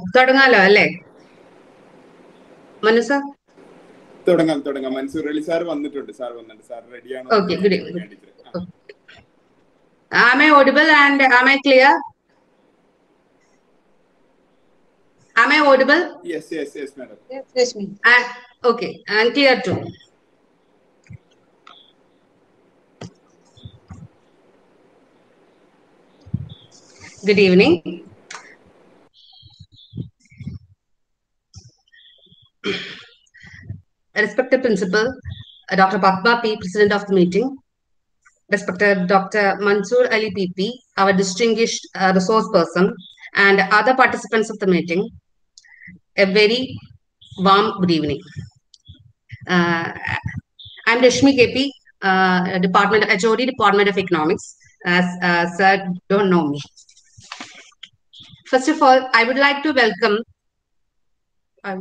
തുടങ്ങാലോ അല്ലേ മനു സാർ തുടങ്ങാം തുടങ്ങാം മൻസൂർ അലി സാർ വന്നിട്ടുണ്ട് സാർ വന്നിട്ടുണ്ട് സാർ റെഡിയാണോ Okay, good evening. Am I audible and am I clear? Am I audible? Yes yes yes madam Yes, Rashmi. And okay, and clear too. Good evening. Respected Principal, uh, Dr. Padma P, President of the meeting, respected Dr. Mansoor Ali PP, our distinguished uh, resource person, and other participants of the meeting, a very warm good evening. Uh, I'm Rashmi KP, uh, Department HOD Department of Economics. As uh, sir don't know me. First of all, I would like to welcome. Um,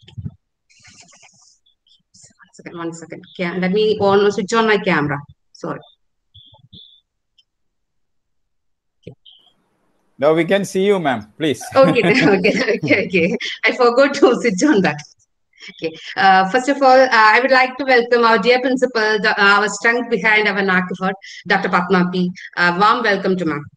one second, one second. Ca- Let me on switch on my camera. Sorry. Now we can see you, ma'am. Please. okay, okay, okay, okay. I forgot to switch on that. Okay. Uh, first of all, uh, I would like to welcome our dear principal, the, our strength behind our NAC effort, Dr. Padma P. Uh, warm welcome to ma'am.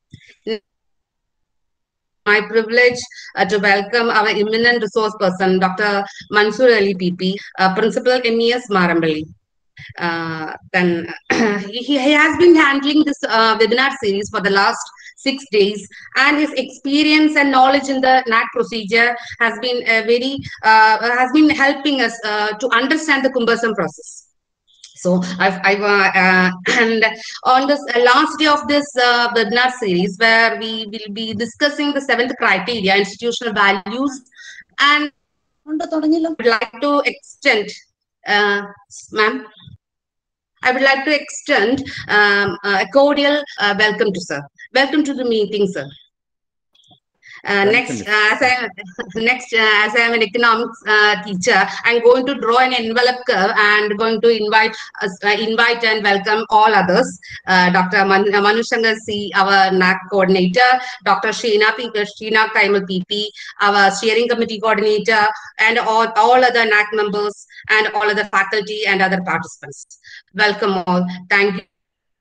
My privilege uh, to welcome our eminent resource person, Dr. Mansoor Ali PP, uh, Principal MES Marambali. Uh, then he, he has been handling this uh, webinar series for the last six days and his experience and knowledge in the NAC procedure has been a very uh, has been helping us uh, to understand the cumbersome process. So I've, I've uh, uh, and on this uh, last day of this uh, webinar series where we will be discussing the seventh criteria, institutional values, and ഉണ്ടോ തുടങ്ങിയല്ലോ would like to extend, uh, ma'am. I would like to extend um, a cordial uh, welcome to sir. Welcome to the meeting, sir. Uh, Thank next, you, uh, as I next uh, as I am an economics uh, teacher, I'm going to draw an envelope curve and going to invite us, uh, invite and welcome all others. Uh, Dr. Man- uh, Manu Shankar C, our NAC coordinator, Dr. Sheena P, Sheena Kaimal PP, our steering committee coordinator, and all, all other NAC members and all other faculty and other participants. Welcome all. Thank you.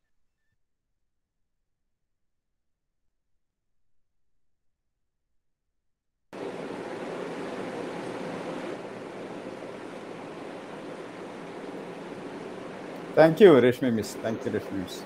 Thank you, Rashmi Miss. Thank you, Rashmi Miss.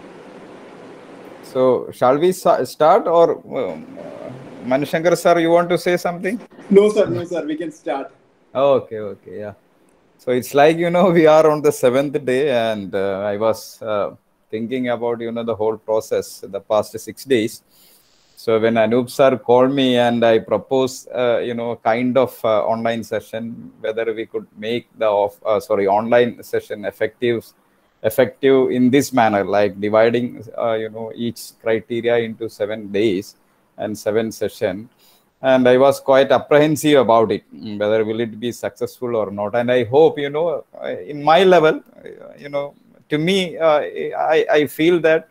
So, shall we sa- start or um, uh, Manishankar sir, you want to say something? No, sir, no, sir. We can start. Okay, okay, yeah. So it's like you know we are on the seventh day, and uh, I was uh, thinking about you know the whole process the past six days. So when Anup sir called me and I proposed uh, you know kind of uh, online session, whether we could make the off uh, sorry online session effective effective in this manner, like dividing uh, you know each criteria into seven days and seven session and i was quite apprehensive about it mm, whether will it be successful or not and i hope you know uh, in my level uh, you know to me uh, i i feel that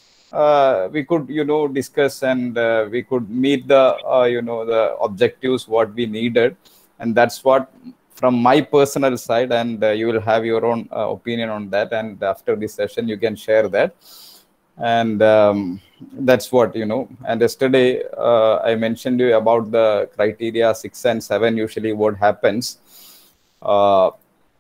uh, we could you know discuss and uh, we could meet the uh, you know the objectives what we needed and that's what from my personal side and uh, you will have your own uh, opinion on that and after this session you can share that and um, that's what you know and yesterday uh, i mentioned you about the criteria 6 and 7 usually what happens uh,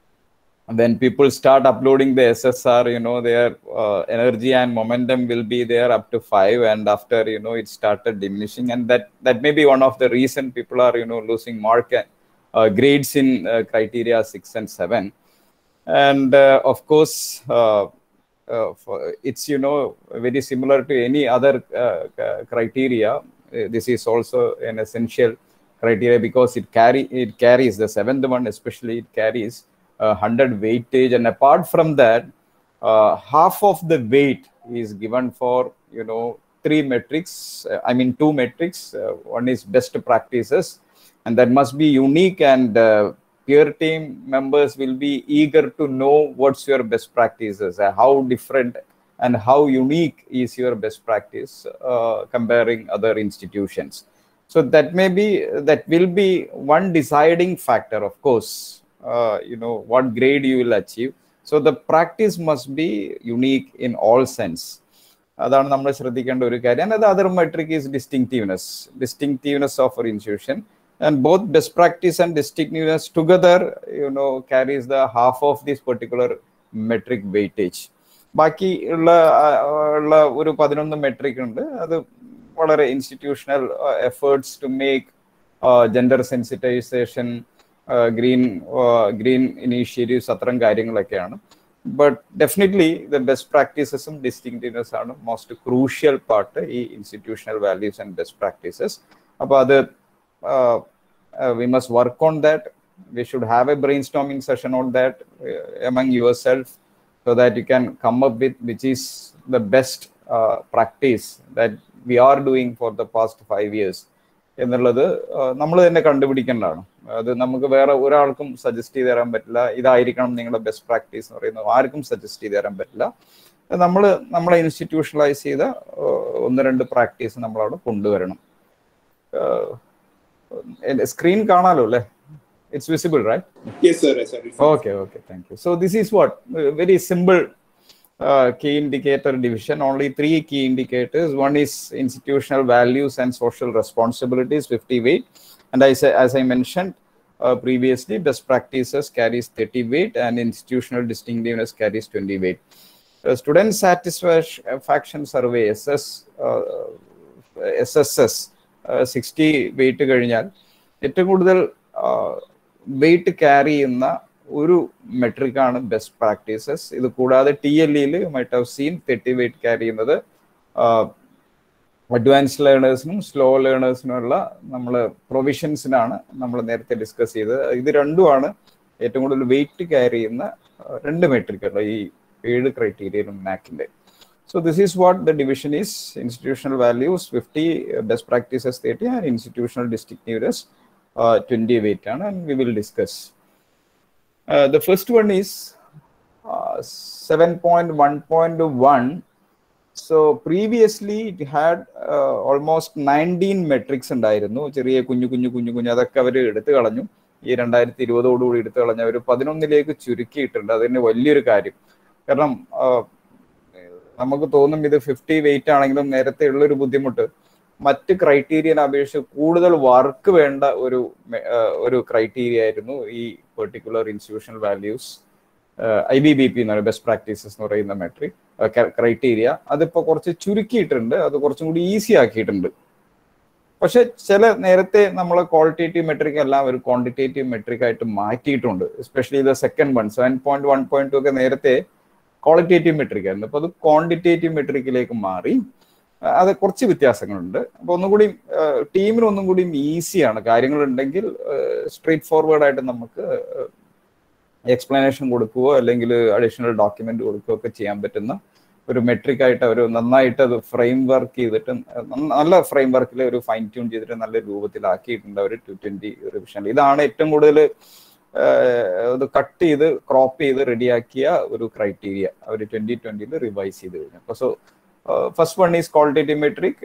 when people start uploading the ssr you know their uh, energy and momentum will be there up to 5 and after you know it started diminishing and that that may be one of the reason people are you know losing mark and uh, grades in uh, criteria 6 and 7 and uh, of course uh, uh, for, it's you know very similar to any other uh, c- criteria Uh, this is also an essential criteria because it carry it carries the seventh one especially it carries uh, 100 weightage and apart from that uh, half of the weight is given for you know three metrics uh, i mean two metrics uh, one is best practices and that must be unique and uh, peer team members will be eager to know what's your best practices uh, how different and how unique is your best practice uh, comparing other institutions so that may be that will be one deciding factor of course uh, you know what grade you will achieve so the practice must be unique in all sense അതാണ് നമ്മൾ ശ്രദ്ധിക്കേണ്ട ഒരു കാര്യം and other metric is distinctiveness distinctiveness of ഒരു institution and both best practice and distinctiveness together you know carries the half of this particular metric weightage ബാക്കി ഉള്ള ഉള്ള ഒരു പതിനൊന്ന് മെട്രിക് ഉണ്ട് അത് വളരെ institutional efforts to make gender sensitisation green green initiatives അത്തരം കാര്യങ്ങളൊക്കെയാണ് ബട്ട് ഡെഫിനറ്റ്ലി ദ ബെസ്റ്റ് പ്രാക്ടീസസും ഡിസ്റ്റിങ്റ്റീവ്നെസ് ആണ് മോസ്റ്റ് ക്രൂഷ്യൽ പാർട്ട് ഈ institutional values and best practices അപ്പോൾ അത് we must work on that we should have a brainstorming session on that among yourself so that you can come up with which is the best uh, practice that we are doing for the past five years എന്നുള്ളത് നമ്മൾ തന്നെ കണ്ടുപിടിക്കേണ്ടതാണ് അത് നമുക്ക് വേറെ ഒരാൾക്കും suggest ചെയ്ത് തരാൻ പറ്റില്ല ഇതായിരിക്കണം നിങ്ങളുടെ ബെസ്റ്റ് പ്രാക്ടീസ് എന്ന് പറയുന്നത് ആർക്കും സജസ്റ്റ് ചെയ്ത് തരാൻ പറ്റില്ല നമ്മൾ നമ്മളെ ഇൻസ്റ്റിറ്റ്യൂഷണലൈസ് ചെയ്ത ഒന്ന് രണ്ട് പ്രാക്ടീസ് നമ്മൾ അവിടെ കൊണ്ടുവരണം സ്ക്രീൻ കാണാലോ അല്ലേ it's visible right yes sir yes sir okay okay thank you so this is what uh, very simple uh, key indicator division only three key indicators one is institutional values and social responsibilities 50 weight and i say as i mentioned uh, previously best practices carries 30 weight and institutional distinctiveness carries 20 weight uh, student satisfaction survey ss uh, sss uh, 60 weight കഴിഞ്ഞാൽ ഏറ്റവും കൂടുതൽ wait carry ചെയ്യുന്ന ഒരു മെട്രിക്കാണ് best practices ഇത് കൂടാതെ T L ഇയിൽ might have seen തെറ്റി weight carry ചെയ്യുന്നത് അഡ്വാൻസ് ലേണേഴ്സിനും സ്ലോ ലേണേഴ്സിനുമുള്ള നമ്മൾ പ്രൊവിഷൻസിനാണ് നമ്മൾ നേരത്തെ ഡിസ്കസ് ചെയ്തത് ഇത് രണ്ടുമാണ് ഏറ്റവും കൂടുതൽ വെയിറ്റ് ക്യാരി ചെയ്യുന്ന രണ്ട് മെട്രിക്കുകൾ ഈ ഏഴ് ക്രൈറ്റീരിയയിലും നാക്കിൻ്റെ So this is what the division is, institutional values 50, uh, best practices 30 and institutional distinctiveness uh, 20 weight and we will discuss. Uh, the first one is uh, 7.1.1. So previously it had uh, almost 19 metrics ഉണ്ടായിരുന്നു ചെറിയ കുഞ്ഞു കുഞ്ഞു കുഞ്ഞു കുഞ്ഞു അതൊക്കെ അവർ എടുത്തു കളഞ്ഞു ഈ രണ്ടായിരത്തി ഇരുപതോടുകൂടി എടുത്തു കളഞ്ഞ അവർ പതിനൊന്നിലേക്ക് ചുരുക്കിയിട്ടുണ്ട് അതിന് വലിയൊരു കാര്യം കാരണം നമുക്ക് തോന്നും ഇത് ഫിഫ്റ്റി വെയിറ്റ് ആണെങ്കിലും നേരത്തെ ഉള്ളൊരു ബുദ്ധിമുട്ട് മറ്റ് ക്രൈറ്റീരിയനെ അപേക്ഷിച്ച് കൂടുതൽ വർക്ക് വേണ്ട ഒരു ഒരു ക്രൈറ്റീരിയ ആയിരുന്നു ഈ particular institutional values I B B P എന്ന് ബെസ്റ്റ് പ്രാക്ടീസസ് എന്ന് പറയുന്ന മെട്രിക് ക്രൈറ്റീരിയ അതിപ്പോൾ കുറച്ച് ചുരുക്കിയിട്ടുണ്ട് അത് കുറച്ചും കൂടി ഈസി ആക്കിയിട്ടുണ്ട് പക്ഷെ ചില നേരത്തെ നമ്മൾ ക്വാളിറ്റേറ്റീവ് മെട്രിക് എല്ലാം ഒരു ക്വാണ്ടിറ്റേറ്റീവ് മെട്രിക് ആയിട്ട് മാറ്റിയിട്ടുണ്ട് especially the second one seven point one point two ഒക്കെ നേരത്തെ ക്വാളിറ്റേറ്റീവ് മെട്രിക് ആയിരുന്നു അപ്പോൾ അത് ക്വാണ്ടിറ്റേറ്റീവ് മെട്രിക്കിലേക്ക് മാറി അത് കുറച്ച് വ്യത്യാസങ്ങളുണ്ട് അപ്പോൾ ഒന്നും കൂടി ടീമിന് ഒന്നും കൂടി ഈസിയാണ് കാര്യങ്ങളുണ്ടെങ്കിൽ സ്ട്രേറ്റ് ഫോർവേഡ് ആയിട്ട് നമുക്ക് എക്സ്പ്ലനേഷൻ കൊടുക്കുകയോ അല്ലെങ്കിൽ അഡീഷണൽ ഡോക്യുമെന്റ് കൊടുക്കുകയോ ഒക്കെ ചെയ്യാൻ പറ്റുന്ന ഒരു മെട്രിക് ആയിട്ട് അവർ നന്നായിട്ട് അത് ഫ്രെയിം വർക്ക് ചെയ്തിട്ട് നല്ല ഫ്രെയിം വർക്കിൽ ഒരു ഫൈൻ ട്യൂൺ ചെയ്തിട്ട് നല്ല രൂപത്തിലാക്കിയിട്ടുണ്ട് അവർ ടു ട്വന്റി റിവിഷനിൽ ഇതാണ് ഏറ്റവും കൂടുതൽ ഇത് കട്ട് ചെയ്ത് ക്രോപ്പ് ചെയ്ത് റെഡിയാക്കിയ ഒരു ക്രൈറ്റീരിയ അവർ ട്വന്റി ട്വന്റിയിൽ റിവൈസ് ചെയ്ത് കഴിഞ്ഞു അപ്പോൾ so first one is qualitative metric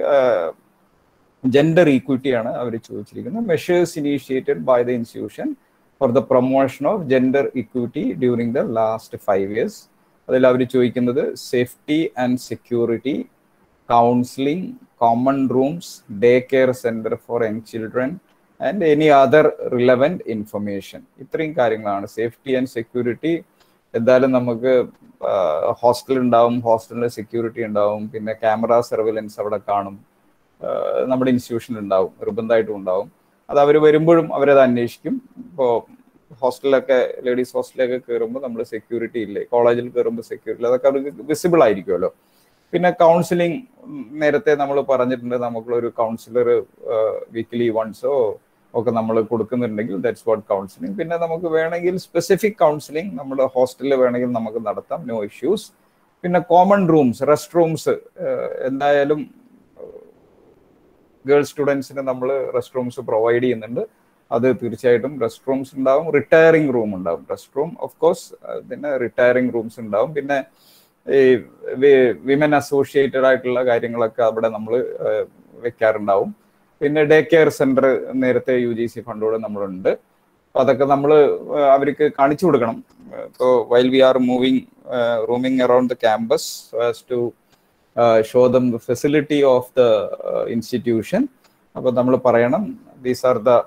gender equity ആണ് അവർ ചോദിച്ചിരിക്കുന്നത് measures initiated by the institution for the promotion of gender equity during the last five years അതിൽ അവർ ചോദിക്കുന്നത് safety and security counselling common rooms day care center for young children and any other relevant information ഇത്രയും കാര്യങ്ങളാണ് safety and security എന്തായാലും നമുക്ക് hostel ഉണ്ടാവും ഹോസ്റ്റലിൽ security ഉണ്ടാവും പിന്നെ ക്യാമറ സർവൈലൻസ് അവിടെ കാണും നമ്മുടെ ഇൻസ്റ്റിറ്റ്യൂഷനിൽ ഉണ്ടാവും നിർബന്ധമായിട്ടും ഉണ്ടാവും അത് അവർ വരുമ്പോഴും അവരത് അന്വേഷിക്കും ഇപ്പോൾ ഹോസ്റ്റലിലൊക്കെ ലേഡീസ് ഹോസ്റ്റലിലൊക്കെ കയറുമ്പോൾ നമ്മൾ സെക്യൂരിറ്റി ഇല്ലേ കോളേജിൽ കയറുമ്പോൾ സെക്യൂരിറ്റി അതൊക്കെ അവർക്ക് വിസിബിൾ ആയിരിക്കുമല്ലോ പിന്നെ കൗൺസിലിംഗ് നേരത്തെ നമ്മൾ പറഞ്ഞിട്ടുണ്ട് നമുക്കുള്ളൊരു കൗൺസിലർ വീക്ക്ലി വൺസോ ഒക്കെ നമ്മൾ കൊടുക്കുന്നുണ്ടെങ്കിൽ ദാറ്റ്സ് വാട്ട് കൗൺസിലിംഗ് പിന്നെ നമുക്ക് വേണമെങ്കിൽ സ്പെസിഫിക് കൗൺസിലിംഗ് നമ്മുടെ ഹോസ്റ്റലിൽ വേണമെങ്കിൽ നമുക്ക് നടത്താം നോ ഇഷ്യൂസ് പിന്നെ കോമൺ റൂംസ് റെസ്റ്റ് റൂംസ് എന്തായാലും ഗേൾസ് സ്റ്റുഡൻസിന് നമ്മൾ റെസ്റ്റ് റൂംസ് പ്രൊവൈഡ് ചെയ്യുന്നുണ്ട് അത് തീർച്ചയായിട്ടും റെസ്റ്റ് റൂംസ് ഉണ്ടാവും റിട്ടയറിംഗ് റൂം ഉണ്ടാവും റെസ്റ്റ് റൂം ഓഫ് കോഴ്സ് പിന്നെ റിട്ടയറിംഗ് റൂംസ് ഉണ്ടാവും പിന്നെ ഈ വിമൻ അസോസിയേറ്റഡ് ആയിട്ടുള്ള കാര്യങ്ങളൊക്കെ അവിടെ നമ്മൾ വെക്കാറുണ്ടാവും പിന്നെ ഡേ കെയർ സെന്റർ നേരത്തെ യു ജി സി ഫണ്ടോടെ നമ്മളുണ്ട് അപ്പൊ അതൊക്കെ നമ്മൾ അവർക്ക് കാണിച്ചു കൊടുക്കണം ഇപ്പോൾ while we are moving roaming around the campus to show them the facility of the institution അപ്പോൾ നമ്മൾ പറയണം these are the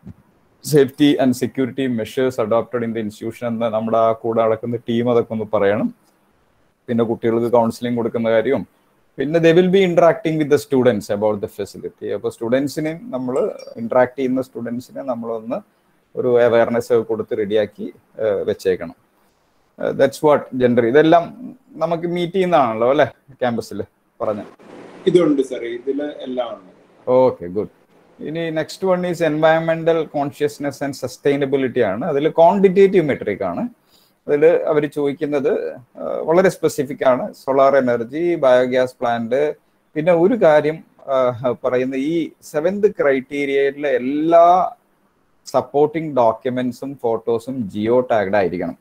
safety and security measures adopted in the institution എന്ന് നമ്മുടെ ആ കൂടെ നടക്കുന്ന ടീം അതൊക്കെ ഒന്ന് പറയണം പിന്നെ കുട്ടികൾക്ക് കൗൺസിലിംഗ് കൊടുക്കുന്ന കാര്യവും പിന്നെ they will be interacting with the students about the facility അപ്പോൾ സ്റ്റുഡൻസിനെ നമ്മൾ ഇന്ററാക്ട് ചെയ്യുന്ന സ്റ്റുഡൻസിനെ നമ്മളൊന്ന് ഒരു അവയർനെസ് കൊടുത്ത് റെഡിയാക്കി വെച്ചേക്കണം ദാറ്റ്സ് വാട്ട് ജെൻഡർ ഇതെല്ലാം നമുക്ക് മീറ്റ് ചെയ്യുന്നതാണല്ലോ അല്ലെ ക്യാമ്പസിൽ പറഞ്ഞ ഇതുണ്ട് സാർ ഇതില് എല്ലാം ഉണ്ട് ഓക്കെ ഗുഡ് ഇനി next one is environmental consciousness and sustainability ആണ് അതിൽ ക്വാണ്ടിറ്റേറ്റീവ് മെട്രിക് ആണ് അതിൽ അവർ ചോദിക്കുന്നത് വളരെ സ്പെസിഫിക് ആണ് സോളാർ എനർജി ബയോഗ്യാസ് പ്ലാന്റ് പിന്നെ ഒരു കാര്യം പറയുന്ന ഈ സെവൻത് ക്രൈറ്റീരിയയിലെ എല്ലാ സപ്പോർട്ടിംഗ് ഡോക്യുമെന്റ്സും ഫോട്ടോസും ജിയോ ടാഗ്ഡ് ആയിരിക്കണം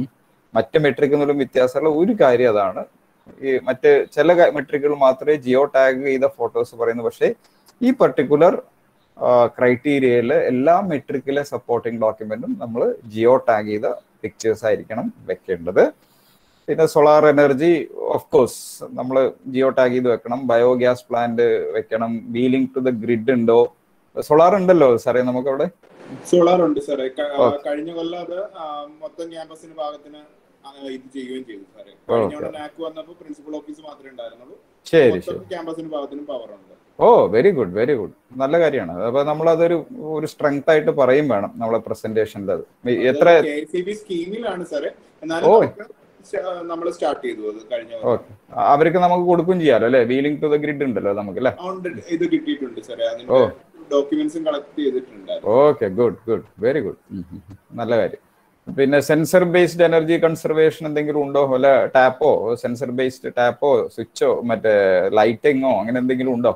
മറ്റ് മെട്രിക്കുകളും വ്യത്യാസമുള്ള ഒരു കാര്യം അതാണ് ഈ മറ്റ് ചില മെട്രിക്കുകൾ മാത്രമേ ജിയോ ടാഗ് ചെയ്ത ഫോട്ടോസ് പറയുന്നു പക്ഷേ ഈ പർട്ടിക്കുലർ ക്രൈറ്റീരിയയിൽ എല്ലാ മെട്രിക്കിലെ സപ്പോർട്ടിംഗ് ഡോക്യുമെന്റും നമ്മൾ ജിയോ ടാഗ് ചെയ്ത പിക്ചേഴ്സ് ആയിരിക്കണം വെക്കേണ്ടത് പിന്നെ സോളാർ എനർജി ഓഫ് കോഴ്സ് നമ്മൾ ജിയോ ടാഗ് ചെയ്ത് വെക്കണം ബയോഗ്യാസ് പ്ലാന്റ് വെക്കണം വീലിംഗ് ടു ദ ഗ്രിഡ് ഉണ്ടോ സോളാർ ഉണ്ടല്ലോ സാറേ നമുക്ക് അവിടെ സോളാർ ഉണ്ട് സാറേ കഴിഞ്ഞ കൊല്ലം അത് മൊത്തം ക്യാമ്പസിന് ഭാഗത്തിന് ഇത് ചെയ്യുകയും ചെയ്തു സാറേ കഴിഞ്ഞ നാക്ക് വന്നപ്പോൾ പ്രിൻസിപ്പൽ ഓഫീസ് മാത്രമേ ഉണ്ടായിരുന്നുള്ളൂ ശരി ശരി ക്യാമ്പസിന് ഭാഗത്തിന് പവർ ഉണ്ട് oh very good very good നല്ല കാര്യമാണ് അപ്പൊ നമ്മൾ അതൊരു ഒരു സ്ട്രെങ്ത് ആയിട്ട് പറയും വേണം നമ്മളെ പ്രസന്റേഷനിൽ അത് എത്ര സ്കീമിലാണ് സാറേ എന്നാലും നമ്മൾ സ്റ്റാർട്ട് ചെയ്തു അത് കഴിഞ്ഞ ഓക്കെ അവർക്ക് നമുക്ക് കൊടുക്കും ചെയ്യാലോ അല്ലെ വീലിംഗ് ടു ദ ഗ്രിഡ് ഉണ്ടല്ലോ നമുക്ക് അല്ലെ ഇത് കിട്ടിയിട്ടുണ്ട് സാറേ അതിന്റെ ഡോക്യുമെന്റ്സും കളക്ട് ചെയ്തിട്ടുണ്ട് okay good good very good നല്ല കാര്യം പിന്നെ സെൻസർ ബേസ്ഡ് എനർജി കൺസർവേഷൻ എന്തെങ്കിലും ഉണ്ടോ അല്ല ടാപ്പോ സെൻസർ ബേസ്ഡ് ടാപ്പോ സ്വിച്ചോ മറ്റേ ലൈറ്റിങ്ങോ അങ്ങനെ എന്തെങ്കിലും ഉണ്ടോ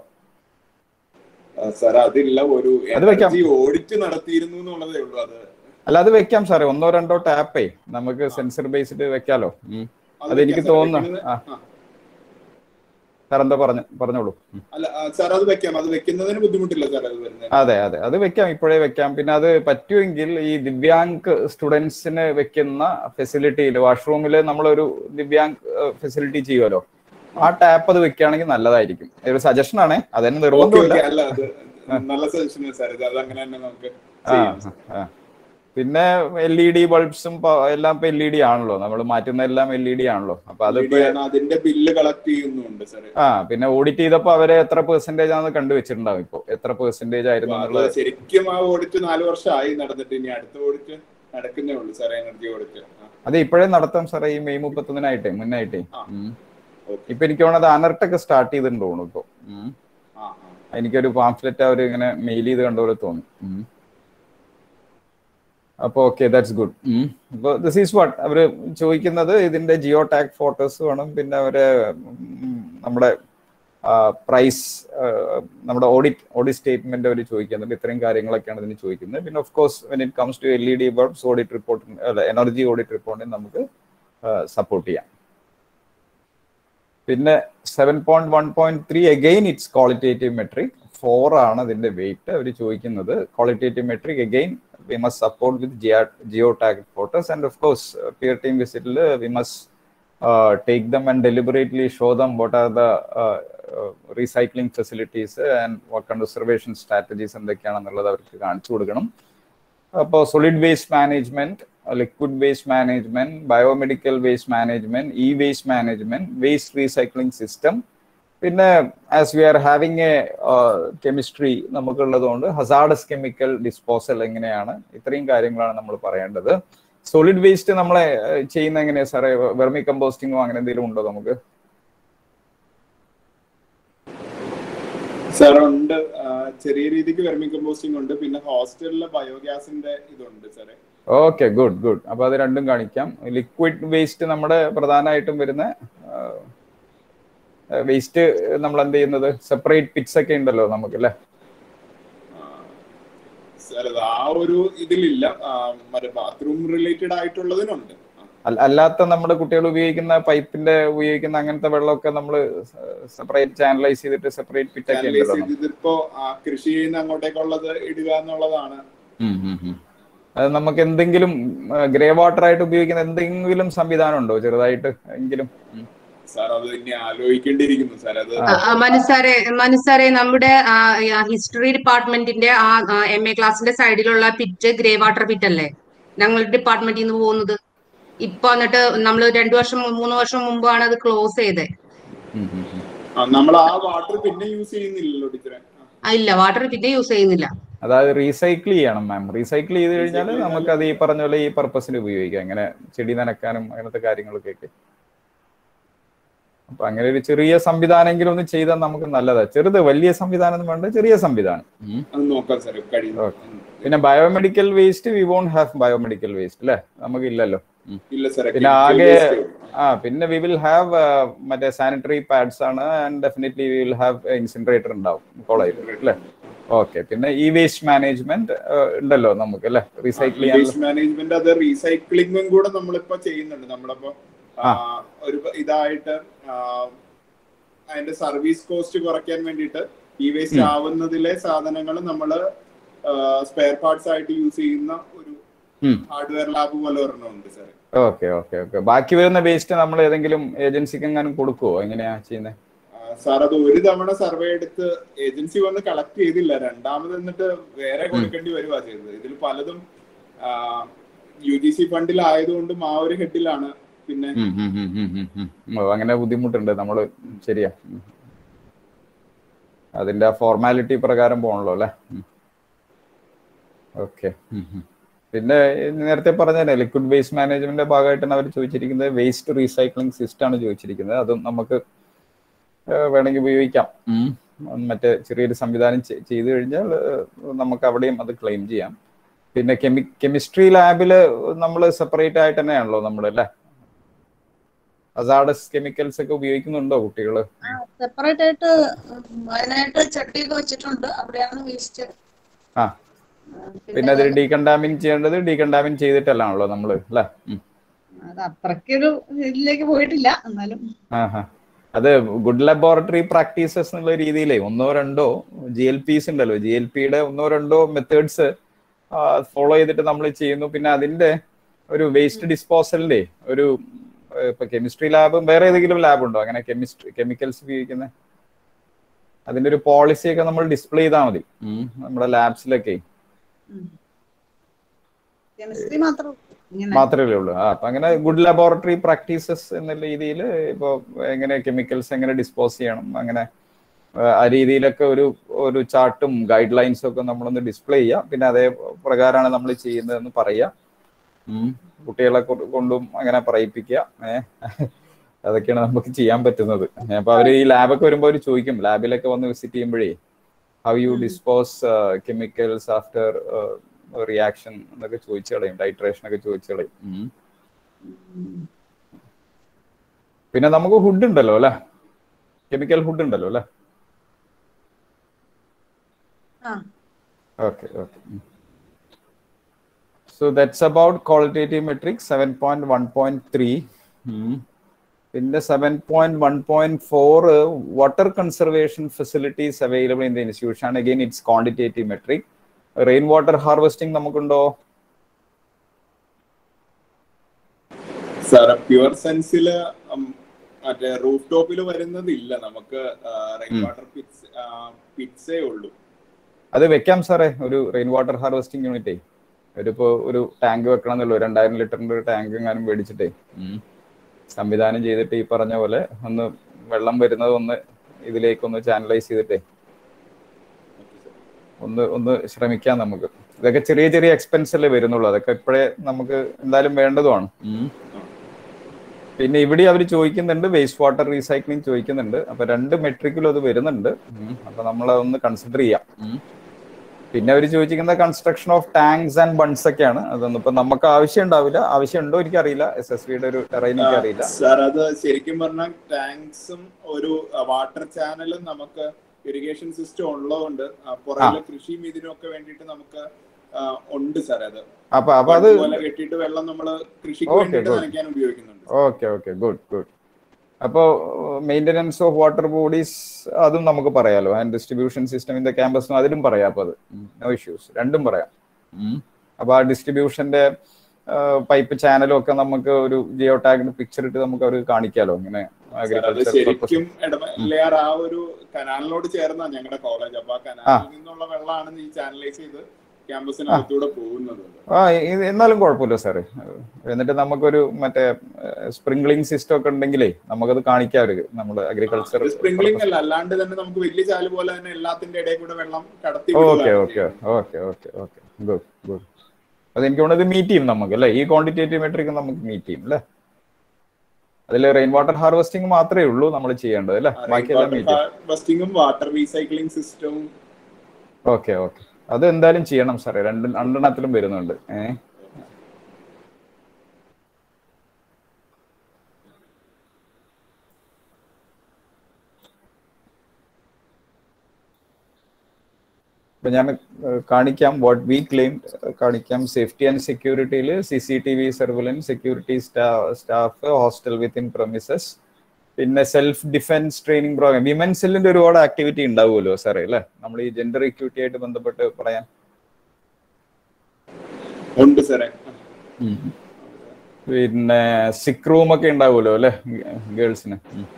സാർ അതില്ല ഒരു എനർജി ഓഡിറ്റ് നടത്തിയിരുന്നു എന്നുള്ളതേ ഉള്ളൂ അത് അല്ല അത് വെക്കാം സാറേ ഒന്നോ രണ്ടോ ടാപ്പേ നമുക്ക് സെൻസർ ബേസ്ഡ് വെക്കാലോ അതെനിക്ക് തോന്നുന്നു സാർ എന്താ പറഞ്ഞു പറഞ്ഞോളൂ അല്ല സാർ അത് വെക്കാം അത് വെക്കുന്നതിന് ബുദ്ധിമുട്ടില്ല സാർ അത് വരുന്നത് അതെ അതെ അത് വെക്കാം ഇപ്പോഴേ വെക്കാം പിന്നെ അത് പറ്റുമെങ്കിൽ ഈ ദിവ്യാങ്ക് സ്റ്റുഡൻസിന് വെക്കുന്ന ഫെസിലിറ്റിയിൽ വാഷ്റൂമിൽ നമ്മളൊരു ദിവ്യാങ്ക് ഫെസിലിറ്റി ചെയ്യുമല്ലോ ആ ടാപ്പ് അത് വെക്കുകയാണെങ്കിൽ നല്ലതായിരിക്കും ഒരു സജഷൻ ആണേ അതെന്നെ നിർബന്ധമില്ല അല്ല അത് നല്ല സജഷൻ സാർ ഇത് അത് അങ്ങനെ തന്നെ നമുക്ക് ആ പിന്നെ എൽ ഇ ഡി ബൾബ്സും എല്ലാം ഇപ്പൊ എൽ ഇ ഡി ആണല്ലോ നമ്മൾ മാറ്റുന്ന എല്ലാം എൽ ഇ ഡി ആണല്ലോ അപ്പൊ അതിപ്പോ അതിന്റെ ബില്ല് കളക്ട് ചെയ്യുന്നുണ്ട് സാർ ആ പിന്നെ ഓഡിറ്റ് ചെയ്തപ്പോ അവരെ എത്ര പെർസെന്റേജ് ആണെന്ന് കണ്ടുവച്ചിട്ടുണ്ടാവും ഇപ്പൊ എത്ര പെർസെന്റേജ് ആയിരുന്നു എന്നുള്ളത് ശരിക്കും ആ ഓഡിറ്റ് നാല് വർഷമായി നടന്നിട്ട് ഇനി അടുത്ത ഓഡിറ്റ് നടക്കുന്നേ ഉള്ളൂ സാർ എനർജി ഓഡിറ്റ് അത് ഇപ്പോഴേ നടത്താം സാറേ ഈ മെയ് മുപ്പത്തൊന്നിനായിട്ടേ മുന്നായിട്ടേ ഇപ്പൊ എനിക്ക് തോന്നുന്നത് അനർട്ടൊക്കെ സ്റ്റാർട്ട് ചെയ്തിട്ടുണ്ട് തോന്നുന്നു ഇപ്പൊ എനിക്കൊരു പാംഫ്ലെറ്റ് അവർ ഇങ്ങനെ മെയിൽ ചെയ്ത് കണ്ട പോലെ തോന്നി അപ്പൊ ഓക്കെ ദാറ്റ്സ് ഗുഡ് അപ്പോൾ ദിസ് ഈസ് വാട്ട് അവർ ചോദിക്കുന്നത് ഇതിന്റെ ജിയോ ടാഗ് ഫോട്ടോസ് വേണം പിന്നെ അവര് നമ്മുടെ പ്രൈസ് നമ്മുടെ ഓഡിറ്റ് ഓഡിറ്റ് സ്റ്റേറ്റ്മെന്റ് അവർ ചോദിക്കുന്നുണ്ട് ഇത്രയും കാര്യങ്ങളൊക്കെയാണ് ഇതിന് ചോദിക്കുന്നത് പിന്നെ of course when it comes to L E D bulbs audit report അല്ല എനർജി ഓഡിറ്റ് റിപ്പോർട്ടിന് നമുക്ക് സപ്പോർട്ട് ചെയ്യാം പിന്നെ seven point one point three again it's qualitative metric four ആണ് അതിന്റെ വെയിറ്റ് അവർ ചോദിക്കുന്നത് qualitative metric again we must support with geo tag photos and of course peer team വിസിറ്റിൽ we must take them and deliberately show them what are the recycling facilities and what conservation strategies എന്തൊക്കെയാണെന്നുള്ളത് അവർക്ക് കാണിച്ചു കൊടുക്കണം അപ്പോൾ solid waste management liquid waste management biomedical waste management e waste management waste recycling system പിന്നെ as we are having a chemistry നമുക്കുള്ളതുകൊണ്ട് hazardous chemical disposal എങ്ങനെയാണ് ഇത്രയും കാര്യങ്ങളാണ് നമ്മൾ പറയേണ്ടത് സോളിഡ് വേസ്റ്റ് നമ്മളെ ചെയ്യുന്ന എങ്ങനെയാ സാറേ വെർമി കമ്പോസ്റ്റിങ്ങോ അങ്ങനെ എന്തെങ്കിലും ഉണ്ടോ നമുക്ക് സാർ ഉണ്ട് ചെറിയ രീതിക്ക് വെർമി കമ്പോസ്റ്റിംഗ് ഉണ്ട് പിന്നെ ഹോസ്റ്റലിലെ ബയോഗ്യാസിന്റെ ഇതുണ്ട് സാറേ ഓക്കെ ഗുഡ് ഗുഡ് അപ്പൊ അത് രണ്ടും കാണിക്കാം ലിക്വിഡ് വേസ്റ്റ് നമ്മുടെ പ്രധാനമായിട്ടും വരുന്ന വേസ്റ്റ് നമ്മൾ എന്ത് ചെയ്യുന്നത് സെപ്പറേറ്റ് പിറ്റ്സ് ഒക്കെ ഉണ്ടല്ലോ നമുക്ക് അല്ലേ സാർ ആ ഒരു ഇതിലില്ല മറ്റേ ബാത്റൂം റിലേറ്റഡ് ആയിട്ടുള്ളതിനുണ്ട് അല്ലാത്ത നമ്മുടെ കുട്ടികൾ ഉപയോഗിക്കുന്ന പൈപ്പിന്റെ ഉപയോഗിക്കുന്ന അങ്ങനത്തെ വെള്ളമൊക്കെ നമ്മൾ സെപ്പറേറ്റ് ചാനലൈസ് ചെയ്തിട്ട് സെപ്പറേറ്റ് പിറ്റൊക്കെ ഉണ്ടല്ലോ ഇതിപ്പോ കൃഷി ചെയ്യുന്ന അങ്ങോട്ടേക്കുള്ളത് ഇടുക എന്നുള്ളതാണ് അത് നമുക്ക് എന്തെങ്കിലും ഗ്രേ വാട്ടർ ആയിട്ട് ഉപയോഗിക്കുന്ന എന്തെങ്കിലും സംവിധാനം ഉണ്ടോ ചെറുതായിട്ട് എങ്കിലും സാർ അത് ഇനി ആലോചിക്കേണ്ടിയിരിക്കുന്നു സാർ അത് മനസ്സാരെ മനസ്സാരെ നമ്മുടെ ഹിസ്റ്ററി ഡിപ്പാർട്ട്മെന്റിന്റെ ആ എം എ ക്ലാസിന്റെ സൈഡിലുള്ള പിറ്റ് ഗ്രേ വാട്ടർ പിറ്റ് അല്ലേ ഞങ്ങളുടെ ഡിപ്പാർട്ട്മെന്റിൽ നിന്ന് പോകുന്നത് ഇപ്പൊ എന്നിട്ട് നമ്മൾ രണ്ടു വർഷം മൂന്ന് വർഷം മുമ്പാണ് അത് ക്ലോസ് ചെയ്തത് നമ്മൾ ആ വാട്ടർ പിന്നെ യൂസ് ചെയ്യുന്നില്ലല്ലോ ടീച്ചറെ ഇല്ല വാട്ടർ പിന്നെ യൂസ് ചെയ്യുന്നില്ല അതായത് റീസൈക്കിൾ ചെയ്യണം മാം റീസൈക്കിൾ ചെയ്ത് കഴിഞ്ഞാൽ നമുക്ക് അത് ഈ പറഞ്ഞ പോലെ ഈ പർപ്പസിന് ഉപയോഗിക്കാം അങ്ങനെ ചെടി നനക്കാനും അങ്ങനത്തെ കാര്യങ്ങളൊക്കെ അപ്പൊ അങ്ങനെ ഒരു ചെറിയ സംവിധാനമെങ്കിലും ഒന്ന് ചെയ്താൽ നമുക്ക് നല്ലതാ ചെറുത് വലിയ സംവിധാനം വേണ്ട ചെറിയ സംവിധാനം പിന്നെ biomedical waste we won't have biomedical waste അല്ലേ നമുക്ക് ഇല്ലല്ലോ പിന്നെ ആകെ ആ പിന്നെ വി വിൽ ഹാവ് മറ്റേ സാനിറ്ററി പാഡ്സ് ആണ് and definitely we will have incinerator ഉണ്ടാവും കോളേജിൽ അല്ലേ ഓക്കെ പിന്നെ ഇ വേസ്റ്റ് മാനേജ്മെന്റ് ഉണ്ടല്ലോ നമുക്ക് അല്ലേ റീസൈക്കിൾ ചെയ്യാൻ മാനേജ്മെന്റ് അത് റീസൈക്ലിംഗും കൂടെ നമ്മളിപ്പോ ചെയ്യുന്നുണ്ട് നമ്മളിപ്പോ ഒരു ഇതായിട്ട് അതിന്റെ സർവീസ് കോസ്റ്റ് കുറയ്ക്കാൻ വേണ്ടിയിട്ട് ഇ വേസ്റ്റ് ആവുന്നതിലെ സാധനങ്ങൾ നമ്മള് സ്പെയർ പാർട്സ് ആയിട്ട് യൂസ് ചെയ്യുന്ന ഒരു ഹാർഡ്വെയർ ലാബ് പോലെ ഒരെണ്ണമുണ്ട് സാർ ഓക്കെ ഓക്കെ ഓക്കെ ബാക്കി വരുന്ന വേസ്റ്റ് നമ്മൾ ഏതെങ്കിലും ഏജൻസിക്ക് എങ്ങാനും കൊടുക്കുവോ എങ്ങനെയാ ചെയ്യുന്നത് സാർ അത് ഒരു തവണ സർവേ എടുത്ത് ഏജൻസി വന്ന് കളക്ട് ചെയ്തില്ല രണ്ടാമത് എന്നിട്ട് വേറെ കൊടുക്കേണ്ടി വരുവാ ചെയ്തത് ഇതിൽ പലതും യു ജി സി ഫണ്ടിലായതുകൊണ്ടും ആ ഒരു ഹെഡിലാണ് പിന്നെ അങ്ങനെ ബുദ്ധിമുട്ടുണ്ട് നമ്മള് ശരിയാ അതിന്റെ ഫോർമാലിറ്റി പ്രകാരം പോകണല്ലോ അല്ലെ ഓക്കെ പിന്നെ നേരത്തെ പറഞ്ഞ ലിക്വിഡ് വേസ്റ്റ് മാനേജ്മെന്റിന്റെ ഭാഗമായിട്ടാണ് അവർ ചോദിച്ചിരിക്കുന്നത് വേസ്റ്റ് റീസൈക്ലിംഗ് സിസ്റ്റം ആണ് ചോദിച്ചിരിക്കുന്നത് അതും നമുക്ക് വേണമെങ്കിൽ ഉപയോഗിക്കാം മറ്റേ ചെറിയൊരു സംവിധാനം ചെയ്തു കഴിഞ്ഞാൽ നമുക്ക് അവിടെയും അത് ക്ലെയിം ചെയ്യാം പിന്നെ കെമി കെമിസ്ട്രി ലാബിൽ നമ്മൾ സെപ്പറേറ്റ് ആയിട്ട് തന്നെയാണല്ലോ നമ്മൾ അല്ലേ അസാഡസ് കെമിക്കൽസ് ഒക്കെ ഉപയോഗിക്കുന്നുണ്ടോ കുട്ടികൾ സെപ്പറേറ്റ് ആയിട്ട് അതിനായിട്ട് ചട്ടിയൊക്കെ വെച്ചിട്ടുണ്ട് അവിടെയാണ് വേസ്റ്റ് ആ പിന്നെ അത് ഡീകണ്ടാമിൻ ചെയ്യേണ്ടത് ഡീകണ്ടാമിൻ ചെയ്തിട്ടല്ലാണല്ലോ നമ്മൾ അല്ലേ അത് അത്രയ്ക്കൊരു ഇതിലേക്ക് പോയിട്ടില്ല എന്നാലും അത് ഗുഡ് ലബോറട്ടറി പ്രാക്ടീസസ് എന്നുള്ള രീതിയിലേ ഒന്നോ രണ്ടോ ജി എൽ പിസ് ഉണ്ടല്ലോ ജി എൽ പിയുടെ ഒന്നോ രണ്ടോ മെത്തേഡ്സ് ഫോളോ ചെയ്തിട്ട് നമ്മൾ ചെയ്യുന്നു പിന്നെ അതിന്റെ ഒരു വേസ്റ്റ് ഡിസ്പോസലിന്റെ ഒരു ഇപ്പൊ കെമിസ്ട്രി ലാബും വേറെ ഏതെങ്കിലും ലാബ് ഉണ്ടോ അങ്ങനെ കെമിസ്ട്രി കെമിക്കൽസ് ഉപയോഗിക്കുന്ന അതിന്റെ ഒരു പോളിസി ഒക്കെ നമ്മൾ ഡിസ്പ്ലേ ചെയ്താൽ മതി നമ്മുടെ ലാബ്സിലൊക്കെ കെമിസ്ട്രി മാത്രം മാത്രമേ ഉള്ളൂ ആ അപ്പൊ അങ്ങനെ ഗുഡ് ലബോറട്ടറി പ്രാക്ടീസസ് എന്ന രീതിയിൽ ഇപ്പോ എങ്ങനെ കെമിക്കൽസ് എങ്ങനെ ഡിസ്പോസ് ചെയ്യണം അങ്ങനെ ആ രീതിയിലൊക്കെ ഒരു ഒരു ചാർട്ടും ഗൈഡ് ലൈൻസും ഒക്കെ നമ്മളൊന്ന് ഡിസ്പ്ലേ ചെയ്യാം പിന്നെ അതേ പ്രകാരമാണ് നമ്മൾ ചെയ്യുന്നതെന്ന് പറയാം കുട്ടികളെ കൊണ്ടും അങ്ങനെ പറയിപ്പിക്കുക ഏഹ് അതൊക്കെയാണ് നമുക്ക് ചെയ്യാൻ പറ്റുന്നത് അപ്പൊ അവര് ഈ ലാബൊക്കെ വരുമ്പോൾ അവർ ചോദിക്കും ലാബിലൊക്കെ വന്ന് വിസിറ്റ് ചെയ്യുമ്പോഴേ how you dispose chemicals after reaction എന്നൊക്കെ ചോദിച്ചു കളയും ടൈട്രേഷൻ ഒക്കെ ചോദിച്ചു കളയും പിന്നെ നമുക്ക് ഹുഡ് ഉണ്ടല്ലോ അല്ലെ കെമിക്കൽ ഹുഡ് ഉണ്ടല്ലോ അല്ലെ okay okay so that's about qualitative metric seven point one point three പിന്നെ seven point one point four water conservation facilities available in the institution again it's quantitative metric rain water harvesting നമുക്കുണ്ടോ sir pure സെൻസില് മറ്റേ roof ടോപ്പിൽ വരുന്നതില്ല നമുക്ക് rain water Pitt's പിറ്റ്സേ ഉള്ളൂ അത് വെക്കാം സാറേ ഒരു റെയിൻ വാട്ടർ ഹാർവെസ്റ്റിംഗ് യൂണിറ്റേ ഒരിപ്പോ ഒരു ടാങ്ക് വെക്കണം എന്നുള്ളൂ രണ്ടായിരം ലിറ്ററിന്റെ ഒരു ടാങ്ക് എങ്ങാനും മേടിച്ചിട്ടേ സംവിധാനം ചെയ്തിട്ട് ഈ പറഞ്ഞ പോലെ ഒന്ന് വെള്ളം വരുന്നത് ഒന്ന് ഇതിലേക്കൊന്ന് ചാനലൈസ് ചെയ്തിട്ടേ ഒന്ന് ഒന്ന് ശ്രമിക്കാം നമുക്ക് ഇതൊക്കെ ചെറിയ ചെറിയ എക്സ്പെൻസ് അല്ലേ വരുന്നുള്ളൂ അതൊക്കെ ഇപ്പോഴേ നമുക്ക് എന്തായാലും വേണ്ടതുമാണ് പിന്നെ ഇവിടെ അവർ ചോദിക്കുന്നുണ്ട് വേസ്റ്റ് വാട്ടർ റീസൈക്ലിംഗ് ചോദിക്കുന്നുണ്ട് അപ്പൊ രണ്ട് മെട്രിക്കിലും അത് വരുന്നുണ്ട് അപ്പൊ നമ്മൾ അതൊന്ന് കൺസിഡർ ചെയ്യാം പിന്നെ അവർ ചോദിച്ചിരിക്കുന്ന construction of tanks and bunds ഒക്കെയാണ് അതൊന്നും ഇപ്പൊ നമുക്ക് ആവശ്യം ഉണ്ടാവില്ല ആവശ്യം ഉണ്ടോ എനിക്ക് അറിയില്ല എസ് എസ് വിയുടെ ഒരു ടെറൈൻ എനിക്ക് അറിയില്ല സാർ അത് ശരിക്കും പറഞ്ഞാൽ ടാങ്ക്സും ഒരു വാട്ടർ ചാനലും നമുക്ക് ഇറിഗേഷൻ സിസ്റ്റം ഉള്ളതുകൊണ്ട് പുറകിലെ കൃഷിയും ഇതിനൊക്കെ വേണ്ടിയിട്ട് നമുക്ക് ആ, ഉണ്ട് സാർ അത് അപ്പൊ അപ്പൊ അത് പോലെ കെട്ടിയിട്ട് വെള്ളം നമ്മള് കൃഷിക്ക് Okay, വേണ്ടിയിട്ട് good. നനയ്ക്കാൻ ഉപയോഗിക്കുന്നുണ്ട് ഓക്കെ ഓക്കെ ഗുഡ് ഗുഡ് അപ്പോൾ മെയിൻ്റനൻസ് ഓഫ് വാട്ടർ ബോഡീസ് അതും നമുക്ക് പറയാലോ and distribution system in the campus അതിലും പറയാം അപ്പോൾ അത് നോ ഇഷ്യൂസ് രണ്ടും പറയാം അപ്പോൾ ആ ഡിസ്ട്രിബ്യൂഷന്റെ പൈപ്പ് ചാനലും ഒക്കെ നമുക്ക് ഒരു ജിയോ ടാഗിന് പിക്ചർ ഇട്ട് നമുക്ക് അവർ കാണിക്കാലോ ഇങ്ങനെ സാർ, അത് അഗ്രികൾച്ചർ ശരിക്കും ഇടമലയാർ ആ ഒരു കനാലിനോട് ചേർന്ന ഞങ്ങളുടെ കോളേജ് അപ്പൊ ആ കനാലിൽ നിന്നുള്ള വെള്ളമാണ് ഈ ചാനലൈസ് ചെയ്ത് ക്യാമ്പസിനകത്തൂടെ പോകുന്നത് ആ ഇത് എന്നാലും കുഴപ്പമില്ല സാറേ എന്നിട്ട് നമുക്കൊരു മറ്റേ സ്പ്രിംഗ്ലിംഗ് സിസ്റ്റം ഒക്കെ ഉണ്ടെങ്കിലേ നമുക്കത് കാണിക്കാം അവർക്ക് നമ്മുടെ അഗ്രികൾച്ചർ സ്പ്രിംഗ്ലിംഗ് അല്ല അല്ലാണ്ട് തന്നെ നമുക്ക് വലിയ ചാല് പോലെ തന്നെ എല്ലാത്തിന്റെ ഇടയിൽ കൂടെ വെള്ളം കടത്തി ഓക്കെ വിടുകയാണ് ഓക്കെ ചെയ്യുന്നത്. Okay okay okay good good അത് എനിക്ക് തോന്നുന്നത് മീറ്റ് ചെയ്യും നമുക്ക് അല്ലേ ഈ ക്വാണ്ടിറ്റേറ്റീവ് മെട്രിക് നമുക്ക് മീറ്റ് ചെയ്യും അല്ലേ അതിൽ റെയിൻ വാട്ടർ ഹാർവെസ്റ്റിംഗ് മാത്രമേ ഉള്ളൂ നമ്മൾ ചെയ്യേണ്ടത് അല്ലേ ബാക്കിയെല്ലാം മീറ്റ് ചെയ്യും ഹാർവെസ്റ്റിംഗും വാട്ടർ റീസൈക്ലിംഗ് സിസ്റ്റവും ഓക്കെ ഓക്കെ അത് എന്തായാലും ചെയ്യണം സാറേ രണ്ട് രണ്ടെണ്ണത്തിലും വരുന്നുണ്ട് ഏഹ് ഇപ്പൊ ഞാൻ ഏഹ്, കാണിക്കാം വാട്ട് വി ക്ലെയിം കാണിക്കാം സേഫ്റ്റി ആൻഡ് സെക്യൂരിറ്റിയിൽ C C T V surveillance security staff hostel within premises പിന്നെ self defence training programme women സെല്ലിന്റെ ഒരുപാട് ആക്ടിവിറ്റി ഉണ്ടാവുമല്ലോ സാറേ അല്ലേ നമ്മൾ ഈ ജെൻഡർ ഇക്വിറ്റി ആയിട്ട് ബന്ധപ്പെട്ട് പറയാൻ ഉണ്ട് സാറേ പിന്നെ സിക്ക് റൂം ഒക്കെ ഉണ്ടാവുമല്ലോ അല്ലെ ഗേൾസിന്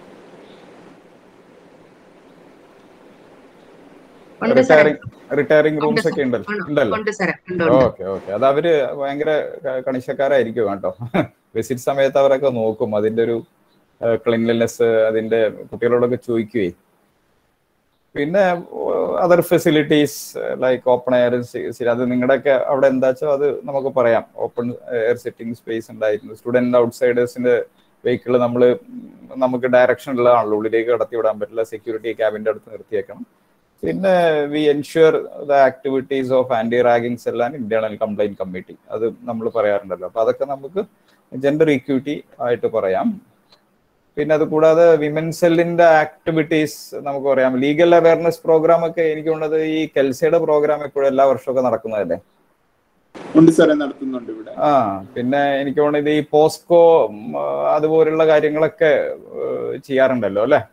ഉണ്ട് സാറേ റിട്ടയറിംഗ് റിട്ടയറിംഗ് റൂംസ് ഒക്കെ ഉണ്ടല്ലോ ഉണ്ടല്ലോ ഉണ്ട് സാറേ ഉണ്ട് ഉണ്ട് ഓക്കെ ഓക്കെ അത് അവര് ഭയങ്കര ക- കണിശക്കാരായിരിക്കും കേട്ടോ വിസിറ്റ് സമയത്ത് അവരൊക്കെ നോക്കും അതിന്റെ ഒരു ക്ലീൻലിനെസ് അതിന്റെ കുട്ടികളോടൊക്കെ ചോദിക്കുവേ പിന്നെ other facilities like open air അത് നിങ്ങളുടെയൊക്കെ അവിടെ എന്താ വെച്ചാൽ അത് നമുക്ക് പറയാം ഓപ്പൺ എയർ സെറ്റിംഗ് സ്പേസ് ഉണ്ടായിരുന്നു സ്റ്റുഡന്റ് ഔട്ട്സൈഡേഴ്സിന്റെ വെഹിക്കിൾ നമ്മൾ നമുക്ക് ഡയറക്ഷൻ ഉള്ളതാണല്ലോ ഉള്ളിലേക്ക് കടത്തി വിടാൻ പറ്റില്ല സെക്യൂരിറ്റി ക്യാബിന്റെ അടുത്ത് നിർത്തിയേക്കണം പിന്നെ we ensure the activities of anti ragging cell and internal complaint committee അത് നമ്മൾ പറയാറുണ്ടല്ലോ അപ്പൊ അതൊക്കെ നമുക്ക് ജെൻഡർ ഇക്വിറ്റി ആയിട്ട് പറയാം പിന്നെ അത് കൂടാതെ വിമൻ സെല്ലിന്റെ ആക്ടിവിറ്റീസ് നമുക്ക് പറയാം ലീഗൽ അവയർനെസ് പ്രോഗ്രാം ഒക്കെ എനിക്ക് തോന്നുന്നത് ഈ കെൽസയുടെ പ്രോഗ്രാം എപ്പോഴും എല്ലാ വർഷമൊക്കെ നടക്കുന്നതല്ലേ ഉണ്ട് സാറേ നടത്തുന്നുണ്ട് ഇവിടെ ആ പിന്നെ എനിക്ക് തോന്നുന്നത് ഈ പോസ്കോ ഉം, അതുപോലുള്ള കാര്യങ്ങളൊക്കെ ഏഹ്, ചെയ്യാറുണ്ടല്ലോ അല്ലെ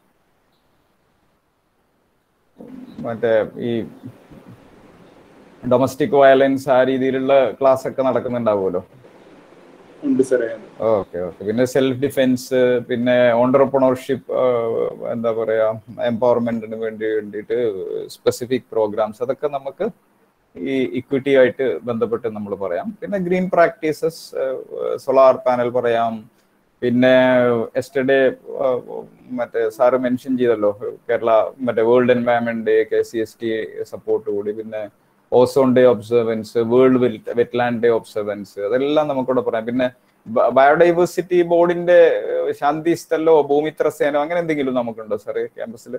മറ്റേ ഈ ഡൊമസ്റ്റിക് വയലൻസ് ആ രീതിയിലുള്ള ക്ലാസ് ഒക്കെ നടക്കുന്നുണ്ടാവുമല്ലോ ഉണ്ട് സാറേ ഓക്കെ ഓക്കെ പിന്നെ സെൽഫ് ഡിഫെൻസ് പിന്നെ ഓണ്ടർപ്രണർഷിപ്പ് എന്താ പറയാ എംപവർമെന്റിന് വേണ്ടി വേണ്ടിയിട്ട് സ്പെസിഫിക് പ്രോഗ്രാംസ് അതൊക്കെ നമുക്ക് ഈ ഇക്വിറ്റി ആയിട്ട് ബന്ധപ്പെട്ട് നമ്മൾ പറയാം പിന്നെ ഗ്രീൻ പ്രാക്ടീസസ് സോളാർ പാനൽ പറയാം പിന്നെ എസ്റ്റർഡേ മറ്റേ സാറ് മെൻഷൻ ചെയ്തല്ലോ കേരള മറ്റേ world environment day K C S T support കൂടി പിന്നെ ozone day observance world wetland day observance അതെല്ലാം നമുക്കിവിടെ പറയാം പിന്നെ ബയോഡൈവേഴ്സിറ്റി ബോർഡിന്റെ ഏഹ്, ശാന്തി സ്ഥലോ ഭൂമിത്ര സേനോ അങ്ങനെ എന്തെങ്കിലും നമുക്കുണ്ടോ സാറേ ക്യാമ്പസിൽ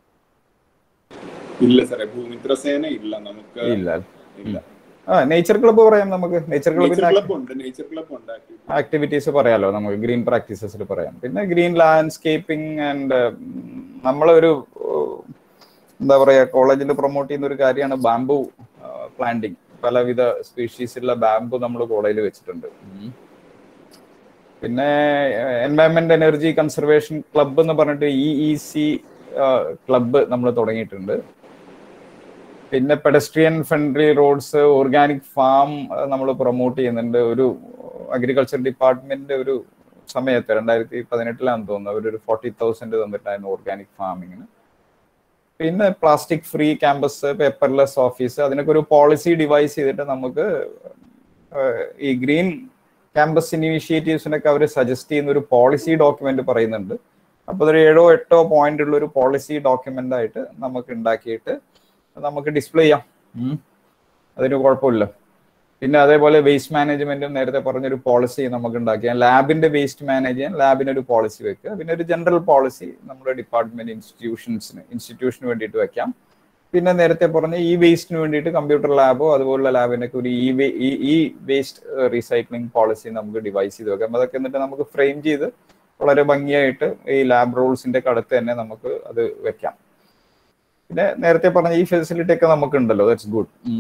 ഇല്ല സാറേ ഭൂമിത്ര സേന ഇല്ല നമുക്ക് ഇല്ല ഇല്ല ആ നേച്ചർ ക്ലബ്ബ് പറയാം നമുക്ക് നേച്ചർ നേച്ചർ ക്ലബിന്റെ ക്ലബ് ഉണ്ട് നേച്ചർ ക്ലബ് ഉണ്ട് active. ആക്ടിവിറ്റീസ് പറയാലോ നമുക്ക് ഗ്രീൻ പ്രാക്ടീസസിൽ പറയാം പിന്നെ ഗ്രീൻ ലാൻഡ്സ്കേപ്പിംഗ് ആൻഡ് നമ്മളൊരു ഏഹ്, എന്താ പറയാ കോളേജിൽ പ്രൊമോട്ട് ചെയ്യുന്ന ഒരു കാര്യമാണ് ബാംബു പ്ലാന്റിങ് പലവിധ സ്പീഷീസിലുള്ള ബാംബു നമ്മൾ കോളേജിൽ വെച്ചിട്ടുണ്ട് ഉം. പിന്നെ എൻവയൺമെന്റ് എനർജി കൺസർവേഷൻ ക്ലബ്ബ് എന്ന് പറഞ്ഞിട്ട് ഇ ഇ സി ക്ലബ്ബ് നമ്മൾ തുടങ്ങിയിട്ടുണ്ട് പിന്നെ pedestrian friendly roads organic farm നമ്മൾ പ്രൊമോട്ട് ചെയ്യുന്നുണ്ട് ഒരു അഗ്രികൾച്ചർ ഡിപ്പാർട്ട്മെന്റ് ഒരു സമയത്ത് രണ്ടായിരത്തി പതിനെട്ടിലാണെന്ന് തോന്നുന്നു അവരൊരു ഫോർട്ടി തൗസൻഡ് തന്നിട്ടായിരുന്നു ഓർഗാനിക് ഫാമിങ്ങിന് പിന്നെ plastic free campus paperless office അതിനൊക്കെ ഒരു പോളിസി ഡിവൈസ് ചെയ്തിട്ട് നമുക്ക് ഏഹ്, ഈ ഗ്രീൻ ക്യാമ്പസ് ഇനീഷ്യേറ്റീവ്സിനൊക്കെ അവർ സജസ്റ്റ് ചെയ്യുന്ന ഒരു പോളിസി ഡോക്യുമെന്റ് പറയുന്നുണ്ട് അപ്പോൾ അതൊരു ഏഴോ എട്ടോ പോയിന്റ് ഉള്ള ഒരു പോളിസി ഡോക്യുമെന്റ് ആയിട്ട് നമുക്ക് ഉണ്ടാക്കിയിട്ട് നമുക്ക് ഡിസ്പ്ലേ ചെയ്യാം ഉം. അതിന് കുഴപ്പമില്ല പിന്നെ അതേപോലെ വേസ്റ്റ് മാനേജ്മെന്റും നേരത്തെ പറഞ്ഞൊരു പോളിസി നമുക്ക് ഉണ്ടാക്കിയാൽ ലാബിന്റെ വേസ്റ്റ് മാനേജ് ചെയ്യാൻ ലാബിന് ഒരു പോളിസി വെക്കുക പിന്നെ ഒരു ജനറൽ പോളിസി നമ്മുടെ ഡിപ്പാർട്ട്മെന്റ് ഇൻസ്റ്റിറ്റ്യൂഷൻസിന് ഇൻസ്റ്റിറ്റ്യൂഷന് വേണ്ടിയിട്ട് വെക്കാം പിന്നെ നേരത്തെ പറഞ്ഞ ഈ വേസ്റ്റിന് വേണ്ടിയിട്ട് കമ്പ്യൂട്ടർ ലാബോ അതുപോലുള്ള ലാബിനൊക്കെ ഒരു ഈ വേ- ഈ ഈ വേസ്റ്റ് റീസൈക്ലിംഗ് പോളിസി നമുക്ക് ഡിവൈസ് ചെയ്ത് വെക്കാം അതൊക്കെ എന്നിട്ട് നമുക്ക് ഫ്രെയിം ചെയ്ത് വളരെ ഭംഗിയായിട്ട് ഈ ലാബ് റൂൾസിന്റെ അടുത്ത് തന്നെ നമുക്ക് അത് വെക്കാം പിന്നെ നേരത്തെ പറഞ്ഞ ഈ ഫെസിലിറ്റി ഒക്കെ നമുക്ക് ഉണ്ടല്ലോ ദാറ്റ്സ് ഗുഡ്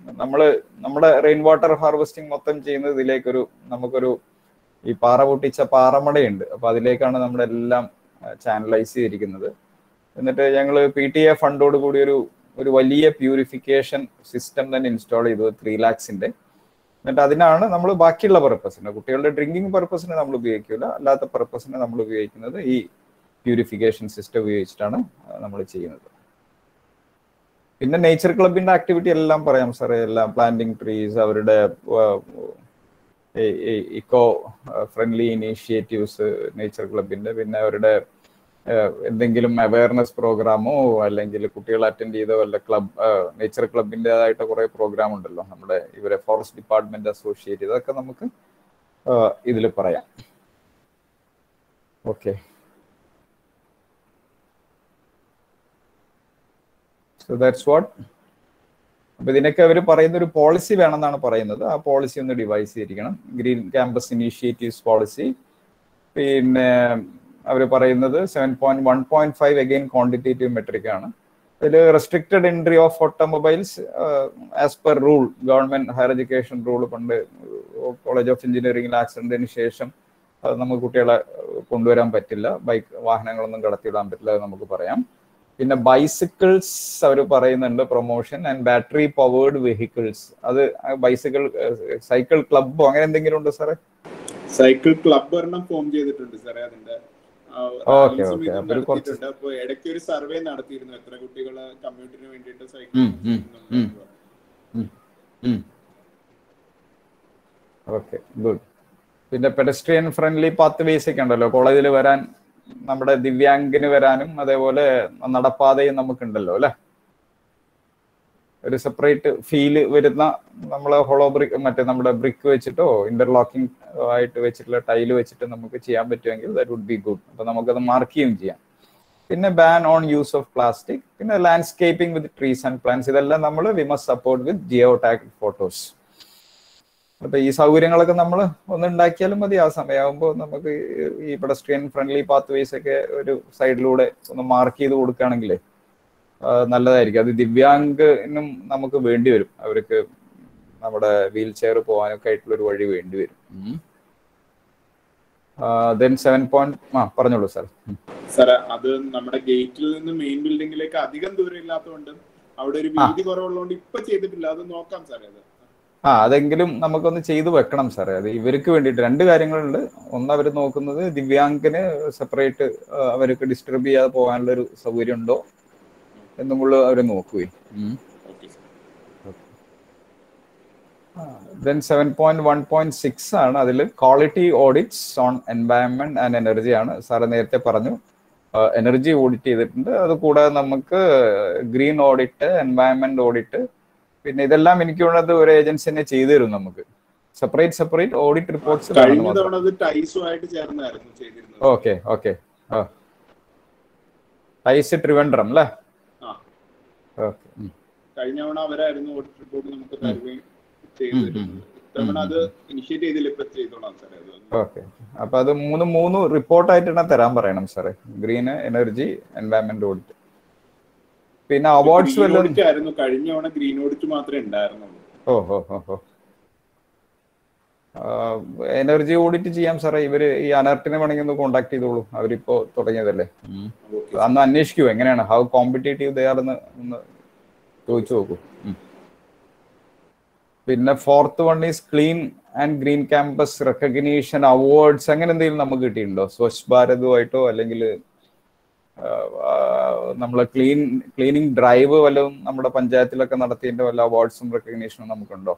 നമ്മൾ നമ്മുടെ റെയിൻ വാട്ടർ ഹാർവെസ്റ്റിംഗ് മൊത്തം ചെയ്യുന്നത് ഇതിലേക്കൊരു നമുക്കൊരു ഈ പാറ പൊട്ടിച്ച പാറമടയുണ്ട് അപ്പൊ അതിലേക്കാണ് നമ്മളെല്ലാം ചാനലൈസ് ചെയ്തിരിക്കുന്നത് എന്നിട്ട് ഞങ്ങൾ പി ടി എ ഫണ്ടോട് കൂടി ഒരു ഒരു വലിയ പ്യൂരിഫിക്കേഷൻ സിസ്റ്റം തന്നെ ഇൻസ്റ്റാൾ ചെയ്തു ത്രീ ലാക്സിന്റെ എന്നിട്ട് അതിനാണ് നമ്മൾ ബാക്കിയുള്ള പർപ്പസിന് കുട്ടികളുടെ ഡ്രിങ്കിങ് പർപ്പസിന് നമ്മൾ ഉപയോഗിക്കില്ല അല്ലാത്ത പർപ്പസിന് നമ്മൾ ഉപയോഗിക്കുന്നത് ഈ പ്യൂരിഫിക്കേഷൻ സിസ്റ്റം ഉപയോഗിച്ചിട്ടാണ് നമ്മൾ ചെയ്യുന്നത് പിന്നെ നേച്ചർ ക്ലബിന്റെ ആക്ടിവിറ്റി എല്ലാം പറയാം സാറേ എല്ലാം പ്ലാന്റിങ് ട്രീസ് അവരുടെ ഇക്കോ ഫ്രണ്ട്ലി ഇനീഷ്യേറ്റീവ്സ് നേച്ചർ ക്ലബിന്റെ പിന്നെ അവരുടെ എന്തെങ്കിലും അവയർനെസ് പ്രോഗ്രാമോ അല്ലെങ്കിൽ കുട്ടികൾ അറ്റൻഡ് ചെയ്ത വല്ല ക്ലബ് നേച്ചർ ക്ലബിൻ്റെതായിട്ട് കുറെ പ്രോഗ്രാം ഉണ്ടല്ലോ നമ്മുടെ ഇവരെ ഫോറസ്റ്റ് ഡിപ്പാർട്ട്മെന്റ് അസോസിയേറ്റ് ചെയ്തൊക്കെ നമുക്ക് ഇതിൽ പറയാം ഓക്കെ സോ ദാറ്റ്സ് വാട്ട് അപ്പൊ ഇതിനൊക്കെ അവർ പറയുന്ന ഒരു പോളിസി വേണമെന്നാണ് പറയുന്നത് ആ പോളിസി ഒന്ന് ഡിവൈസ് ചെയ്തിരിക്കണം ഗ്രീൻ ക്യാമ്പസ് ഇനീഷ്യേറ്റീവ്സ് പോളിസി പിന്നെ അവർ പറയുന്നത് seven point one point five again quantitative metric ആണ് ഇതിൽ restricted entry of automobiles as per rule government higher education rule പണ്ട് കോളേജ് ഓഫ് എഞ്ചിനീയറിംഗിൽ ആക്സിഡന്റിന് ശേഷം നമുക്ക് കുട്ടികളെ കൊണ്ടുവരാൻ പറ്റില്ല ബൈക്ക് വാഹനങ്ങളൊന്നും കടത്തിവിടാൻ പറ്റില്ല എന്ന് നമുക്ക് പറയാം പിന്നെ ബൈസിക്കിൾസ് അവർ പറയുന്നുണ്ട് promotion and battery powered vehicles അത് ബൈസിക്കിൾ സൈക്കിൾ ക്ലബോ അങ്ങനെ എന്തെങ്കിലും ഉണ്ടോ സാറേ സൈക്കിൾ ക്ലബ് ഒരെണ്ണം ഫോം ചെയ്തിട്ടുണ്ട് സാറേ അതിന്റെ ഓക്കെ ഓക്കെ അപ്പൊ കുറച്ച് അപ്പൊ ഇടയ്ക്ക് ഒരു സർവേ നടത്തിയിരുന്നു എത്ര കുട്ടികൾ കമ്മ്യൂണിറ്റിന് വേണ്ടിയിട്ട് സൈക്കിൾ ഓക്കെ ഗുഡ് പിന്നെ പെഡസ്ട്രിയൻ ഫ്രണ്ട്ലി പാത്ത് വേസ് ഒക്കെ ഉണ്ടല്ലോ കോളേജിൽ വരാൻ നമ്മുടെ ദിവ്യാംഗിന് വരാനും അതേപോലെ നടപ്പാതയും നമുക്കുണ്ടല്ലോ അല്ലെ ഒരു സെപ്പറേറ്റ് ഫീല് വരുന്ന നമ്മൾ ഹോളോ ബ്രിക്ക് മറ്റേ നമ്മുടെ ബ്രിക്ക് വെച്ചിട്ടോ ഇന്റർലോക്കിംഗ് ആയിട്ട് വെച്ചിട്ടുള്ള ടൈല് വെച്ചിട്ട് നമുക്ക് ചെയ്യാൻ പറ്റുമെങ്കിൽ ദാറ്റ് വുഡ് ബി ഗുഡ് അപ്പൊ നമുക്കത് മാർക്ക് ചെയ്യുകയും ചെയ്യാം പിന്നെ ban on use of plastic പിന്നെ landscaping with trees and plants ഇതെല്ലാം നമ്മൾ we must support with geo tag photos അപ്പൊ ഈ സൗകര്യങ്ങളൊക്കെ നമ്മൾ ഒന്ന് ഉണ്ടാക്കിയാലും മതി ആ സമയമാകുമ്പോൾ നമുക്ക് ഈ പെഡസ്ട്രിയൻ ഫ്രണ്ട്ലി പാത്ത് വേസ് ഒക്കെ ഒരു സൈഡിലൂടെ ഒന്ന് മാർക്ക് ചെയ്ത് കൊടുക്കുകയാണെങ്കിൽ നല്ലതായിരിക്കും അത് ദിവ്യാംഗനും നമുക്ക് വേണ്ടി വരും അവർക്ക് നമ്മുടെ വീൽ ചെയർ പോകാനൊക്കെ ആയിട്ടുള്ള ഒരു വഴി വേണ്ടി വരും ദെൻ സെവൻ പോയിന്റ് ആ പറഞ്ഞോളൂ സാർ സാറേ അത് നമ്മുടെ ഗേറ്റിൽ നിന്ന് മെയിൻ ബിൽഡിംഗിലേക്ക് അധികം ദൂരം ഇല്ലാത്തതുകൊണ്ട് അവിടെ ഒരു വീതി കുറവുള്ളതുകൊണ്ട് ഇപ്പൊ ചെയ്തിട്ടില്ല അത് നോക്കാം സാറേ അത് ആ അതെങ്കിലും നമുക്കൊന്ന് ചെയ്തു വെക്കണം സാറേ അത് ഇവർക്ക് വേണ്ടിയിട്ട് രണ്ട് കാര്യങ്ങളുണ്ട് ഒന്ന് അവർ നോക്കുന്നത് ദിവ്യാംഗന് സെപ്പറേറ്റ് അവർക്ക് ഡിസ്റ്റർബ് ചെയ്യാതെ പോകാനുള്ള ഒരു സൗകര്യം ഉണ്ടോ എന്നും കൂടെ അവർ നോക്കുകയും then seven point one point six ആണ് അതിൽ quality audits on environment and energy ആണ് സാറ് നേരത്തെ പറഞ്ഞു എനർജി ഓഡിറ്റ് ചെയ്തിട്ടുണ്ട് അത് കൂടാതെ നമുക്ക് ഗ്രീൻ ഓഡിറ്റ് എൻവയൺമെന്റ് ഓഡിറ്റ് പിന്നെ ഇതെല്ലാം എനിക്ക് വേണ്ടത് ഒരു ഏജൻസി തന്നെ ചെയ്തു തരും നമുക്ക് സെപ്പറേറ്റ് സെപ്പറേറ്റ് ഓഡിറ്റ് റിപ്പോർട്ട്സ് കഴിഞ്ഞ തവണ അത് ടൈസുമായിട്ട് ചേർന്നായിരുന്നു ചെയ്തിരുന്നത് ഓക്കെ ഓക്കെ ആ ടൈസ് ട്രിവൻഡ്രം അല്ലേ ആ ഓക്കെ കഴിഞ്ഞ തവണ അവരായിരുന്നു ഓഡിറ്റ് റിപ്പോർട്ട് നമുക്ക് തരുകയും ചെയ്തു തരുന്നത് ഇത്തവണ അത് ഇനിഷ്യേറ്റ് ചെയ്തില്ല ഇപ്പൊ ചെയ്തോളാം സാറേ അത് ഓക്കെ അപ്പൊ അത് മൂന്ന് മൂന്ന് റിപ്പോർട്ടായിട്ട് തന്നെ തരാൻ പറയണം സാറേ ഗ്രീൻ എനർജി എൻവയൺമെന്റ് ഓഡിറ്റ് പിന്നെ അവാർഡ്സ് ഗ്രീൻ വല്ലതും ഓഡിറ്റ് ആയിരുന്നു കഴിഞ്ഞ തവണ ഗ്രീൻ ഓഡിറ്റ് മാത്രമേ ഉണ്ടായിരുന്നുള്ളൂ ഓ ഹോ ഹോ ഹോ എനർജി ഓഡിറ്റ് ചെയ്യാം സാറേ ഇവര് ഈ അനർട്ടിനെ വേണമെങ്കിൽ ഒന്ന് കോണ്ടാക്ട് ചെയ്തോളൂ അവരിപ്പോ തുടങ്ങിയതല്ലേ ഓക്കെ അന്ന് അന്വേഷിക്കൂ എങ്ങനെയാണ് ഹൗ കോമ്പറ്റേറ്റീവ് ദേ ആണെന്ന് ഒന്ന് ചോദിച്ചു നോക്കൂ ഉം. പിന്നെ fourth one is clean and green campus recognition awards അങ്ങനെ എന്തെങ്കിലും നമുക്ക് കിട്ടിയിട്ടുണ്ടോ സ്വച്ഛ് ഭാരതുമായിട്ടോ അല്ലെങ്കിൽ നമ്മൾ ക്ലീൻ ക്ലീനിങ് ഡ്രൈവ് വല്ലതും നമ്മുടെ പഞ്ചായത്തിലൊക്കെ നടത്തിയതിന്റെ വല്ല അവാർഡ്സും റെക്കഗ്നീഷനും നമുക്കുണ്ടോ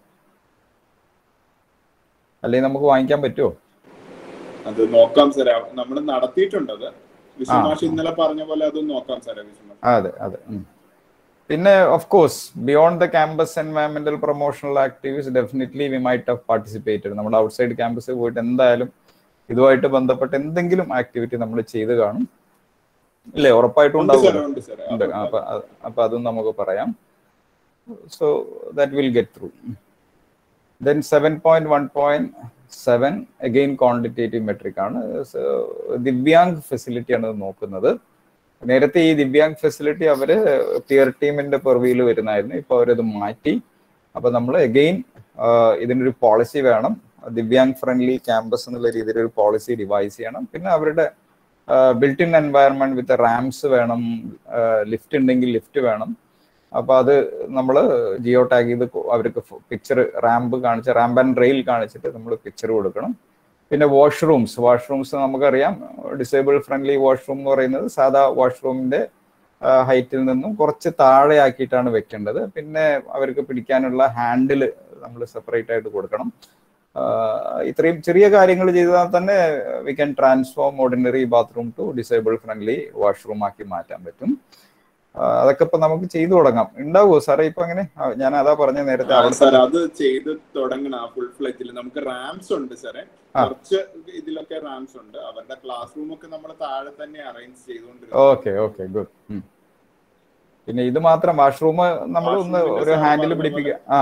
അല്ലെങ്കിൽ നമുക്ക് വാങ്ങിക്കാൻ പറ്റുമോ അത് നോക്കാം സാറേ നമ്മൾ നടത്തിയിട്ടുണ്ട് അത് വിശ്വമാഷ് ഇന്നലെ പറഞ്ഞ പോലെ അത് നോക്കാം സാറേ വിശ്വമാഷ് അതെ അതെ ഉം. പിന്നെ of course beyond the campus environmental promotional activities definitely we might have participated നമ്മുടെ ഔട്ട്സൈഡ് ക്യാമ്പസിൽ പോയിട്ട് എന്തായാലും ഇതുമായിട്ട് ബന്ധപ്പെട്ട എന്തെങ്കിലും ആക്ടിവിറ്റി നമ്മൾ ചെയ്ത് കാണും ഇല്ലേ ഉറപ്പായിട്ടും ഉണ്ട് സാറേ ഉണ്ടാവും ഉണ്ട് സാറേ ഉണ്ട് അപ്പൊ അത് അപ്പൊ അതും നമുക്ക് പറയാം so that will get through then seven point one point seven again quantitative metric ആണ് So, ദിവ്യാങ് ഫെസിലിറ്റി ആണ് ഇത് നോക്കുന്നത് നേരത്തെ ഈ ദിവ്യാങ് ഫെസിലിറ്റി അവര് പിയർ ടീമിന്റെ പെർവിയിൽ വരുന്നായിരുന്നു ഇപ്പൊ അവരത് മാറ്റി അപ്പൊ നമ്മൾ എഗെയിൻ ഇതിനൊരു പോളിസി വേണം ദിവ്യാങ് ഫ്രണ്ട്ലി ക്യാമ്പസ് എന്നുള്ള രീതിയിൽ ഒരു പോളിസി ഡിവൈസ് ചെയ്യണം പിന്നെ അവരുടെ built in environment with ramps വേണം ലിഫ്റ്റ് ഉണ്ടെങ്കിൽ ലിഫ്റ്റ് വേണം അപ്പൊ അത് നമ്മൾ ജിയോ ടാഗ് ചെയ്ത് കൊ- അവർക്ക് പിക്ചർ റാമ്പ് കാണിച്ച് റാമ്പ് ആൻഡ് റെയിൽ കാണിച്ചിട്ട് നമ്മൾ പിക്ചർ കൊടുക്കണം പിന്നെ വാഷ്റൂംസ് വാഷ്റൂംസ് നമുക്കറിയാം ഡിസേബിൾ ഫ്രണ്ട്ലി വാഷ്റൂം എന്ന് പറയുന്നത് സാധാ വാഷ്റൂമിന്റെ ഹൈറ്റിൽ നിന്നും കുറച്ച് താഴെ ആക്കിയിട്ടാണ് വെക്കേണ്ടത് പിന്നെ അവർക്ക് പിടിക്കാനുള്ള ഹാൻഡിൽ നമ്മൾ സെപ്പറേറ്റ് ആയിട്ട് കൊടുക്കണം ആഹ് ഇത്രയും ചെറിയ കാര്യങ്ങൾ ചെയ്താൽ തന്നെ we can transform ordinary bathroom to disable friendly washroom ആക്കി മാറ്റാൻ പറ്റും ആഹ് അതൊക്കെ ഇപ്പൊ നമുക്ക് ചെയ്തു തുടങ്ങാം ഉണ്ടാവുമോ സാറേ ഇപ്പൊ അങ്ങനെ ആ, ഞാൻ അതാ പറഞ്ഞ നേരത്തെ അവിടെ സാർ അത് ചെയ്ത് തുടങ്ങണം ആ ഫുൾ ഫ്ലെജിൽ നമുക്ക് റാംസ് ഉണ്ട് സാറേ ആ. കുറച്ച് ഇതിലൊക്കെ റാംസ് ഉണ്ട് അവരുടെ ക്ലാസ് റൂം ഒക്കെ നമ്മൾ താഴെ തന്നെ അറേഞ്ച് ചെയ്തുകൊണ്ടിരുന്നത് ഓക്കെ ഓക്കെ ഗുഡ് പിന്നെ ഇത് മാത്രം വാഷ്റൂം നമ്മൾ ഒന്ന് Washroom ഒരു sir ഹാൻഡിൽ പറഞ്ഞ പിടിപ്പിക്കുക ആ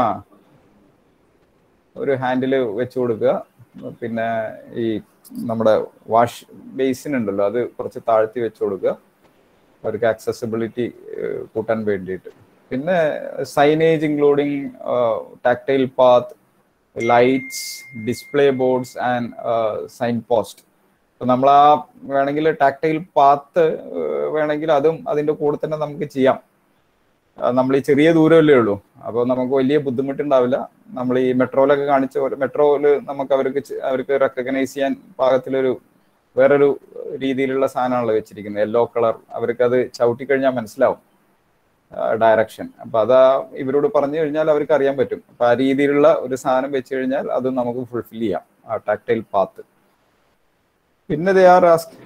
ഒരു ഹാൻഡിൽ വെച്ച് കൊടുക്കുക പിന്നെ ഈ നമ്മുടെ വാഷ് ബേസിൻ ഉണ്ടല്ലോ അത് കുറച്ച് താഴ്ത്തി വെച്ച് കൊടുക്കുക അവർക്ക് ആക്സസിബിലിറ്റി കൂട്ടാൻ വേണ്ടിയിട്ട് പിന്നെ signage including tactile path lights display boards and sign post അപ്പൊ നമ്മൾ ആ വേണമെങ്കിൽ ടാക്ടൈൽ പാത്ത് വേണമെങ്കിൽ അതും അതിന്റെ കൂടെ തന്നെ നമുക്ക് ചെയ്യാം നമ്മൾ ഈ ചെറിയ ദൂരമല്ലേ ഉള്ളൂ അപ്പോൾ നമുക്ക് വലിയ ബുദ്ധിമുട്ടുണ്ടാവില്ല നമ്മൾ ഈ മെട്രോയിലൊക്കെ കാണിച്ച പോലെ മെട്രോയിൽ നമുക്ക് അവർക്ക് ചെ- അവർക്ക് റെക്കഗ്നൈസ് ചെയ്യാൻ പാകത്തിലൊരു വേറൊരു രീതിയിലുള്ള സാധനമാണല്ലോ വെച്ചിരിക്കുന്നത് യെല്ലോ കളർ അവർക്ക് അത് ചവിട്ടി കഴിഞ്ഞാൽ മനസ്സിലാവും ഡയറക്ഷൻ അപ്പൊ അതാ ഇവരോട് പറഞ്ഞു കഴിഞ്ഞാൽ അവർക്ക് അറിയാൻ പറ്റും അപ്പൊ ആ രീതിയിലുള്ള ഒരു സാധനം വെച്ച് കഴിഞ്ഞാൽ അത് നമുക്ക് ഫുൾഫിൽ ചെയ്യാം ആ ടാക്ടൈൽ പാത്ത് പിന്നെ ദേ ആർ ആസ്ക്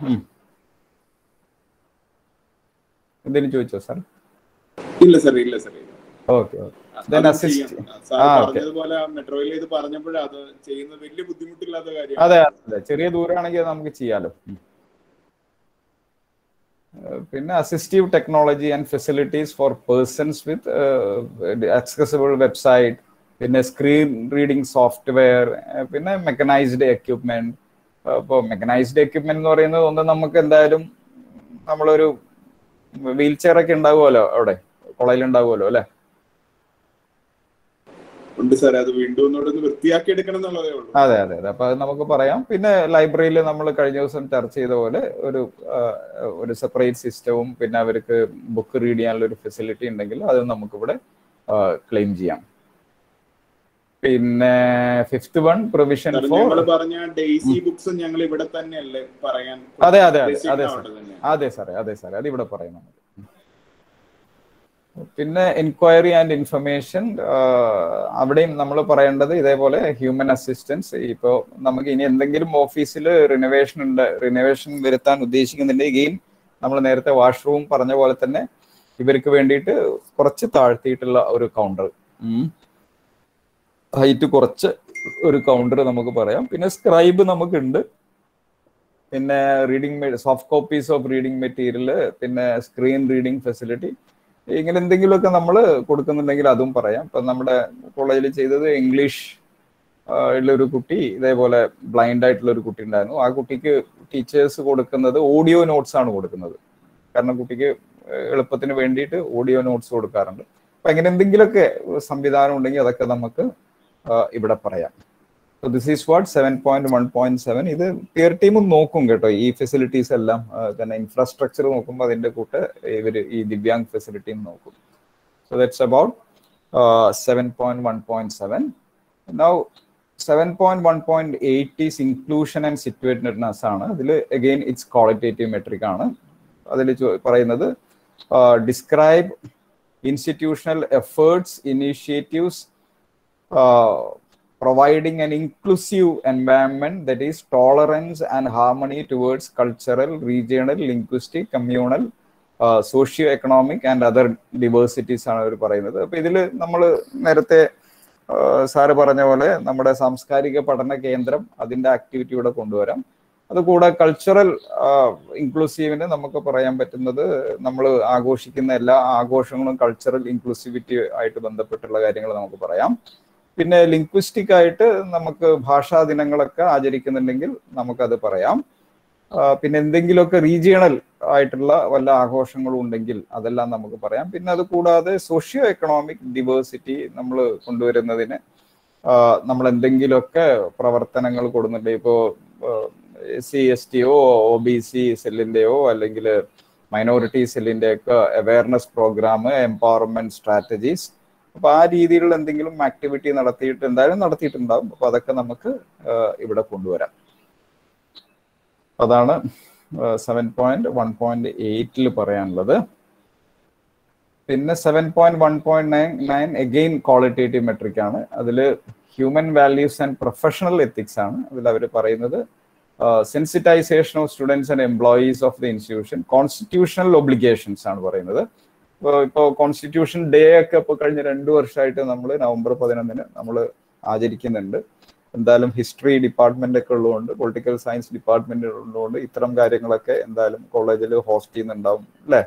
എന്തെങ്കിലും ചോദിച്ചോ സാർ ഇല്ല സാർ ഇല്ല സാർ ഇല്ല ഓക്കെ ഓക്കെ Then അതും assist. ചെയ്യാം. സാർ ആ, okay. പറഞ്ഞതുപോലെ മെട്രോയിൽ ഇത് പറഞ്ഞപ്പോഴേ അത് ചെയ്യുന്നത് വലിയ ബുദ്ധിമുട്ടില്ലാത്ത കാര്യം അതെ അതെ ചെറിയ ദൂരമാണെങ്കിൽ അത് നമുക്ക് ചെയ്യാലോ ഉം. ഏഹ് പിന്നെ assistive technology and facilities for persons with accessible website പിന്നെ സ്ക്രീൻ റീഡിംഗ് സോഫ്റ്റ്വെയർ പിന്നെ മെക്കനൈസ്ഡ് എക്യുപ്മെന്റ് ഇപ്പോൾ മെക്കനൈസ്ഡ് എക്യുപ്മെന്റ് എന്ന് പറയുന്നത് ഒന്ന് നമുക്ക് എന്തായാലും നമ്മളൊരു വീൽ ചെയർ ഒക്കെ ഉണ്ടാവുമല്ലോ അവിടെ കോളേജിൽ ഉണ്ടാവുമല്ലോ അല്ലെ ഉണ്ട് സാർ അത് വീണ്ടും ഒന്നുകൂടെ ഒന്ന് വൃത്തിയാക്കി എടുക്കണം എന്നുള്ളതേ ഉള്ളൂ അതെ അതെ അതെ അപ്പൊ അത് നമുക്ക് പറയാം പിന്നെ ലൈബ്രറിയിൽ നമ്മൾ കഴിഞ്ഞ ദിവസം ചർച്ച ചെയ്ത പോലെ ഒരു ആ, ഒരു സെപ്പറേറ്റ് സിസ്റ്റവും പിന്നെ അവർക്ക് ബുക്ക് റീഡ് ചെയ്യാനുള്ള ഒരു ഫെസിലിറ്റി ഉണ്ടെങ്കിൽ അത് നമുക്കിവിടെ ക്ലെയിം ചെയ്യാം പിന്നെ fifth one provision sir for ഞങ്ങൾ പറഞ്ഞ ഡെയ്സി ബുക്സ് ഞങ്ങൾ ഇവിടെ തന്നെയല്ലേ പറയാൻ അതെ അതെ അതെ ഉദ്ദേശിക്കുന്നത് അതെ അവിടെ സാർ തന്നെയാണ്. അതെ സാറേ അതെ സാറേ അത് ഇവിടെ പറയാം നമുക്ക് പിന്നെ എൻക്വയറി ആൻഡ് ഇൻഫർമേഷൻ അവിടെയും നമ്മൾ പറയേണ്ടത് ഇതേപോലെ ഹ്യൂമൻ അസിസ്റ്റൻസ് ഇപ്പോൾ നമുക്ക് ഇനി എന്തെങ്കിലും ഓഫീസിൽ റിനോവേഷൻ ഉണ്ട് റിനോവേഷൻ വരുത്താൻ ഉദ്ദേശിക്കുന്നുണ്ടെങ്കിൽ നമ്മൾ നേരത്തെ വാഷ്റൂം പറഞ്ഞ പോലെ തന്നെ ഇവർക്ക് വേണ്ടിയിട്ട് കുറച്ച് താഴ്ത്തിയിട്ടുള്ള ഒരു കൗണ്ടർ ഹൈറ്റ് കുറച്ച് ഒരു കൗണ്ടർ നമുക്ക് പറയാം പിന്നെ സ്ക്രൈബ് നമുക്കുണ്ട് പിന്നെ reading soft copies of reading material പിന്നെ സ്ക്രീൻ റീഡിംഗ് ഫെസിലിറ്റി ഇങ്ങനെ എന്തെങ്കിലുമൊക്കെ നമ്മൾ കൊടുക്കുന്നുണ്ടെങ്കിൽ അതും പറയാം ഇപ്പം നമ്മുടെ കോളേജിൽ ചെയ്തത് ഇംഗ്ലീഷ് ഉള്ള ഒരു കുട്ടി ഇതേപോലെ ബ്ലൈൻഡ് ആയിട്ടുള്ള ഒരു കുട്ടി ഉണ്ടായിരുന്നു ആ കുട്ടിക്ക് ടീച്ചേഴ്സ് കൊടുക്കുന്നത് ഓഡിയോ നോട്ട്സ് ആണ് കൊടുക്കുന്നത് കാരണം കുട്ടിക്ക് എളുപ്പത്തിന് വേണ്ടിയിട്ട് ഓഡിയോ നോട്ട്സ് കൊടുക്കാറുണ്ട് അപ്പൊ അങ്ങനെ എന്തെങ്കിലുമൊക്കെ സംവിധാനം ഉണ്ടെങ്കിൽ അതൊക്കെ നമുക്ക് ആ, ഇവിടെ പറയാം this is what seven point one point seven ഇത് പിയർ ടീമും നോക്കും കേട്ടോ ഈ ഫെസിലിറ്റീസ് എല്ലാം ആ, തന്നെ ഇൻഫ്രാസ്ട്രക്ചർ നോക്കുമ്പോൾ അതിന്റെ കൂട്ട് ഇവർ ഈ ദിവ്യാങ് ഫെസിലിറ്റിയും നോക്കും so that's about seven point one point seven now seven point one point eight is inclusion and situatedness ആണ് അതിൽ അഗെയിൻ ഇറ്റ്സ് ക്വാളിറ്റേറ്റീവ് മെട്രിക് ആണ് അതിൽ പറയുന്നത് describe institutional efforts initiatives providing an inclusive environment that is tolerance and harmony towards cultural, regional, linguistic, communal, uh, socio-economic and other diversities ആണ് അവർ പറയുന്നത് അപ്പൊ ഇതിൽ നമ്മൾ നേരത്തെ സാറ് പറഞ്ഞ പോലെ നമ്മുടെ സാംസ്കാരിക പഠന കേന്ദ്രം അതിന്റെ ആക്ടിവിറ്റി ഇവിടെ കൊണ്ടുവരാം അതുകൂടെ കൾച്ചറൽ ഇൻക്ലൂസീവിന് നമുക്ക് പറയാൻ പറ്റുന്നത് നമ്മൾ ആഘോഷിക്കുന്ന എല്ലാ ആഘോഷങ്ങളും കൾച്ചറൽ ഇൻക്ലൂസിവിറ്റി ആയിട്ട് ബന്ധപ്പെട്ടുള്ള കാര്യങ്ങൾ നമുക്ക് പറയാം പിന്നെ ലിംഗ്വിസ്റ്റിക് ആയിട്ട് നമുക്ക് ഭാഷാ ദിനങ്ങളൊക്കെ ആചരിക്കുന്നുണ്ടെങ്കിൽ നമുക്കത് പറയാം ആ, പിന്നെ എന്തെങ്കിലുമൊക്കെ റീജിയണൽ ആയിട്ടുള്ള വല്ല ആഘോഷങ്ങളും ഉണ്ടെങ്കിൽ അതെല്ലാം നമുക്ക് പറയാം പിന്നെ അത് കൂടാതെ സോഷ്യോ എക്കണോമിക് ഡിവേഴ്സിറ്റി നമ്മൾ കൊണ്ടുവരുന്നതിന് നമ്മൾ എന്തെങ്കിലുമൊക്കെ പ്രവർത്തനങ്ങൾ കൊടുക്കുന്നുണ്ട് ഇപ്പോൾ സി എസ് ടിയോ ഒ ബി സി സെല്ലിൻ്റെയോ അല്ലെങ്കിൽ മൈനോറിറ്റി സെല്ലിൻ്റെ ഒക്കെ അവയർനെസ് പ്രോഗ്രാം എംപവർമെന്റ് സ്ട്രാറ്റജീസ് അപ്പൊ ആ രീതിയിലുള്ള എന്തെങ്കിലും ആക്ടിവിറ്റി നടത്തിയിട്ട് എന്തായാലും നടത്തിയിട്ടുണ്ടാവും അപ്പൊ അതൊക്കെ നമുക്ക് ഇവിടെ കൊണ്ടുവരാം അതാണ് സെവൻ പോയിന്റ് വൺ പോയിന്റ് എയ്റ്റിൽ പറയാനുള്ളത് പിന്നെ seven point one point nine nine again qualitative metric ആണ് അതിൽ human values and professional ethics ആണ് അതിൽ അവർ പറയുന്നത് sensitisation of students and employees of the institution constitutional obligations ആണ് പറയുന്നത് ഇപ്പോൾ ഇപ്പോൾ കോൺസ്റ്റിറ്റ്യൂഷൻ ഡേ ഒക്കെ ഇപ്പോൾ കഴിഞ്ഞ രണ്ടു വർഷമായിട്ട് നമ്മൾ നവംബർ പതിനൊന്നിന് നമ്മൾ ആചരിക്കുന്നുണ്ട് എന്തായാലും ഹിസ്റ്ററി ഡിപ്പാർട്ട്മെന്റ് ഒക്കെ ഉള്ളതുകൊണ്ട് പൊളിറ്റിക്കൽ സയൻസ് ഡിപ്പാർട്ട്മെന്റ് ഉള്ളതുകൊണ്ട് ഇത്തരം കാര്യങ്ങളൊക്കെ എന്തായാലും കോളേജിൽ ഹോസ്റ്റ് ചെയ്യുന്നുണ്ടാവും അല്ലേ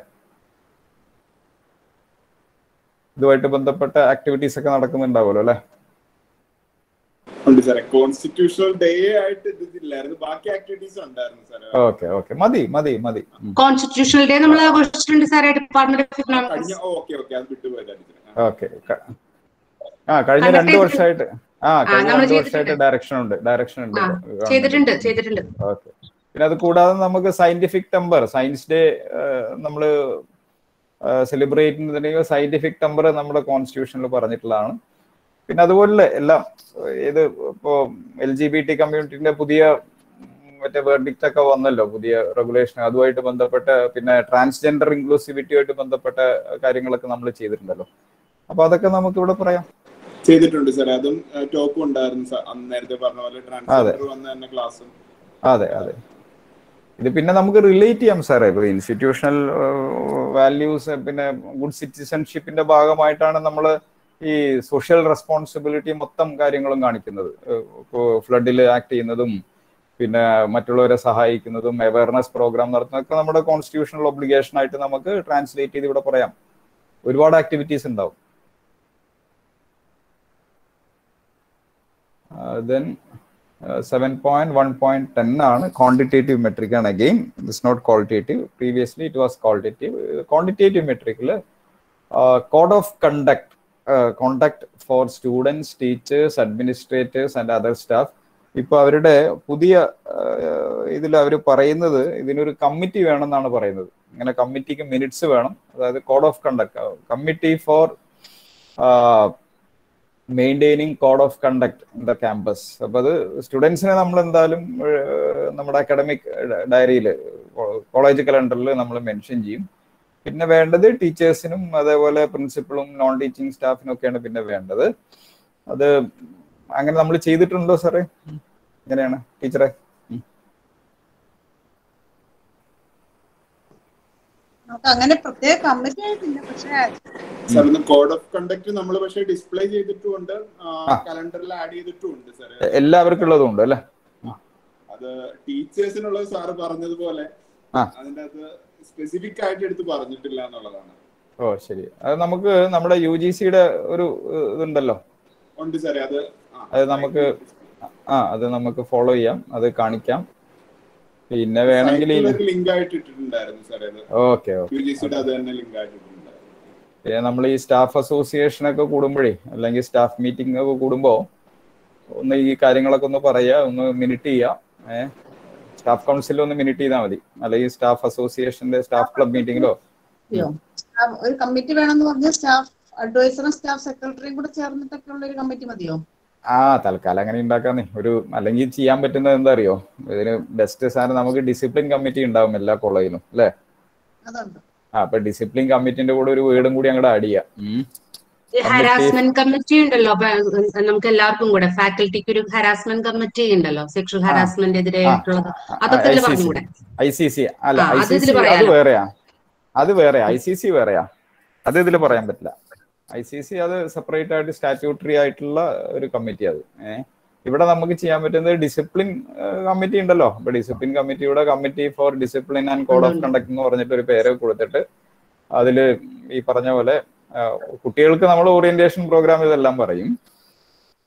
ഇതുമായിട്ട് ബന്ധപ്പെട്ട ആക്ടിവിറ്റീസ് ഒക്കെ നടക്കുന്നുണ്ടാവുമല്ലോ അല്ലേ ഉണ്ട് സാറേ കോൺസ്റ്റിറ്റ്യൂഷണൽ ഡേ ആയിട്ട് ഇതില്ലായിരുന്നു ബാക്കി ആക്ടിവിറ്റീസ് ഉണ്ടായിരുന്നു സാറേ ഓക്കെ ഓക്കെ മതി മതി മതി കോൺസ്റ്റിറ്റ്യൂഷണൽ ഡേ നമ്മൾ ആഘോഷിച്ചിട്ടുണ്ട് സാറേ ഡിപ്പാർട്ട്മെന്റ് ഓഫ് കഴിഞ്ഞ എക്കണോമിക്സ് ഓക്കെ ഓക്കെ അത് വിട്ടുപോയതാണ് ഓക്കെ ആ കഴിഞ്ഞ രണ്ടു വർഷമായിട്ട് ആ കഴിഞ്ഞ നമ്മള് രണ്ടു വർഷമായിട്ട് ചെയ്തിട്ടുണ്ട്. ഡയറക്ഷൻ ഉണ്ട് ഡയറക്ഷൻ ഉണ്ട് ആ, government. ചെയ്തിട്ടുണ്ട് ചെയ്തിട്ടുണ്ട് ഓക്കെ പിന്നെ അത് കൂടാതെ നമുക്ക് സയന്റിഫിക് ടെമ്പർ സയൻസ് ഡേ നമ്മൾ സെലിബ്രേറ്റ് ചെയ്യുന്നതിന് സയന്റിഫിക് ടെമ്പർ നമ്മുടെ കോൺസ്റ്റിറ്റ്യൂഷനിൽ പറഞ്ഞിട്ടുള്ളതാണ് പിന്നെ അതുപോലെ എല്ലാം ഇത് ഇപ്പോ എൽ ജി ബി ടി കമ്മ്യൂണിറ്റിന്റെ പുതിയ ഉം, മറ്റേ വേർഡിക്റ്റ് ഒക്കെ വന്നല്ലോ പുതിയ റെഗുലേഷൻ അതുമായിട്ട് ബന്ധപ്പെട്ട പിന്നെ ട്രാൻസ്ജെൻഡർ ഇൻക്ലൂസിവിറ്റിയുമായിട്ട് ബന്ധപ്പെട്ട കാര്യങ്ങളൊക്കെ നമ്മൾ ചെയ്തിട്ടുണ്ടല്ലോ അപ്പൊ അതൊക്കെ നമുക്ക് ഇവിടെ പറയാം ചെയ്തിട്ടുണ്ട് സാറേ അതും ടോക്കും ഉണ്ടായിരുന്നു സാർ അന്ന് നേരത്തെ പറഞ്ഞ പോലെ ട്രാൻസ്ജെൻഡർ വന്ന തന്നെ ക്ലാസ്സും അതെ അതെ ഇത് പിന്നെ നമുക്ക് റിലേറ്റ് ചെയ്യാം സാറേ ഇപ്പൊ ഇൻസ്റ്റിറ്റ്യൂഷണൽ വാല്യൂസ് പിന്നെ ഗുഡ് സിറ്റിസൺഷിപ്പിന്റെ ഭാഗമായിട്ടാണ് നമ്മൾ ഈ സോഷ്യൽ റെസ്പോൺസിബിലിറ്റി മൊത്തം കാര്യങ്ങളും കാണിക്കുന്നത് ഇപ്പോൾ ഫ്ലഡിൽ ആക്ട് ചെയ്യുന്നതും പിന്നെ മറ്റുള്ളവരെ സഹായിക്കുന്നതും അവയർനെസ് പ്രോഗ്രാം നടത്തുന്നതൊക്കെ നമ്മുടെ കോൺസ്റ്റിറ്റ്യൂഷണൽ ഒബ്ലിഗേഷൻ ആയിട്ട് നമുക്ക് ട്രാൻസ്ലേറ്റ് ചെയ്ത് ഇവിടെ പറയാം ഒരുപാട് ആക്ടിവിറ്റീസ് ഉണ്ടാവും then seven point one point ten ആണ് ക്വാണ്ടിറ്റേറ്റീവ് മെട്രിക് ആണ് again it's not qualitative previously it was qualitative quantitative മെട്രിക്കിൽ code of conduct conduct for students teachers administrators and other staff ഇപ്പൊ അവരുടെ പുതിയ ഇതിൽ അവർ പറയുന്നത് ഇതിനൊരു കമ്മിറ്റി വേണമെന്നാണ് പറയുന്നത് ഇങ്ങനെ കമ്മിറ്റിക്ക് മിനിറ്റ്സ് വേണം അതായത് code of conduct committee for maintaining code of conduct in the campus അപ്പൊ അത് സ്റ്റുഡൻസിനെ നമ്മൾ എന്തായാലും ഏഹ്, നമ്മുടെ അക്കാഡമിക് ഡയറിയിൽ കോളേജ് കലണ്ടറിൽ നമ്മൾ മെൻഷൻ ചെയ്യും പിന്നെ വേണ്ടത് ടീച്ചേഴ്സിനും അതേപോലെ പ്രിൻസിപ്പളും നോൺ ടീച്ചിങ് സ്റ്റാഫിനും ഒക്കെയാണ് പിന്നെ വേണ്ടത് അത് അങ്ങനെ നമ്മൾ ചെയ്തിട്ടുണ്ടോ സാറേ എങ്ങനെയാണ് ടീച്ചറെ നമുക്ക് അങ്ങനെ പ്രത്യേക കമ്മിറ്റി ആയിട്ടില്ല പക്ഷെ സാർ കോഡ് ഓഫ് കണ്ടക്ട് നമ്മൾ പക്ഷേ ഡിസ്പ്ലേ ചെയ്തിട്ടുമുണ്ട് ആ. കലണ്ടറിൽ ആഡ് ചെയ്തിട്ടുമുണ്ട് സാറേ എല്ലാവർക്കും ഉള്ളതുണ്ട് അല്ലേ അത് ടീച്ചേഴ്സിനുള്ളത് സാറ് പറഞ്ഞതുപോലെ ആ. അതിന്റെ അത് സ്പെസിഫിക് ആയിട്ട് എടുത്ത് പറഞ്ഞിട്ടില്ല എന്നുള്ളതാണ് ഓ ശരി അത് നമുക്ക് നമ്മുടെ യു ജി സിയുടെ ഒരു ഏഹ്, ഇതുണ്ടല്ലോ ഉണ്ട് സാറേ അത് ആ, അത് നമുക്ക് ആ അത് നമുക്ക് ഫോളോ ചെയ്യാം അത് കാണിക്കാം പിന്നെ വേണമെങ്കിൽ സൈറ്റിൽ ഒരു ലിങ്ക് ആയിട്ട് ഇട്ടിട്ടുണ്ടായിരുന്നു സാറേ അത് ഓക്കെ ഓക്കെ യു ജി സിയുടെ അത് തന്നെ ലിങ്ക് ആയിട്ട് ഇട്ടിട്ടുണ്ടായിരുന്നു പിന്നെ നമ്മൾ ഈ സ്റ്റാഫ് അസോസിയേഷൻ ഒക്കെ കൂടുമ്പോഴേ അല്ലെങ്കിൽ സ്റ്റാഫ് മീറ്റിംഗ് ഒക്കെ കൂടുമ്പോൾ ഒന്ന് ഈ കാര്യങ്ങളൊക്കെ ഒന്ന് പറയുക ഒന്ന് മിനിറ്റ് ചെയ്യുക ഏഹ് സ്റ്റാഫ് കൗൺസിലിൽ ഒന്ന് മിനിറ്റ് ചെയ്താൽ മതി അല്ലെങ്കിൽ സ്റ്റാഫ് അസോസിയേഷന്റെ സ്റ്റാഫ് ക്ലബ് മീറ്റിംഗിലോ അയ്യോ സ്റ്റാഫ് ഒരു കമ്മിറ്റി വേണമെന്ന് പറഞ്ഞ സ്റ്റാഫ് അഡ്വൈസറും സ്റ്റാഫ് സെക്രട്ടറിയും കൂടെ ചേർന്നിട്ടൊക്കെ ഉള്ള ഒരു കമ്മിറ്റി മതിയോ ആ തൽക്കാലം അങ്ങനെ ഉണ്ടാക്കാന്നേ ഒരു അല്ലെങ്കിൽ ചെയ്യാൻ പറ്റുന്നത് എന്താ അറിയോ ഇതിന് ബെസ്റ്റ് സാധനം നമുക്ക് ഡിസിപ്ലിൻ കമ്മിറ്റി ഉണ്ടാവും എല്ലാ കോളേജിലും അല്ലേ അതുണ്ട് ആ അപ്പൊ ഡിസിപ്ലിൻ കമ്മിറ്റിന്റെ കൂടെ ഒരു വേർഡും കൂടി അങ്ങോട്ട് ആഡ് ചെയ്യാം ഉം. ഹരാസ്മെന്റ് കമ്മിറ്റി ഉണ്ടല്ലോ അപ്പൊ നമുക്ക് എല്ലാവർക്കും കൂടെ ഫാക്കൽറ്റിക്ക് ഒരു ഹരാസ്മെന്റ് കമ്മിറ്റി ഉണ്ടല്ലോ സെക്ഷൽ ഹരാസ്മെന്റ് എതിരായിട്ടുള്ളത് അതൊക്കെ ഇതില് പറഞ്ഞുകൂടെ ഐ സി സി അല്ല ആ, ഐ അത് സി ഇതില് സി അത് പറയാലോ. വേറെയാ അത് വേറെയാ ഐ സി സി വേറെയാ അത് ഇതിൽ പറയാൻ പറ്റില്ല ഐ സി സി അത് സെപ്പറേറ്റ് ആയിട്ട് സ്റ്റാറ്റ്യൂട്ടറി ആയിട്ടുള്ള ഒരു കമ്മിറ്റി അത് ഏഹ് ഇവിടെ നമുക്ക് ചെയ്യാൻ പറ്റുന്നത് ഡിസിപ്ലിൻ കമ്മിറ്റി ഉണ്ടല്ലോ അപ്പൊ ഡിസിപ്ലിൻ കമ്മിറ്റിയുടെ committee for discipline and code of ഉണ്ട്. കണ്ടക്ട് എന്ന് പറഞ്ഞിട്ട് ഒരു പേര് കൊടുത്തിട്ട് അതില് ഈ പറഞ്ഞ പോലെ ആ, കുട്ടികൾക്ക് നമ്മൾ ഓറിയന്റേഷൻ പ്രോഗ്രാം ഇതെല്ലാം പറയും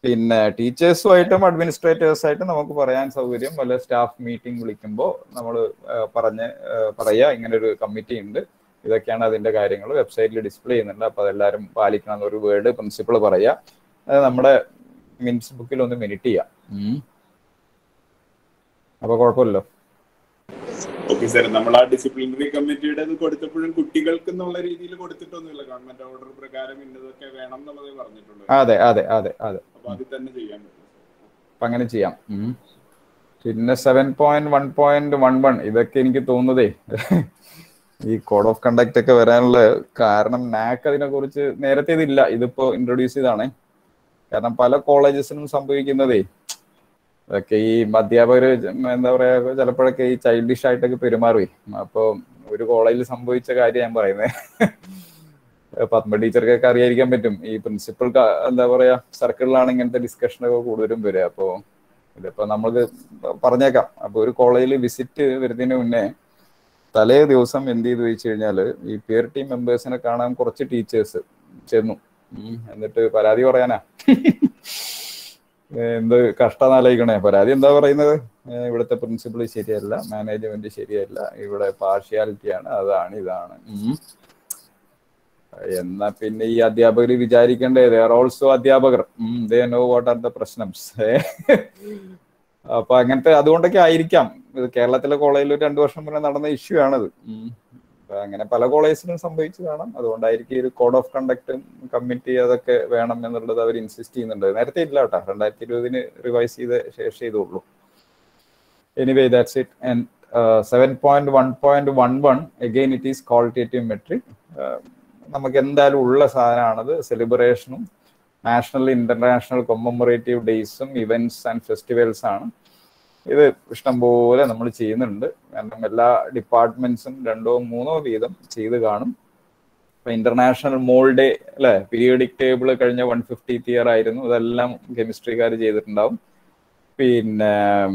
പിന്നെ ടീച്ചേഴ്സുമായിട്ടും അഡ്മിനിസ്ട്രേറ്റേഴ്സായിട്ടും നമുക്ക് പറയാൻ സൗകര്യം വല്ല സ്റ്റാഫ് മീറ്റിംഗ് വിളിക്കുമ്പോൾ നമ്മൾ പറഞ്ഞ് ആ, പറയുക ഇങ്ങനെ ഒരു കമ്മിറ്റി ഉണ്ട് ഇതൊക്കെയാണ് അതിന്റെ കാര്യങ്ങൾ വെബ്സൈറ്റിൽ ഡിസ്പ്ലേ ചെയ്യുന്നുണ്ട് അപ്പോൾ അതെല്ലാവരും പാലിക്കണം എന്നൊരു വേർഡ് പ്രിൻസിപ്പൾ പറയുക അത് നമ്മുടെ മിനിറ്റ്സ് ബുക്കിൽ ഒന്ന് മിനിറ്റ് ചെയ്യാം ഉം. അപ്പൊ കുഴപ്പമില്ലല്ലോ ഓക്കെ സാർ നമ്മൾ ആ ഡിസിപ്ലിനറി കമ്മിറ്റിയുടെ ഇത് കൊടുത്തപ്പോഴും കുട്ടികൾക്ക് എന്നുള്ള രീതിയിൽ കൊടുത്തിട്ടൊന്നുമില്ല ഗവൺമെന്റ് ഓർഡർ പ്രകാരം ഇന്നതൊക്കെ വേണം എന്നുള്ളതേ പറഞ്ഞിട്ടുള്ളൂ അതെ അതെ അതെ അതെ അപ്പൊ അതിൽ തന്നെ ചെയ്യാൻ പറ്റും അപ്പൊ അങ്ങനെ ചെയ്യാം ഉം. പിന്നെ seven point one point one one ഇതൊക്കെ എനിക്ക് തോന്നുന്നതേ ഈ കോഡ് ഓഫ് കണ്ടക്ട് ഒക്കെ വരാനുള്ള കാരണം നാക്ക് അതിനെ കുറിച്ച് നേരത്തെ ഇതില്ല ഇതിപ്പോ ഇൻട്രൊഡ്യൂസ് ചെയ്താണ് കാരണം പല കോളേജസിനും സംഭവിക്കുന്നതേ അതൊക്കെ ഈ അധ്യാപകര് എന്താ പറയാ ചിലപ്പോഴൊക്കെ ഈ ചൈൽഡിഷ് ആയിട്ടൊക്കെ പെരുമാറുവേ അപ്പൊ ഒരു കോളേജിൽ സംഭവിച്ച കാര്യം ഞാൻ പറയുന്നത് പത്മ ടീച്ചർക്കൊക്കെ അറിയാതിരിക്കാൻ പറ്റും ഈ പ്രിൻസിപ്പൽ എന്താ പറയാ സർക്കിളിലാണ് ഇങ്ങനത്തെ ഡിസ്കഷനൊക്കെ കൂടുതലും വരിക അപ്പോ ഇതിപ്പോ നമ്മൾക്ക് പറഞ്ഞേക്കാം അപ്പൊ ഒരു കോളേജിൽ വിസിറ്റ് വരുന്നതിന് മുന്നേ തലേ ദിവസം എന്ത് ചെയ്തു വെച്ച് കഴിഞ്ഞാല് ഈ പിയർ ടീം മെമ്പേഴ്സിനെ കാണാൻ കുറച്ച് ടീച്ചേഴ്സ് ചെന്നു ഉം. എന്നിട്ട് പരാതി പറയാനാ എന്ത് കഷ്ടനാലോചിക്കണേ പരാതി എന്താ പറയുന്നത് ഏ, ഇവിടുത്തെ പ്രിൻസിപ്പൾ ശരിയല്ല മാനേജ്മെന്റ് ശരിയല്ല ഇവിടെ പാർഷ്യാലിറ്റി ആണ് അതാണ് ഇതാണ് ഉം. എന്നാ പിന്നെ ഈ അധ്യാപകർ വിചാരിക്കേണ്ടേ ദർ ഓൾസോ അധ്യാപകർ they know what are the പ്രശ്നംസ് അപ്പൊ അങ്ങനത്തെ അതുകൊണ്ടൊക്കെ ആയിരിക്കാം ഇത് കേരളത്തിലെ കോളേജിൽ ഒരു രണ്ടു വർഷം മുന്നേ നടന്ന ഇഷ്യൂ ആണത് ഉം. അപ്പൊ അങ്ങനെ പല കോളേജിലും സംഭവിച്ചു കാണാം അതുകൊണ്ടായിരിക്കും ഈ ഒരു കോഡ് ഓഫ് കണ്ടക്റ്റും കമ്മിറ്റി അതൊക്കെ വേണം എന്നുള്ളത് അവർ ഇൻസിസ്റ്റ് ചെയ്യുന്നുണ്ട് നേരത്തെ ഇല്ല കേട്ടോ രണ്ടായിരത്തി ഇരുപതിന് റിവൈസ് ചെയ്ത് ശേഷം ചെയ്തുള്ളൂ anyway that's it and seven point one point one one again it is qualitative metric നമുക്ക് എന്തായാലും ഉള്ള സാധനമാണത് സെലിബ്രേഷനും നാഷണൽ ഇന്റർനാഷണൽ കൊമ്മമറേറ്റീവ് ഡേയ്സും ഇവന്റ്സ് ആൻഡ് ഫെസ്റ്റിവൽസ് ആണ് ഇത് ഇഷ്ടംപോലെ നമ്മൾ ചെയ്യുന്നുണ്ട് കാരണം എല്ലാ ഡിപ്പാർട്ട്മെന്റ്സും രണ്ടോ മൂന്നോ വീതം ചെയ്ത് കാണും ഇപ്പൊ ഇന്റർനാഷണൽ മോൾ ഡേ അല്ലെ പീരിയോഡിക് ടേബിൾ കഴിഞ്ഞ വൺ ഫിഫ്റ്റി ഇയർ ആയിരുന്നു ഇതെല്ലാം കെമിസ്ട്രിക്കാർ ചെയ്തിട്ടുണ്ടാവും പിന്നെ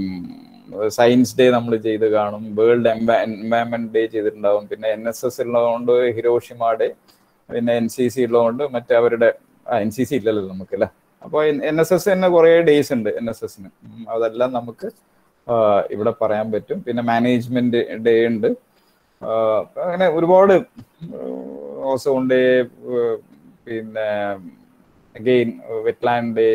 സയൻസ് ഡേ നമ്മൾ ചെയ്ത് കാണും വേൾഡ് എൻവയൺമെന്റ് ഡേ ചെയ്തിട്ടുണ്ടാവും പിന്നെ എൻ എസ് എസ് ഉള്ളതുകൊണ്ട് ഹിരോഷിമ ഡേ പിന്നെ എൻ സി സി ഉള്ളതുകൊണ്ട് മറ്റേ അവരുടെ എൻ സി സി ഇല്ലല്ലോ നമുക്ക് അല്ലേ അപ്പോൾ എൻ എസ് എസ് തന്നെ കുറേ ഡേയ്സ് ഉണ്ട് എൻ എസ് എസിന് അതെല്ലാം നമുക്ക് ആ, ഇവിടെ പറയാൻ പറ്റും പിന്നെ മാനേജ്മെന്റ് ഡേ ഉണ്ട് ആ, അങ്ങനെ ഒരുപാട് ഓസോൺ ഡേ പിന്നെ അഗെയിൻ വെറ്റ്ലാൻഡ് ഡേ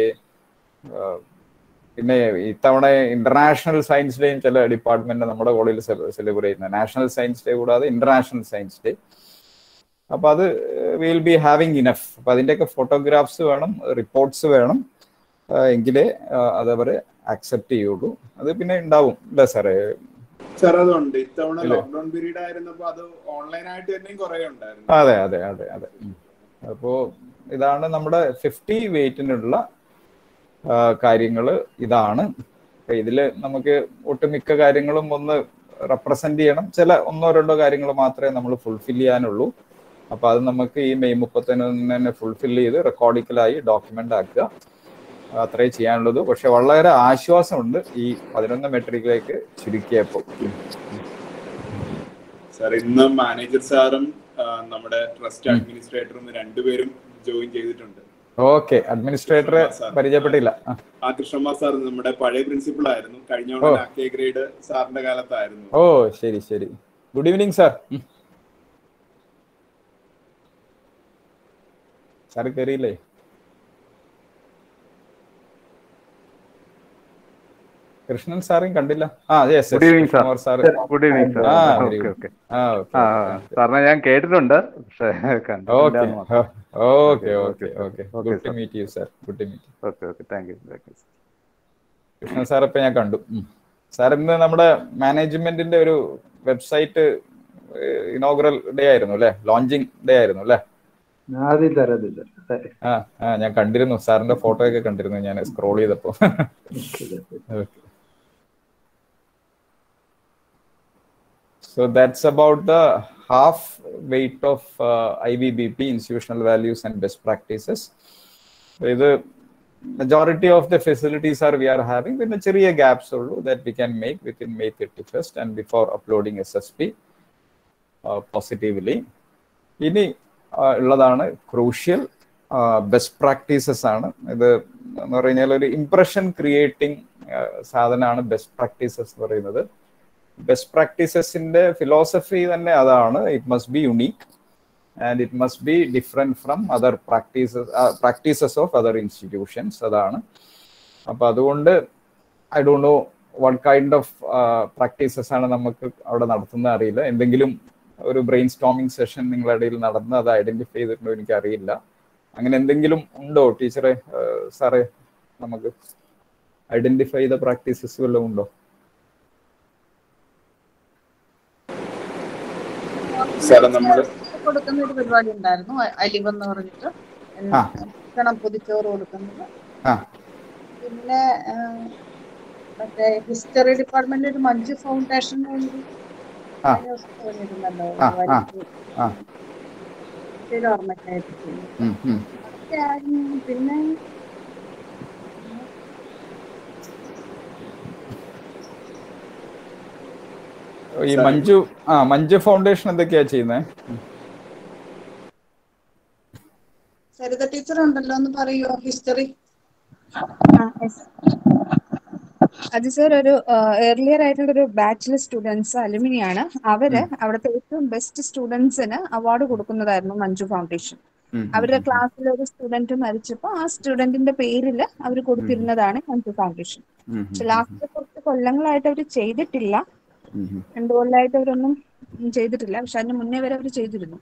പിന്നെ ഇത്തവണ ഇന്റർനാഷണൽ സയൻസ് ഡേയും ചില ഡിപ്പാർട്ട്മെന്റ് നമ്മുടെ കോളേജിൽ സെലിബ്രേറ്റ് ചെയ്യുന്നത് നാഷണൽ സയൻസ് ഡേ കൂടാതെ ഇന്റർനാഷണൽ സയൻസ് ഡേ അപ്പൊ അത് വിൽ ബി ഹാവിങ് ഇനഫ് അപ്പൊ അതിന്റെയൊക്കെ ഫോട്ടോഗ്രാഫ്സ് വേണം റിപ്പോർട്ട്സ് വേണം ആ, എങ്കിലേ ആ, അതവര് അക്സെപ്റ്റ് ചെയ്യുള്ളൂ അത് പിന്നെ ഉണ്ടാവും അല്ലേ സാറേ സാർ അതുണ്ട് ഇത്തവണ ഇല്ലേ? ലോക്ക്ഡൌൺ പീരീഡ് ആയിരുന്നപ്പോ അത് ഓൺലൈൻ ആയിട്ട് തന്നെയും കുറെ ഉണ്ടായിരുന്നു അതെ അതെ അതെ അതെ ഉം. അപ്പോ ഇതാണ് നമ്മുടെ ഫിഫ്റ്റി വെയിറ്റിനുള്ള കാര്യങ്ങൾ ഇതാണ് അപ്പൊ ഇതില് നമുക്ക് ഒട്ടുമിക്ക കാര്യങ്ങളും ഒന്ന് റെപ്രസെന്റ് ചെയ്യണം ചില ഒന്നോ രണ്ടോ കാര്യങ്ങൾ മാത്രമേ നമ്മൾ ഫുൾഫിൽ ചെയ്യാനുള്ളൂ അപ്പൊ അത് നമുക്ക് ഈ മെയ് മുപ്പത്തൊന്നിന് തന്നെ ഫുൾഫിൽ ചെയ്ത് റെക്കോർഡിക്കലായി ഡോക്യുമെന്റ് ആക്കുക അത്രേ ചെയ്യാനുള്ളത് പക്ഷെ വളരെ ആശ്വാസമുണ്ട് ഈ പതിനൊന്ന് മെട്രിക്കിലേക്ക് ചുരുക്കിയപ്പോൾ സാർ ഇന്ന് മാനേജർ സാറും ആ, നമ്മുടെ ട്രസ്റ്റ് അഡ്മിനിസ്ട്രേറ്ററും രണ്ടുപേരും ജോയിൻ ചെയ്തിട്ടുണ്ട് ഓക്കെ അഡ്മിനിസ്ട്രേറ്ററെ പരിചയപ്പെട്ടില്ല ആ ആ കൃഷ്ണകുമാർ സാർ നമ്മുടെ പഴയ പ്രിൻസിപ്പൾ ആയിരുന്നു കഴിഞ്ഞ ഓ. കെ ഗ്രേഡ് സാറിന്റെ കാലത്തായിരുന്നു ഓ ശരി ശരി ഗുഡ് ഈവനിങ് സാർ സാർ കയറിയില്ലേ കൃഷ്ണൻ സാറും കണ്ടില്ല ആ yes good evening sir sir good evening sir ആ ഓക്കെ ഓക്കെ ആ ആ സാറിനെ ഞാൻ കേട്ടിട്ടുണ്ട് പക്ഷേ ഓക്കെ കണ്ടിട്ടില്ല okay okay okay Okay, good to sir. Meet you sir good to meet okay okay thank you thank you Krishnan sir ഇപ്പൊ ഞാൻ കണ്ടു സാർ ഇന്ന് നമ്മുടെ മാനേജ്മെന്റിന്റെ ഒരു വെബ്സൈറ്റ് ഇനോഗ്രൽ ഡേ ആയിരുന്നു അല്ലെ ലോഞ്ചിങ് ഡേ ആയിരുന്നു അല്ലെ അതില്ല അതില്ല സರಿ. ആ ആ ഞാൻ കണ്ടിരുന്നു സാറിന്റെ ഫോട്ടോ ഒക്കെ കണ്ടിരുന്നു ഞാൻ സ്ക്രോൾ ചെയ്തപ്പോ So that's about the half weight of uh, IVBP, institutional values and best practices. ഇത് majority of the facilities are we are having പിന്നെ ചെറിയ gaps ഉള്ളൂ that we can make within May 31st and before uploading SSP uh, positively. ഇനി uh, ഉള്ളതാണ് crucial best practices ആണ് ഇത് എന്ന് പറഞ്ഞാൽ ഒരു ഇംപ്രഷൻ ക്രിയേറ്റിംഗ് സാധനമാണ് ബെസ്റ്റ് പ്രാക്ടീസസ് എന്ന് പറയുന്നത് ബെസ്റ്റ് പ്രാക്ടീസസിന്റെ ഫിലോസഫി തന്നെ അതാണ് it must be unique and it must be different from other practices practices of other institutions അതാണ് അപ്പൊ അതുകൊണ്ട് I don't know what kind of practices ആണ് നമുക്ക് അവിടെ നടത്തുന്നത് അറിയില്ല എന്തെങ്കിലും ഒരു ബ്രെയിൻ സ്റ്റോമിംഗ് സെഷൻ നിങ്ങളുടെ ഇടയിൽ നടന്ന് അത് ഐഡന്റിഫൈ ചെയ്തിട്ടുണ്ടോ എനിക്ക് അറിയില്ല അങ്ങനെ എന്തെങ്കിലും ഉണ്ടോ ടീച്ചറെ സാറേ നമുക്ക് ഐഡന്റിഫൈ ചെയ്ത പ്രാക്ടീസസ് വല്ലതും ഉണ്ടോ സാറേ നമ്മള് കൊടുക്കുന്ന ഒരു പരിപാടി ഉണ്ടായിരുന്നു അ- അലിവ് എന്ന് പറഞ്ഞിട്ട് ആ. ഭക്ഷണം പൊതിച്ചോറ് കൊടുക്കുന്നത് ആ. പിന്നെ ആ, മറ്റേ ഹിസ്റ്ററി ഡിപ്പാർട്ട്മെന്റ് ഒരു മഞ്ജു ഫൗണ്ടേഷൻ വേണ്ടി ആ. കഴിഞ്ഞ ദിവസം പറഞ്ഞിരുന്നല്ലോ ആ, ഒരു ആ, വരിക്ക് ആ. ശരി ഓർമ്മയ്ക്കായിട്ട് ചെയ്യുന്നു. ഉം, ഉം. അതൊക്കെ ആയിരുന്നു. പിന്നെ ഈ മഞ്ജു ആ മഞ്ജു ഫൗണ്ടേഷൻ എന്തൊക്കെയാ ചെയ്യുന്നത് സരിത ടീച്ചർ ഉണ്ടല്ലോ ഒന്ന് പറയോ ഹിസ്റ്ററി അത് സർ ഒരു ഏർലിയർ ആയിട്ടുള്ള ഒരു ബാച്ചിലർ സ്റ്റുഡൻസ് അലുമിനി ആണ് അവര് അവിടുത്തെ ഏറ്റവും ബെസ്റ്റ് സ്റ്റുഡൻസിന് അവാർഡ് കൊടുക്കുന്നതായിരുന്നു മഞ്ജു ഫൗണ്ടേഷൻ അവരുടെ ക്ലാസ്സിൽ ഒരു സ്റ്റുഡന്റ് മരിച്ചപ്പോൾ ആ സ്റ്റുഡന്റിന്റെ പേരിൽ അവർ കൊടുത്തിരുന്നതാണ് മഞ്ജു ഫൗണ്ടേഷൻ പക്ഷെ ലാസ്റ്റ് കുറച്ച് കൊല്ലങ്ങളായിട്ട് അവർ ചെയ്തിട്ടില്ല രണ്ടു കൊല്ലമായിട്ട് അവരൊന്നും ചെയ്തിട്ടില്ല പക്ഷെ അതിന് മുന്നേ വരെ അവർ ചെയ്തിരുന്നു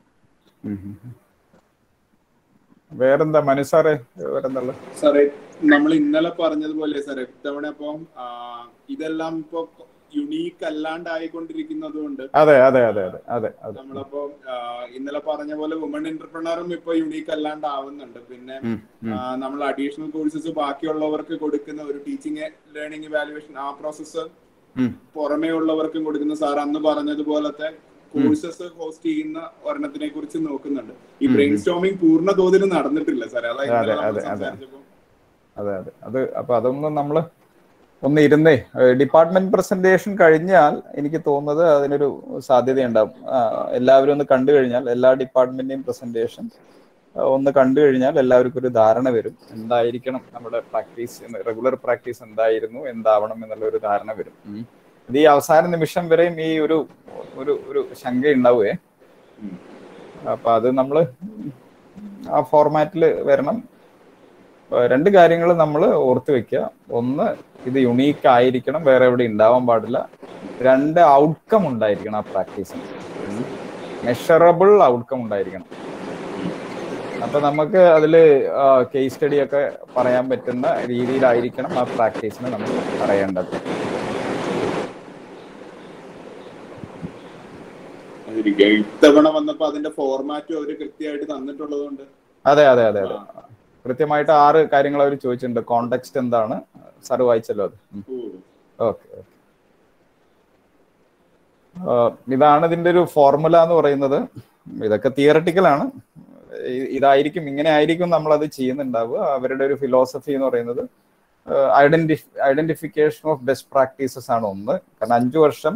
വേറെന്താ മനു സാറേ വേറെന്താ സാറേ നമ്മൾ ഇന്നലെ പറഞ്ഞതുപോലെ സാറേ ഇത്തവണ അപ്പം ആ, ഇതെല്ലാം ഇപ്പൊ യുണീക്ക് അല്ലാണ്ടായിക്കൊണ്ടിരിക്കുന്നത് കൊണ്ട് അതെ അതെ അതെ അതെ അതെ അതെ നമ്മളപ്പോ ആ, ഇന്നലെ പറഞ്ഞ പോലെ വുമൺ എന്റർപ്രണറും ഇപ്പൊ യുണീക്ക് അല്ലാണ്ടാവുന്നുണ്ട് പിന്നെ ഉം, ഉം. ആ, നമ്മൾ അഡീഷണൽ കോഴ്സസ് ബാക്കിയുള്ളവർക്ക് കൊടുക്കുന്ന ഒരു ടീച്ചിങ് ലേണിംഗ് ഇവാലുവേഷൻ ആ പ്രോസസ്സ് ഉം. പുറമേ ഉള്ളവർക്കും കൊടുക്കുന്ന സാർ അന്ന് പറഞ്ഞതുപോലത്തെ കോഴ്സസ് ഹോസ്റ്റ് ചെയ്യുന്ന ഒരെണ്ണത്തിനെ കുറിച്ച് നോക്കുന്നുണ്ട് ഈ ബ്രെയിൻ സ്റ്റോമിംഗ് പൂർണ്ണ തോതിൽ നടന്നിട്ടില്ല സാറേ അതാ ഇന്നലെ അതെ, നമ്മൾ അതെ, അതെ. സംസാരിച്ചപ്പോ അതെ അതെ അത് അപ്പൊ അതൊന്നും നമ്മൾ ഒന്ന് ഇരുന്നേ ഡിപ്പാർട്ട്മെന്റ് പ്രസന്റേഷൻ കഴിഞ്ഞാൽ എനിക്ക് തോന്നുന്നത് അതിനൊരു സാധ്യതയുണ്ടാവും ആ, എല്ലാവരും ഒന്ന് കണ്ടു കഴിഞ്ഞാൽ എല്ലാ ഡിപ്പാർട്ട്മെന്റിന്റെയും പ്രസന്റേഷൻ ഒന്ന് കണ്ടു കഴിഞ്ഞാൽ എല്ലാവർക്കും ഒരു ധാരണ വരും എന്തായിരിക്കണം നമ്മുടെ പ്രാക്ടീസ് റെഗുലർ പ്രാക്ടീസ് എന്തായിരുന്നു എന്താവണം എന്നുള്ള ഒരു ധാരണ വരും ഉം. ഇത് ഈ അവസാന നിമിഷം വരെയും ഈ ഒരു ഒരു ഒരു ശങ്ക ഉണ്ടാവുകയെ ഉം. അപ്പൊ അത് നമ്മൾ ആ ഫോർമാറ്റിൽ വരണം ഏഹ് രണ്ട് കാര്യങ്ങൾ നമ്മൾ ഓർത്ത് വെക്കുക ഒന്ന് ഇത് യുണീക്ക് ആയിരിക്കണം വേറെ എവിടെ ഉണ്ടാവാൻ പാടില്ല രണ്ട് ഔട്ട്കം ഉണ്ടായിരിക്കണം ആ പ്രാക്ടീസിന് മെഷറബിൾ ഔട്ട്കം ഉണ്ടായിരിക്കണം അപ്പൊ നമുക്ക് അതിൽ കേസ് സ്റ്റഡി ഒക്കെ പറയാൻ പറ്റുന്ന രീതിയിലായിരിക്കണം ആ പ്രാക്ടീസിന് നമ്മൾ പറയേണ്ടത് അതിരിക്കെ. ഇത്തവണ വന്നപ്പോ അതിന്റെ ഫോർമാറ്റും അവര് കൃത്യമായിട്ട് തന്നിട്ടുള്ളത് കൊണ്ട് അതെ അതെ അതെ അതെ കൃത്യമായിട്ട് ആറ് കാര്യങ്ങൾ അവർ ചോദിച്ചിട്ടുണ്ട് കോണ്ടെക്സ്റ്റ് എന്താണ് സാർ വായിച്ചല്ലോ അത് ഉം. ഓക്കെ ഓക്കെ ഇതാണ് ഇതിന്റെ ഒരു ഫോർമുല എന്ന് പറയുന്നത് ഇതൊക്കെ തിയറട്ടിക്കൽ ആണ് ഇ- ഇതായിരിക്കും ഇങ്ങനെ ആയിരിക്കും നമ്മൾ അത് ചെയ്യുന്നുണ്ടാവുക അവരുടെ ഒരു ഫിലോസഫി എന്ന് പറയുന്നത് identi identification of best practices ആണ് ഒന്ന് കാരണം അഞ്ചു വർഷം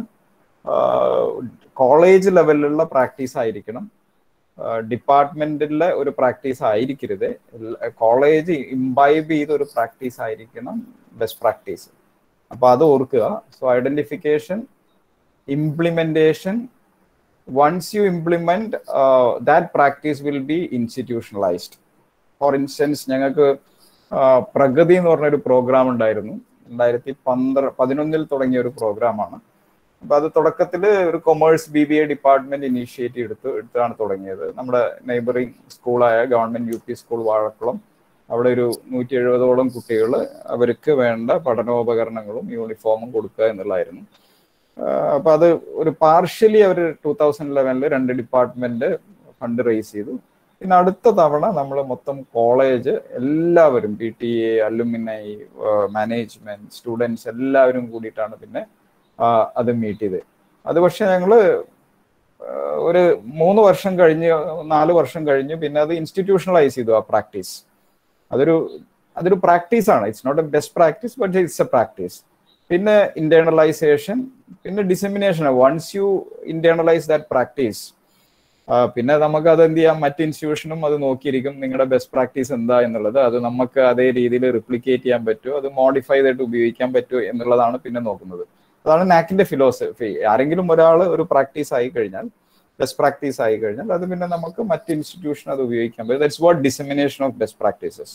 കോളേജ് ലെവലിലുള്ള പ്രാക്ടീസ് ആയിരിക്കണം ഡിപ്പാർട്ട്മെന്റിലെ ഒരു പ്രാക്ടീസ് ആയിരിക്കരുത് കോളേജ് ഇംബൈബ് ചെയ്ത ഒരു പ്രാക്ടീസ് ആയിരിക്കണം ബെസ്റ്റ് പ്രാക്ടീസ് അപ്പൊ അത് ഓർക്കുക so identification implementation once you implement that practice will be institutionalised for instance ഞങ്ങൾക്ക് പ്രഗതി എന്ന് പറഞ്ഞൊരു പ്രോഗ്രാം ഉണ്ടായിരുന്നു രണ്ടായിരത്തി പന്ത്ര പതിനൊന്നിൽ തുടങ്ങിയ ഒരു പ്രോഗ്രാമാണ് അപ്പൊ അത് തുടക്കത്തിൽ ഒരു commerce B B A department initiative എടുത്ത് എടുത്താണ് തുടങ്ങിയത് നമ്മുടെ നെയ്ബറിംഗ് സ്കൂളായ government U P school Vazhakulam അവിടെ ഒരു നൂറ്റി എഴുപതോളം കുട്ടികൾ അവർക്ക് വേണ്ട പഠനോപകരണങ്ങളും യൂണിഫോമും കൊടുക്കുക എന്നുള്ളതായിരുന്നു ആഹ് അപ്പൊ അത് ഒരു പാർഷ്യലി അവർ ടൂ തൗസൻഡ് ലെവനിൽ രണ്ട് ഡിപ്പാർട്ട്മെന്റ് ഫണ്ട് റേസ് ചെയ്തു പിന്നെ അടുത്ത തവണ നമ്മൾ മൊത്തം കോളേജ് എല്ലാവരും P T A alumni management students എല്ലാവരും കൂടിയിട്ടാണ് പിന്നെ ആഹ് അത് മീറ്റ് ചെയ്ത് അത് പക്ഷെ ഞങ്ങള് ആഹ് ഒരു മൂന്ന് വർഷം കഴിഞ്ഞ് നാല് വർഷം കഴിഞ്ഞ് പിന്നെ അത് ഇൻസ്റ്റിറ്റ്യൂഷണലൈസ് ചെയ്തു ആ പ്രാക്ടീസ് അതൊരു അതൊരു പ്രാക്ടീസ് ആണ് it's not a best practice but it's a practice പിന്നെ ഇന്റേണലൈസേഷൻ പിന്നെ dissemination once you internalise that practice പിന്നെ നമുക്ക് അത് എന്ത് ചെയ്യാം മറ്റ് ഇൻസ്റ്റിറ്റ്യൂഷനും അത് നോക്കിയിരിക്കും നിങ്ങളുടെ ബെസ്റ്റ് പ്രാക്ടീസ് എന്താ എന്നുള്ളത് അത് നമുക്ക് അതേ രീതിയിൽ റിപ്ലിക്കേറ്റ് ചെയ്യാൻ പറ്റുമോ അത് മോഡിഫൈ ചെയ്തിട്ട് ഉപയോഗിക്കാൻ പറ്റുമോ എന്നുള്ളതാണ് പിന്നെ നോക്കുന്നത് അതാണ് നാക്കിന്റെ ഫിലോസഫി ആരെങ്കിലും ഒരാൾ ഒരു പ്രാക്ടീസ് ആയി കഴിഞ്ഞാൽ ബെസ്റ്റ് പ്രാക്ടീസ് ആയി കഴിഞ്ഞാൽ അത് പിന്നെ നമുക്ക് മറ്റ് ഇൻസ്റ്റിറ്റ്യൂഷൻ അത് ഉപയോഗിക്കാൻ പറ്റും that's what dissemination of best practices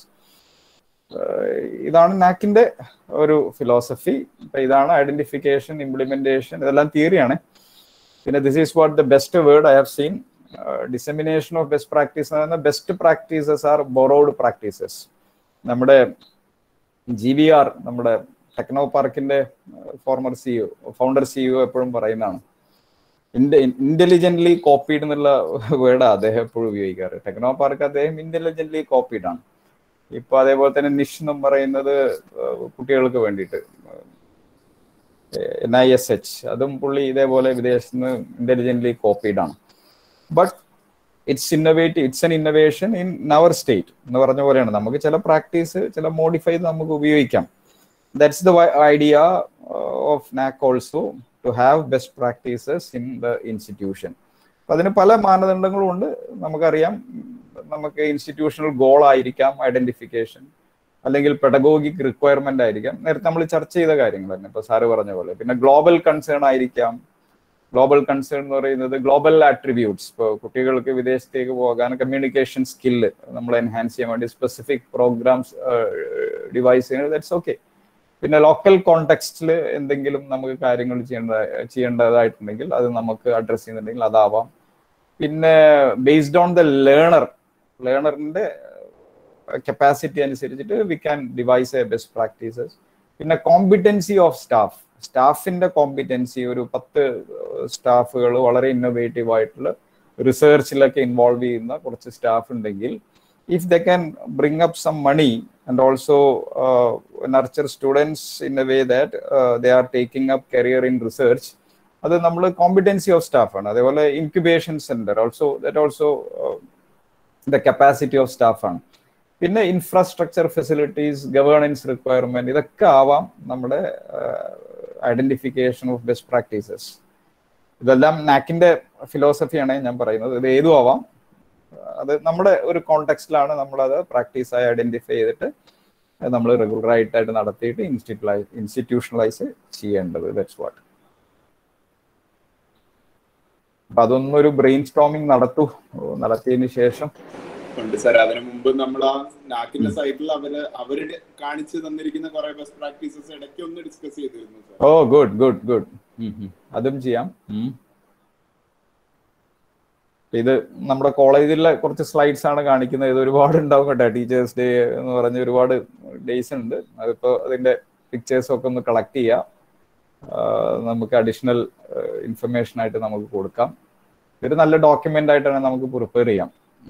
ഇതാണ് നാക്കിന്റെ ഒരു ഫിലോസഫി ഇതാണ് ഐഡന്റിഫിക്കേഷൻ ഇംപ്ലിമെന്റേഷൻ ഇതെല്ലാം തിയറിയാണ് പിന്നെ this is what the best word I have seen dissemination of best practice എന്ന് പറയുന്ന best practices are borrowed practices നമ്മുടെ ജി വി ആർ നമ്മുടെ ടെക്നോ പാർക്കിന്റെ ഫോർമർ സിഇഒ ഫൗണ്ടർ സിഇഒ എപ്പോഴും പറയുന്നതാണ് ഇന്റലിജന്റ്ലി കോപ്പീഡ് എന്നുള്ള വേർഡ് അദ്ദേഹം എപ്പോഴും ഉപയോഗിക്കാറ് ടെക്നോ പാർക്ക് അദ്ദേഹം ഇന്റലിജന്റ്ലി കോപ്പീഡ് ആണ് ഇപ്പൊ അതേപോലെ തന്നെ നിഷ് എന്നും പറയുന്നത് കുട്ടികൾക്ക് വേണ്ടിയിട്ട് എൻ ഐ എസ് എച്ച് അതും പുള്ളി ഇതേപോലെ വിദേശത്ത് നിന്ന് ഇന്റലിജന്റ്ലി കോപ്പീഡ് ആണ് but it's innovative it's an innovation in another state എന്ന് പറഞ്ഞ പോലെയാണ് നമുക്ക് ചില പ്രാക്ടീസ് ചില മോഡിഫൈ നമുക്ക് ഉപയോഗിക്കാം that's the idea of NAAC also to have best practices in the institution അതിന് പല മാനദണ്ഡങ്ങളും ഉണ്ട് നമുക്കറിയാം നമുക്ക് ഇൻസ്റ്റിറ്റ്യൂഷണൽ ഗോൾ ആയിരിക്കാം ഐഡന്റിഫിക്കേഷൻ അല്ലെങ്കിൽ പെഡഗോഗിക് റിക്വയർമെന്റ് ആയിരിക്കാം നേരത്തെ നമ്മൾ ചർച്ച ചെയ്ത കാര്യങ്ങൾ തന്നെ ഇപ്പൊ സാറ് പറഞ്ഞ പോലെ പിന്നെ ഗ്ലോബൽ കൺസേൺ ആയിരിക്കാം ഗ്ലോബൽ കൺസേൺ എന്ന് പറയുന്നത് ഗ്ലോബൽ ആട്രിബ്യൂട്ട്സ് ഇപ്പോൾ കുട്ടികൾക്ക് വിദേശത്തേക്ക് പോകാൻ കമ്മ്യൂണിക്കേഷൻ സ്കില്ല് നമ്മൾ എൻഹാൻസ് ചെയ്യാൻ വേണ്ടി സ്പെസിഫിക് പ്രോഗ്രാംസ് ഡിവൈസ് ചെയ്യുന്നത് ദാറ്റ്സ് ഓക്കെ പിന്നെ ലോക്കൽ കോണ്ടെക്സ്റ്റിൽ എന്തെങ്കിലും നമുക്ക് കാര്യങ്ങൾ ചെയ്യേണ്ട ചെയ്യേണ്ടതായിട്ടുണ്ടെങ്കിൽ അത് നമുക്ക് അഡ്രസ് ചെയ്യുന്നുണ്ടെങ്കിൽ അതാവാം പിന്നെ ബേസ്ഡ് ഓൺ ദ ലേണർ ലേണറിന്റെ കപ്പാസിറ്റി അനുസരിച്ചിട്ട് we can devise a best practices പിന്നെ കോമ്പിറ്റൻസി ഓഫ് സ്റ്റാഫ് സ്റ്റാഫിന്റെ കോമ്പിറ്റൻസി ഒരു പത്ത് സ്റ്റാഫുകൾ വളരെ ഇന്നോവേറ്റീവ് ആയിട്ടുള്ള റിസർച്ചിലൊക്കെ ഇൻവോൾവ് ചെയ്യുന്ന കുറച്ച് സ്റ്റാഫ് ഉണ്ടെങ്കിൽ if the can bring up some money and also nurture students in a way that they are taking up career in research അത് നമ്മൾ കോമ്പിറ്റൻസി ഓഫ് സ്റ്റാഫാണ് അതേപോലെ incubation centre also that's also the capacity of സ്റ്റാഫാണ് പിന്നെ infrastructure facilities governance requirement ഇതൊക്കെ ആവാം നമ്മുടെ identification of best practices ഇതെല്ലാം നാക്കിന്റെ ഫിലോസഫിയാണ് ഞാൻ പറയുന്നത് ഇത് ഏതും ആവാം അത് നമ്മുടെ ഒരു കോണ്ടെക്സ്റ്റിലാണ് നമ്മളത് പ്രാക്ടീസായി ഐഡന്റിഫൈ ചെയ്തിട്ട് നമ്മൾ റെഗുലർ ആയിട്ടായിട്ട് നടത്തിയിട്ട് ഇൻസ്റ്റിറ്റ്യൂലൈസ് ഇൻസ്റ്റിറ്റ്യൂഷണലൈസ് ചെയ്യേണ്ടത് ദറ്റ്സ് വാട്ട് അപ്പൊ അതൊന്നും ഒരു ബ്രെയിൻ സ്റ്റോമിങ് നടത്തൂ നടത്തിയതിന് ശേഷം ഉണ്ട് സാർ അതിനു മുമ്പ് നമ്മൾ ആ നാക്കിന്റെ സൈറ്റിൽ അവര് അവര് കാണിച്ചു തന്നിരിക്കുന്ന കുറെ ബെസ്റ്റ് പ്രാക്ടീസസ് ഇടയ്ക്ക് ഒന്ന് ഡിസ്കസ് ചെയ്തിരുന്നു സാർ ഓ ഗുഡ് ഗുഡ് ഗുഡ് അതും ചെയ്യാം ഇത് നമ്മുടെ കോളേജിലെ കുറച്ച് സ്ലൈഡ്സ് ആണ് കാണിക്കുന്നത് ഇത് ഒരുപാട് ഉണ്ടാവും കേട്ടോ ടീച്ചേഴ്സ് ഡേ എന്ന് പറഞ്ഞ് ഒരുപാട് ഡേയ്സ് ഉണ്ട് അതിപ്പോ അതിന്റെ പിക്ചേഴ്സ് ഒക്കെ ഒന്ന് കളക്ട് ചെയ്യാം നമുക്ക് അഡീഷണൽ ഇൻഫർമേഷൻ ആയിട്ട് നമുക്ക് കൊടുക്കാം ഇതൊരു നല്ല ഡോക്യുമെന്റ് ആയിട്ടാണ് നമുക്ക് പ്രിപ്പയർ ചെയ്യാം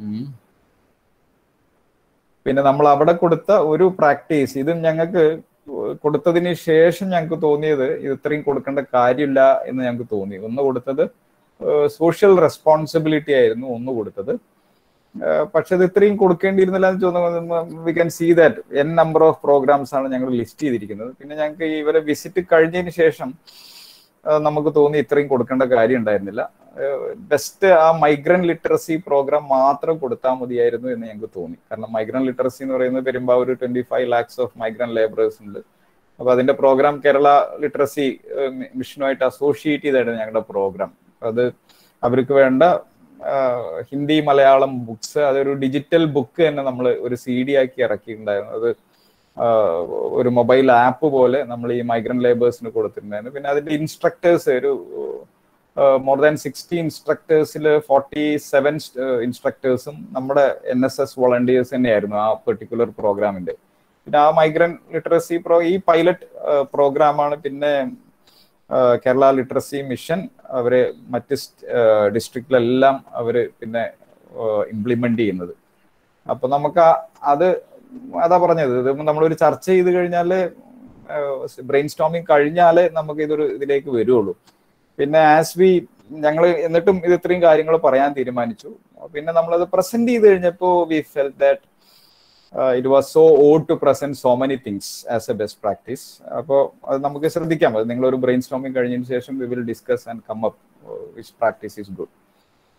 പിന്നെ നമ്മൾ അവിടെ കൊടുത്ത ഒരു പ്രാക്ടീസ് ഇത് ഞങ്ങൾക്ക് കൊടുത്തതിന് ശേഷം ഞങ്ങൾക്ക് തോന്നിയത് ഇത് ഇത്രയും കൊടുക്കേണ്ട കാര്യമില്ല എന്ന് ഞങ്ങൾക്ക് തോന്നി ഒന്ന് കൊടുത്തത് സോഷ്യൽ റെസ്പോൺസിബിലിറ്റി ആയിരുന്നു ഒന്ന് കൊടുത്തത് പക്ഷെ അത് ഇത്രയും കൊടുക്കേണ്ടിയിരുന്നില്ല എന്ന് തോന്നുന്നു we can see that N number of programmes ആണ് ഞങ്ങൾ ലിസ്റ്റ് ചെയ്തിരിക്കുന്നത് പിന്നെ ഞങ്ങൾക്ക് ഇവരെ വിസിറ്റ് കഴിഞ്ഞതിന് ശേഷം നമുക്ക് തോന്നി ഇത്രയും കൊടുക്കേണ്ട കാര്യം ഉണ്ടായിരുന്നില്ല ബെസ്റ്റ് ആ മൈഗ്രന്റ് ലിറ്ററസി പ്രോഗ്രാം മാത്രം കൊടുത്താൽ മതിയായിരുന്നു എന്ന് ഞങ്ങൾക്ക് തോന്നി കാരണം മൈഗ്രന്റ് ലിറ്ററസി എന്ന് പറയുന്നത് വരുമ്പോൾ ഒരു twenty five lakhs of migrant labourers ഉണ്ട് അപ്പൊ അതിന്റെ പ്രോഗ്രാം കേരള ലിറ്ററസി മിഷനുമായിട്ട് അസോസിയേറ്റ് ചെയ്തായിരുന്നു ഞങ്ങളുടെ പ്രോഗ്രാം അത് അവർക്ക് വേണ്ട ഹിന്ദി മലയാളം ബുക്സ് അതൊരു ഡിജിറ്റൽ ബുക്ക് തന്നെ നമ്മൾ ഒരു സി ഡി ആക്കി ഇറക്കിയിട്ടുണ്ടായിരുന്നു അത് ഒരു മൊബൈൽ ആപ്പ് പോലെ നമ്മൾ ഈ മൈഗ്രന്റ് ലേബേഴ്സിന് കൊടുത്തിട്ടുണ്ടായിരുന്നു പിന്നെ അതിന്റെ ഇൻസ്ട്രക്ടേഴ്സ് ഒരു മോർ ദാൻ സിക്സ്റ്റി ഇൻസ്ട്രക്ടേഴ്സിൽ ഫോർട്ടി സെവൻ ഇൻസ്ട്രക്ടേഴ്സും നമ്മുടെ എൻ എസ് എസ് വോളണ്ടിയേഴ്സ് തന്നെയായിരുന്നു ആ പെർട്ടിക്കുലർ പ്രോഗ്രാമിന്റെ പിന്നെ ആ മൈഗ്രന്റ് ലിറ്ററസി പ്രോ ഈ പൈലറ്റ് പ്രോഗ്രാമാണ് പിന്നെ കേരള ലിറ്ററസി മിഷൻ അവര് മറ്റ് ഡിസ്ട്രിക്റ്റിലെല്ലാം അവര് പിന്നെ ഇംപ്ലിമെന്റ് ചെയ്യുന്നത് അപ്പൊ നമുക്ക് അത് അതാ പറഞ്ഞത് ഇത് നമ്മളൊരു ചർച്ച ചെയ്ത് കഴിഞ്ഞാല് ബ്രെയിൻ സ്റ്റോമിങ് കഴിഞ്ഞാലേ നമുക്ക് ഇതൊരു ഇതിലേക്ക് വരുള്ളൂ പിന്നെ ആസ് വി ഞങ്ങൾ എന്നിട്ടും ഇത് ഇത്രയും കാര്യങ്ങൾ പറയാൻ തീരുമാനിച്ചു പിന്നെ നമ്മളത് പ്രസന്റ് ചെയ്ത് കഴിഞ്ഞപ്പോൾ we felt that it was so odd to present so many things as a best practice അപ്പോൾ അത് നമുക്ക് ശ്രദ്ധിക്കാം അത് നിങ്ങൾ ഒരു ബ്രെയിൻ സ്റ്റോമിങ് കഴിഞ്ഞതിന് ശേഷം we will discuss and come up which practice is good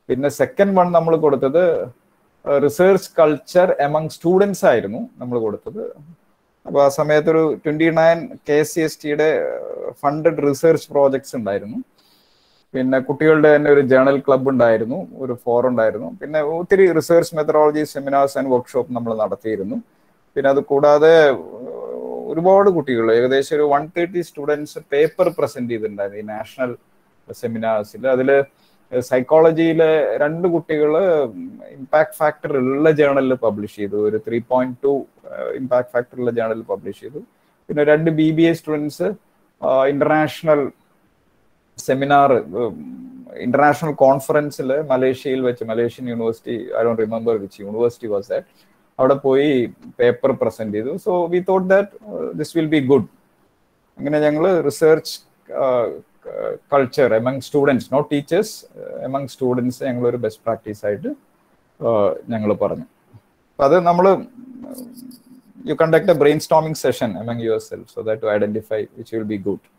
പിന്നെ സെക്കൻഡ് വൺ നമ്മൾ കൊടുത്തത് റിസർച്ച് കൾച്ചർ എമംഗ് സ്റ്റുഡൻസ് ആയിരുന്നു നമ്മൾ കൊടുത്തത് അപ്പോൾ ആ സമയത്ത് ഒരു twenty nine K S C S ടിയുടെ ഫണ്ടഡ് റിസർച്ച് പ്രോജക്ട്സ് ഉണ്ടായിരുന്നു പിന്നെ കുട്ടികളുടെ തന്നെ ഒരു ജേണൽ ക്ലബ്ബ് ഉണ്ടായിരുന്നു ഒരു ഫോറം ഉണ്ടായിരുന്നു പിന്നെ ഒത്തിരി research methodology seminars and workshop നമ്മൾ നടത്തിയിരുന്നു പിന്നെ അത് കൂടാതെ ഒരുപാട് കുട്ടികൾ ഏകദേശം ഒരു one thirty students paper present ചെയ്തിട്ടുണ്ടായിരുന്നു ഈ നാഷണൽ സെമിനാർസിൽ അതിൽ സൈക്കോളജിയിലെ രണ്ട് കുട്ടികൾ ഇമ്പാക്ട് ഫാക്ടർ ഉള്ള ജേണലിൽ പബ്ലിഷ് ചെയ്തു ഒരു three point two impact factor ഉള്ള ജേണലിൽ പബ്ലിഷ് ചെയ്തു പിന്നെ രണ്ട് B B A students international seminar international കോൺഫറൻസിൽ മലേഷ്യയിൽ വെച്ച് Malaysian university I don't remember which university was that അവിടെ പോയി പേപ്പർ പ്രസന്റ് ചെയ്തു so we thought that this will be good അങ്ങനെ ഞങ്ങൾ research culture among students not teachers among students ഞങ്ങൾ ഒരു ബെസ്റ്റ് പ്രാക്ടീസ് ആയിട്ട് ഞങ്ങൾ പറഞ്ഞു അപ്പൊ അത് നമ്മൾ you conduct a brainstorming session among yourself so that to identify which will be good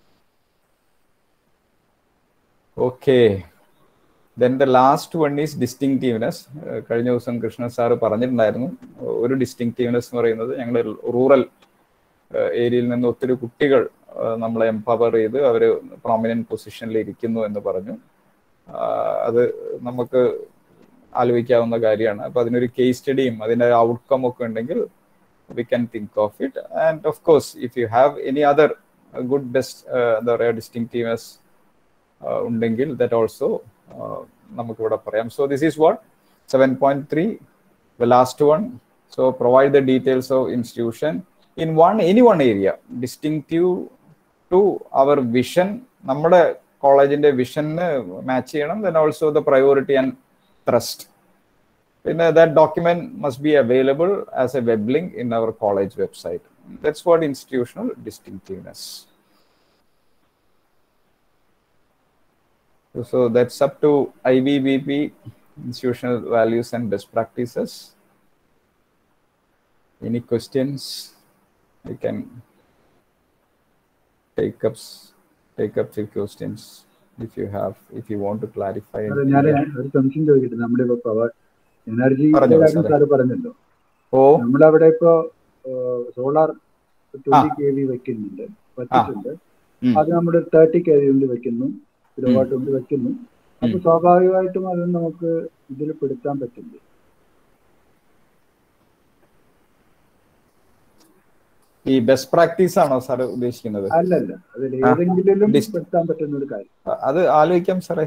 okay then the last one is distinctiveness കഴിഞ്ഞ ദിവസം കൃഷ്ണ സാറ് പറഞ്ഞിട്ടുണ്ടായിരുന്നു ഒരു ഡിസ്റ്റിങ്റ്റീവ്നെസ് എന്ന് പറയുന്നത് ഞങ്ങൾ റൂറൽ ഏരിയയിൽ നിന്ന് ഒത്തിരി കുട്ടികൾ നമ്മളെ എംപവർ ചെയ്ത് അവർ പ്രോമിനന്റ് പൊസിഷനിൽ ഇരിക്കുന്നു എന്ന് പറഞ്ഞു അത് നമുക്ക് ആലോചിക്കാവുന്ന കാര്യമാണ് അപ്പൊ അതിനൊരു കേസ് സ്റ്റഡിയും അതിന്റെ ഔട്ട്കം ഒക്കെ ഉണ്ടെങ്കിൽ we can think of it and of course if you have any other good best എന്താ പറയുക ഡിസ്റ്റിങ്റ്റീവ്നെസ് ഉണ്ടെങ്കിൽ ദറ്റ് ഓൾസോ നമുക്കിവിടെ പറയാം so this is what seven point three the last one so provide the details of institution in one any one area distinctive to our vision നമ്മുടെ കോളേജിന്റെ വിഷന് match ചെയ്യണം then also the priority and trust പിന്നെ that document must be available as A web link in our college website that's what institutional distinctiveness So that's up to IBBP, institutional values and best practices. Any questions? I can take up take up few questions if you have if you want to clarify. ഞാൻ ഒരു സംശയം ചോദിക്കട്ടെ നമ്മുടെ ഇപ്പൊ power energy sir പറഞ്ഞല്ലോ ഓ നമ്മളവിടെ ഇപ്പോ solar twenty K V വെക്കുന്നുണ്ട് വെച്ചിട്ടുണ്ട് അത് നമ്മുടെ തേർട്ടി കെ വി കൊണ്ട് വെക്കുന്നു കിലോവാട്ട് കൊണ്ട് വെക്കുന്നു അപ്പൊ സ്വാഭാവികമായിട്ടും അത് നമുക്ക് ഇതിൽ പെടുത്താൻ പറ്റില്ല ഈ ബെസ്റ്റ് പ്രാക്ടീസ് ആണോ സാർ ഉദ്ദേശിക്കുന്നത് അല്ലല്ല അതിൽ ഏതെങ്കിലും പെടുത്താൻ പറ്റുന്ന ഒരു കാര്യം അത് ആലോചിക്കാം സാറേ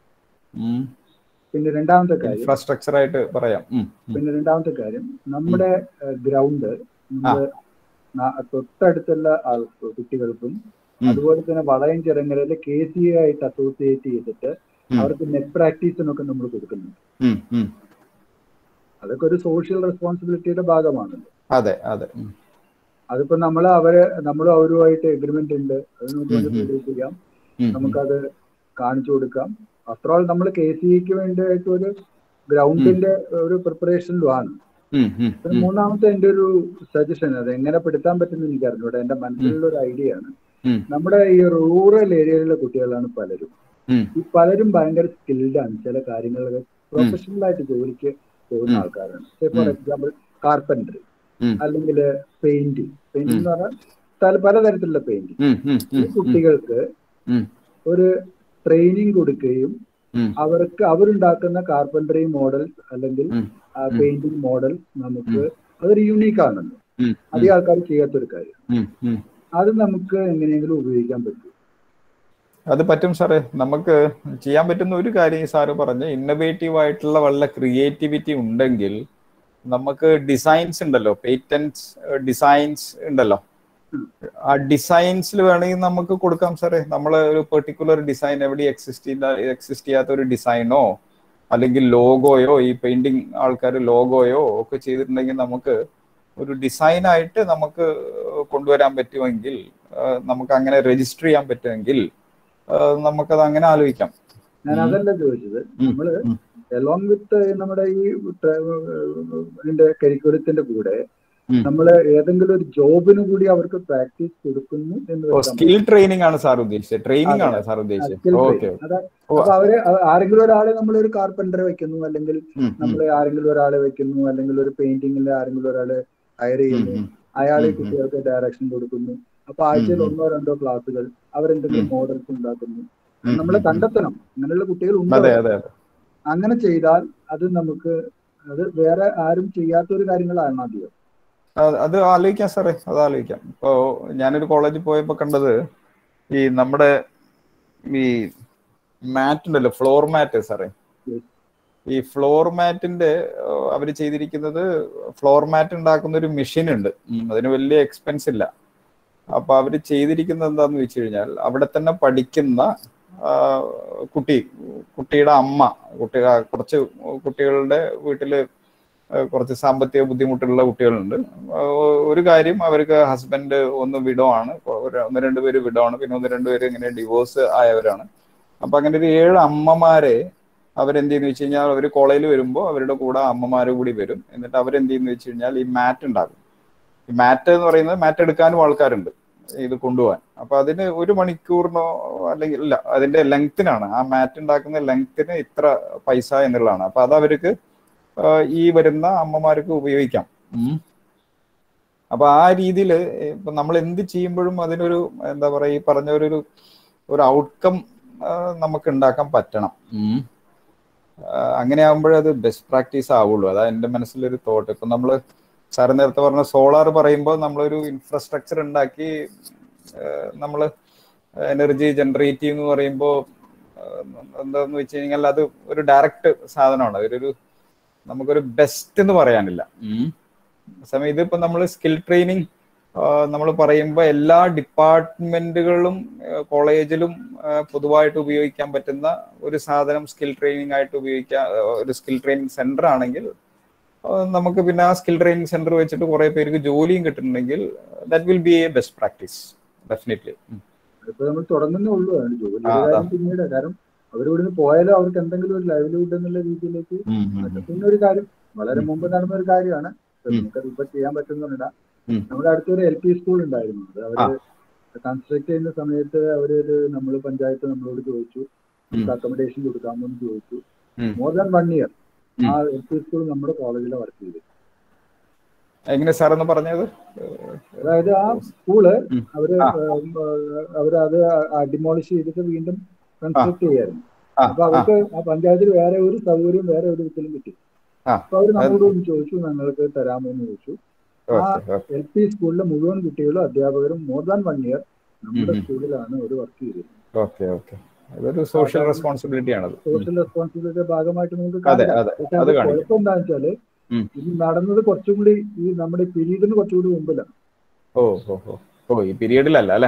പിന്നെ രണ്ടാമത്തെ കാര്യം ഇൻഫ്രാസ്ട്രക്ചർ ആയിട്ട് പറയാം പിന്നെ രണ്ടാമത്തെ കാര്യം നമ്മുടെ ഗ്രൗണ്ട് നമ്മുടെ തൊട്ടടുത്തുള്ള കുട്ടികൾക്കും അതുപോലെ തന്നെ വളയം ചിറങ്ങരയിലെ കെ സി എ ആയിട്ട് അസോസിയേറ്റ് ചെയ്തിട്ട് അവർക്ക് നെറ്റ് പ്രാക്ടീസിനൊക്കെ നമ്മൾ കൊടുക്കുന്നുണ്ട് അതൊക്കെ ഒരു സോഷ്യൽ റെസ്പോൺസിബിലിറ്റിയുടെ ഭാഗമാണല്ലോ അതെ അതെ അതിപ്പോ നമ്മൾ അവര് നമ്മളും അവരുമായിട്ട് എഗ്രിമെന്റ് ഉണ്ട് അത് നമുക്ക് ചെയ്യാം നമുക്കത് കാണിച്ചു കൊടുക്കാം ആഫ്റ്റർ ഓൾ നമ്മൾ കെ സി ഇക്ക് വേണ്ടിയിട്ട് ഒരു ഗ്രൗണ്ടിന്റെ ഒരു പ്രിപ്പറേഷനിലുമാണ് പിന്നെ മൂന്നാമത്തെ എന്റെ ഒരു സജഷൻ അത് എങ്ങനെ പെടുത്താൻ പറ്റുന്ന എനിക്ക് അറിഞ്ഞൂടെ എന്റെ മനസ്സിലുള്ള ഒരു ഐഡിയ ആണ് നമ്മുടെ ഈ റൂറൽ ഏരിയയിലെ കുട്ടികളാണ് പലരും ഈ പലരും ഭയങ്കര സ്കിൽഡ് ആണ് ചില കാര്യങ്ങളൊക്കെ പ്രൊഫഷണൽ ആയിട്ട് ജോലിക്ക് പോകുന്ന ആൾക്കാരാണ് ഫോർ എക്സാമ്പിൾ കാർപ്പൻട്രി അല്ലെങ്കിൽ പെയിന്റിങ് പെയിന്റിംഗ് എന്ന് പറഞ്ഞാൽ പലതരത്തിലുള്ള പെയിന്റിങ് ഈ കുട്ടികൾക്ക് ഒരു ട്രെയിനിങ് കൊടുക്കുകയും അവർക്ക് അവരുണ്ടാക്കുന്ന കാർപ്പൻട്രി മോഡൽ അല്ലെങ്കിൽ പെയിന്റിംഗ് മോഡൽ നമുക്ക് അതൊരു യുണീക്ക് ആണല്ലോ അധികം ആൾക്കാർ ചെയ്യാത്തൊരു കാര്യം അത് നമുക്ക് എങ്ങനെയെങ്കിലും ഉപയോഗിക്കാൻ പറ്റും അത് പറ്റും സാറേ നമുക്ക് ചെയ്യാൻ പറ്റുന്ന ഒരു കാര്യം സാറ് പറഞ്ഞ് ഇന്നോവേറ്റീവ് ആയിട്ടുള്ള വളരെ ക്രിയേറ്റിവിറ്റി ഉണ്ടെങ്കിൽ നമുക്ക് ഡിസൈൻസ് ഉണ്ടല്ലോ പേറ്റൻസ് ഡിസൈൻസ് ഉണ്ടല്ലോ ആ ഡിസൈൻസിൽ വേണമെങ്കിൽ നമുക്ക് കൊടുക്കാം സാറേ നമ്മൾ ഒരു പെർട്ടിക്കുലർ ഡിസൈൻ എവിടെ എക്സിസ്റ്റ് എക്സിസ്റ്റ് ചെയ്യാത്ത ഒരു ഡിസൈനോ അല്ലെങ്കിൽ ലോഗോയോ ഈ പെയിന്റിങ് ആൾക്കാർ ലോഗോയോ ഒക്കെ ചെയ്തിട്ടുണ്ടെങ്കിൽ നമുക്ക് ഒരു ഡിസൈൻ ആയിട്ട് നമുക്ക് കൊണ്ടുവരാൻ പറ്റുമെങ്കിൽ നമുക്ക് അങ്ങനെ രജിസ്റ്റർ ചെയ്യാൻ പറ്റുമെങ്കിൽ നമുക്കത് അങ്ങനെ ആലോചിക്കാം ഞാൻ അതല്ല ചോദിച്ചത് നമ്മള് അലോങ് വിത്ത് നമ്മുടെ ഈ ഇതിന്റെ കരിക്കുലത്തിന്റെ കൂടെ ഉം. നമ്മൾ ഏതെങ്കിലും ഒരു ജോബിന് കൂടി അവർക്ക് പ്രാക്ടീസ് കൊടുക്കുന്നു എന്ന് ഓ വെച്ചാൽ സ്കിൽ ട്രെയിനിങ് ആണ് സാർ ഉദ്ദേശിച്ചത് ട്രെയിനിങ് ആണ് അതെ. സാർ ഉദ്ദേശിച്ചത് സ്കിൽ ഓക്കെ അതാ അപ്പൊ അവര് അ- ആരെങ്കിലും ഒരാളെ നമ്മളൊരു കാർപ്പൻറ്ററെ വെക്കുന്നു അല്ലെങ്കിൽ നമ്മൾ ആരെങ്കിലും ഒരാളെ വെക്കുന്നു അല്ലെങ്കിൽ ഒരു പെയിന്റിംഗിൽ ആരെങ്കിലും ഒരാളെ ഹയർ ചെയ്യുന്നു അയാളെ കുട്ടികൾക്ക് ഡയറക്ഷൻ കൊടുക്കുന്നു അപ്പൊ ആഴ്ചയിൽ ഉം. ഒന്നോ രണ്ടോ ക്ലാസ്സുകൾ അവരെന്തെങ്കിലും ഉം. മോഡൽസ് ഉണ്ടാക്കുന്നു ഉം. നമ്മൾ കണ്ടെത്തണം അങ്ങനെയുള്ള കുട്ടികൾ ഉണ്ട് അതെ അതെ അതെ അങ്ങനെ ചെയ്താൽ അത് നമുക്ക് അത് വേറെ ആരും ചെയ്യാത്ത ഒരു കാര്യങ്ങളാണ് അധികം അത് അത് ആലോചിക്കാം സാറേ അത് ആലോചിക്കാം ഇപ്പോ ഞാനൊരു കോളേജിൽ പോയപ്പോ കണ്ടത് ഈ നമ്മുടെ ഈ മാറ്റ് ഉണ്ടല്ലോ ഫ്ലോർ മാറ്റ് സാറേ Yes. ഈ ഫ്ലോർ മാറ്റിന്റെ അവർ ചെയ്തിരിക്കുന്നത് ഫ്ലോർ മാറ്റ് ഉണ്ടാക്കുന്ന ഒരു മെഷീൻ ഉണ്ട് ഉം, അതിന് വലിയ എക്സ്പെൻസ് ഇല്ല അപ്പൊ അവര് ചെയ്തിരിക്കുന്നത് എന്താന്ന് വെച്ച് കഴിഞ്ഞാൽ അവിടെ തന്നെ പഠിക്കുന്ന ആ, കുട്ടി കുട്ടിയുടെ അമ്മ കുട്ടി ആ, കുറച്ച് കുട്ടികളുടെ വീട്ടില് ആ, കുറച്ച് സാമ്പത്തിക ബുദ്ധിമുട്ടുള്ള കുട്ടികളുണ്ട് ആ, ഒരു കാര്യം അവർക്ക് ഹസ്ബൻഡ് ഒന്ന് വിഡോ ആണ് ഒരു- ഒന്ന് രണ്ട് പേര് വിഡോ ആണ് പിന്നെ ഒന്ന് രണ്ട് പേര് ഇങ്ങനെ ഡിവോഴ്സ് ആയവരാണ് അപ്പൊ അങ്ങനെ ഒരു ഏഴ് അമ്മമാരെ അവരെന്ത് ചെയ്യുന്നു വെച്ച് കഴിഞ്ഞാൽ അവർ കോളേജിൽ വരുമ്പോൾ അവരുടെ കൂടെ അമ്മമാര് കൂടി വരും എന്നിട്ട് അവരെന്ത് ചെയ്യുന്നു വെച്ച് കഴിഞ്ഞാൽ ഈ മാറ്റ് ഉണ്ടാകും ഈ മാറ്റ് എന്ന് പറയുന്നത് മാറ്റ് എടുക്കാനും ആൾക്കാരുണ്ട് ഇത് കൊണ്ടുപോകാൻ അപ്പൊ അതിന് ഒരു മണിക്കൂറിനോ അല്ലെങ്കിൽ ഇല്ല അതിന്റെ ലെങ്ത്തിനാണ് ആ മാറ്റ് ഉണ്ടാക്കുന്ന ലെങ്ത്തിന് ഇത്ര പൈസ എന്നുള്ളതാണ് അപ്പൊ അത് അവർക്ക് ആ, ഈ വരുന്ന അമ്മമാർക്ക് ഉപയോഗിക്കാം ഉം. അപ്പൊ ആ രീതിയിൽ ഇപ്പൊ നമ്മൾ എന്ത് ചെയ്യുമ്പോഴും അതിനൊരു എന്താ പറയാ ഈ പറഞ്ഞ ഒരു ഒരു- ഒരു ഔട്ട്കം നമുക്ക് ഉണ്ടാക്കാൻ പറ്റണം ഉം. ആ, അങ്ങനെ ആകുമ്പോഴേ അത് ബെസ്റ്റ് പ്രാക്ടീസ് ആവുള്ളൂ അതാ എന്റെ മനസ്സിലൊരു തോട്ട് ഇപ്പൊ നമ്മള് സാറ് നേരത്തെ പറഞ്ഞ സോളാർ പറയുമ്പോൾ നമ്മളൊരു ഇൻഫ്രാസ്ട്രക്ചർ ഉണ്ടാക്കി നമ്മൾ എനർജി ജനറേറ്റ് എന്ന് പറയുമ്പോൾ എന്താന്ന് വെച്ച് കഴിഞ്ഞാൽ അത് ഒരു ഡയറക്റ്റ് സാധനമാണ് അതൊരു നമുക്കൊരു ബെസ്റ്റ് എന്ന് പറയാനില്ല ഉം. സമയം ഇതിപ്പോ നമ്മൾ സ്കിൽ ട്രെയിനിങ് നമ്മൾ പറയുമ്പോൾ എല്ലാ ഡിപ്പാർട്ട്മെന്റുകളും കോളേജിലും പൊതുവായിട്ട് ഉപയോഗിക്കാൻ പറ്റുന്ന ഒരു സാധനം സ്കിൽ ട്രെയിനിങ് ആയിട്ട് ഉപയോഗിക്കാൻ ആ, ഒരു സ്കിൽ ട്രെയിനിങ് സെന്റർ ആണെങ്കിൽ ആ, നമുക്ക് പിന്നെ ആ സ്കിൽ ട്രെയിനിങ് സെന്റർ വെച്ചിട്ട് കുറെ പേർക്ക് ജോലിയും കിട്ടുന്നുണ്ടെങ്കിൽ that will be a best practice definitely ഇപ്പൊ നമ്മൾ തുടങ്ങുന്നേ ഉള്ളൂ അതിന് ജോലി ആ, അതാ. കാര്യം പിന്നീട് കാരണം അവർ ഇവിടുന്ന് പോയാലും അവർക്ക് എന്തെങ്കിലും ഒരു ലൈവ്ലിഹുഡ് എന്നുള്ള രീതിയിലേക്ക് അത് പിന്നെ ഒരു കാര്യം വളരെ ഉം. മുമ്പ് നടന്ന ഒരു കാര്യമാണ് ഉം. നമുക്കത് ഇപ്പൊ ചെയ്യാൻ പറ്റുന്നുണ്ട് ഉം. നമ്മുടെ അടുത്തൊരു എൽ പി സ്കൂൾ ഉണ്ടായിരുന്നു അത് അവര് കൺസ്ട്രക്ട് ചെയ്യുന്ന സമയത്ത് അവര് നമ്മൾ പഞ്ചായത്ത് നമ്മളോട് ചോദിച്ചു നമുക്ക് അക്കോമഡേഷൻ കൊടുക്കാമോ എന്ന് ചോദിച്ചു ഉം. മോർ ദാൻ വൺ ഇയർ ഉം. ആ എൽ പി സ്കൂൾ നമ്മുടെ കോളേജിലെ വർക്ക് ചെയ്തു എങ്ങനെ സാർ എന്ന് പറഞ്ഞത് അതായത് ആ സ്കൂള് ഉം. അവര് ആ. അവര് അത് ഡിമോളിഷ് ചെയ്തിട്ട് വീണ്ടും കൺസ്ട്രക്ട് ചെയ്യായിരുന്നു ആ, അപ്പൊ അവർക്ക് ആ പഞ്ചായത്തിൽ വേറെ ഒരു സൗകര്യം വേറെ ഒരു വിധത്തിലും കിട്ടി ആ. അപ്പൊ അവർ നമ്മളോട് ഒന്ന് ചോദിച്ചു ഞങ്ങൾക്ക് തരാമോ എന്ന് ചോദിച്ചു ആ ഓക്കെ ഓക്കെ എൽ പി സ്കൂളിലെ മുഴുവൻ കുട്ടികളും അധ്യാപകരും മോർ ദാൻ വൺ ഇയർ നമ്മുടെ ഉം. സ്കൂളിലാണ് ഒരു വർക്ക് ചെയ്തത് ഓക്കെ ഓക്കെ അതൊരു സോഷ്യൽ റെസ്പോൺസിബിലിറ്റി ആണത് സോഷ്യൽ റെസ്പോൺസിബിലിറ്റിയുടെ ഭാഗമായിട്ട് നമുക്ക് അതെ കാണാം അതെ പക്ഷെ അത് അത് കാണിക്കും കുഴപ്പം എന്താണെന്ന് വെച്ചാല് ഉം. ഇത് നടന്നത് കുറച്ചും കൂടി ഈ നമ്മുടെ പീരീഡിന് കുറച്ചുകൂടി മുമ്പിലാണ് ഓ ഓ ഓ ഓ ഈ പീരീഡിലല്ല അല്ലെ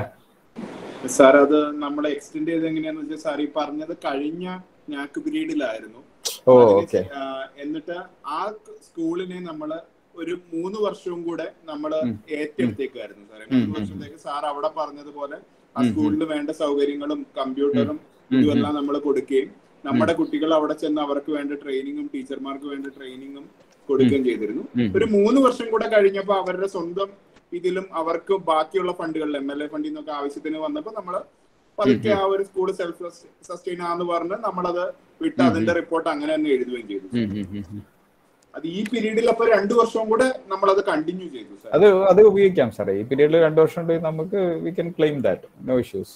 സാർ അത് നമ്മൾ എക്സ്റ്റെൻഡ് ചെയ്ത് എങ്ങനെയാന്ന് വെച്ചാൽ സാർ ഈ പറഞ്ഞത് കഴിഞ്ഞ ഞാക്ക് പീരീഡിലായിരുന്നു ഓ അതിന് ഓക്കെ ആ, എന്നിട്ട് ആ സ്കൂളിനെ നമ്മള് ഒരു മൂന്ന് വർഷവും കൂടെ നമ്മള് ഉം. ഏറ്റെടുത്തേക്കായിരുന്നു സാറേ ഉം, മൂന്ന് ഉം, വർഷത്തേക്ക് സാർ അവിടെ പറഞ്ഞതുപോലെ ആ ഉം, ഉം. സ്കൂളിൽ വേണ്ട സൗകര്യങ്ങളും കമ്പ്യൂട്ടറും ഉം, ഇതുമെല്ലാം നമ്മൾ കൊടുക്കുകയും നമ്മുടെ കുട്ടികൾ അവിടെ ചെന്ന് അവർക്ക് വേണ്ട ട്രെയിനിങ്ങും ടീച്ചർമാർക്ക് വേണ്ട ട്രെയിനിങ്ങും കൊടുക്കുകയും ചെയ്തിരുന്നു ഉം. ഒരു മൂന്ന് വർഷം കൂടെ കഴിഞ്ഞപ്പോൾ അവരുടെ സ്വന്തം ഇതിലും അവർക്ക് ബാക്കിയുള്ള ഫണ്ടുകളിൽ എം എൽ എ ഫണ്ടിൽ നിന്നൊക്കെ ആവശ്യത്തിന് വന്നപ്പോൾ നമ്മൾ പതുക്കെ ആ ഒരു സ്കൂൾ സെൽഫ് സസ്റ്റെയിൻ ആന്ന് പറഞ്ഞ് നമ്മളത് വിട്ട് അതിന്റെ റിപ്പോർട്ട് അങ്ങനെ തന്നെ എഴുതുകയും ചെയ്തു ഉം, ഉം, ഉം, ഉം. അത് ഈ പീരീഡിൽ അപ്പൊ രണ്ടു വർഷവും കൂടെ നമ്മൾ അത് കണ്ടിന്യൂ ചെയ്തു സാർ അത് അത് ഉപയോഗിക്കാം സാറേ ഈ പീരീഡിൽ രണ്ടു വർഷം ഉണ്ട് നമുക്ക് we can claim that no issues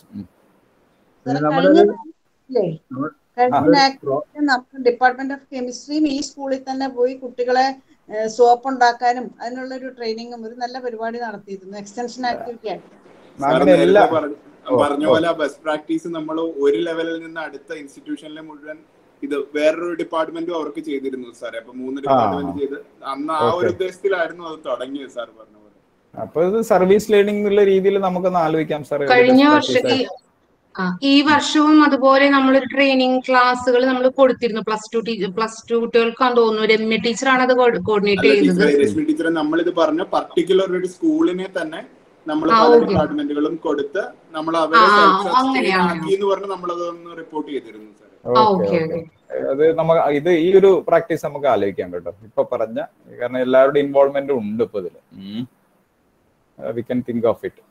പിന്നെ സാറേ, നമ്മുടെ കഴിഞ്ഞ ഒരു- ഇല്ലേ? നമ്മൾ- കഴിഞ്ഞ അത് ആക്ടിവിറ്റി നമ്മുടെ ഡിപ്പാർട്ട്മെന്റ് ഓഫ് കെമിസ്ട്രിയും ഈ സ്കൂളിൽ തന്നെ പോയി കുട്ടികളെ സോപ്പ് ഉണ്ടാക്കാനും അതിനുള്ള ഒരു ട്രെയിനിങ്ങും ഒരു നല്ല പരിപാടി നടത്തിയിരുന്നു എക്സ്റ്റൻഷൻ ആക്ടിവിറ്റി ആയിട്ട് സാർ അങ്ങനെ എല്ലാ നേരത്തെ പറഞ്ഞ- ഓ, പറഞ്ഞ ഓ. പോലെ ബെസ്റ്റ് പ്രാക്ടീസ് നമ്മൾ ഒരു ലെവലിൽ നിന്ന് അടുത്ത ഇൻസ്റ്റിറ്റ്യൂഷനിലെ മുഴുവൻ ഇത് വേറൊരു ഡിപ്പാർട്ട്മെന്റും അവർക്ക് ചെയ്തിരുന്നു സാറേ അപ്പൊ മൂന്ന് ഡിപ്പാർട്ട്മെന്റ് ചെയ്ത് അന്ന് ആ ഒരു Okay. ഉദ്ദേശത്തിലായിരുന്നു അത് തുടങ്ങിയത് സാർ പറഞ്ഞ പോലെ അപ്പൊ ഇത് സർവീസ് ലേണിംഗ് എന്നുള്ള രീതിയിൽ നമുക്കൊന്ന് ആലോചിക്കാം സാറേ കഴിഞ്ഞ വർഷം ഈ ആ, ഈ വർഷവും അതുപോലെ നമ്മളൊരു ട്രെയിനിങ് ക്ലാസ്സുകൾ നമ്മൾ കൊടുത്തിരുന്നു പ്ലസ് ടു പ്ലസ് ടു കുട്ടികൾക്കാന്ന് തോന്നുന്നു രമ്യ ടീച്ചറാണ് അത് കോർഡിനേറ്റ് അല്ല ചെയ്തത് ടീച്ചറെ രശ്മി ടീച്ചറെ നമ്മളിത് പറഞ്ഞ പർട്ടിക്കുലർ ഒരു സ്കൂളിനെ തന്നെ നമ്മൾ ആ, പല okay. ഡിപ്പാർട്ട്മെന്റുകളും കൊടുത്ത് നമ്മൾ അവരെ ആ, സെൽഫ് സസ്റ്റെയിൻ അങ്ങനെയാണ്. ആക്കി എന്ന് പറഞ്ഞ് നമ്മളത് ഒന്ന് റിപ്പോർട്ട് ചെയ്തിരുന്നു സാർ ആ ഓക്കെ ഓക്കെ ഓക്കെ ഓക്കെ അത് നമുക്ക് ഇത് ഈ ഒരു പ്രാക്ടീസ് നമുക്ക് ആലോചിക്കാം കേട്ടോ ഇപ്പൊ പറഞ്ഞ കാരണം എല്ലാവരുടെയും ഇൻവോൾവ്മെന്റ് ഉണ്ട് ഇപ്പൊ ഇതില് we can think of it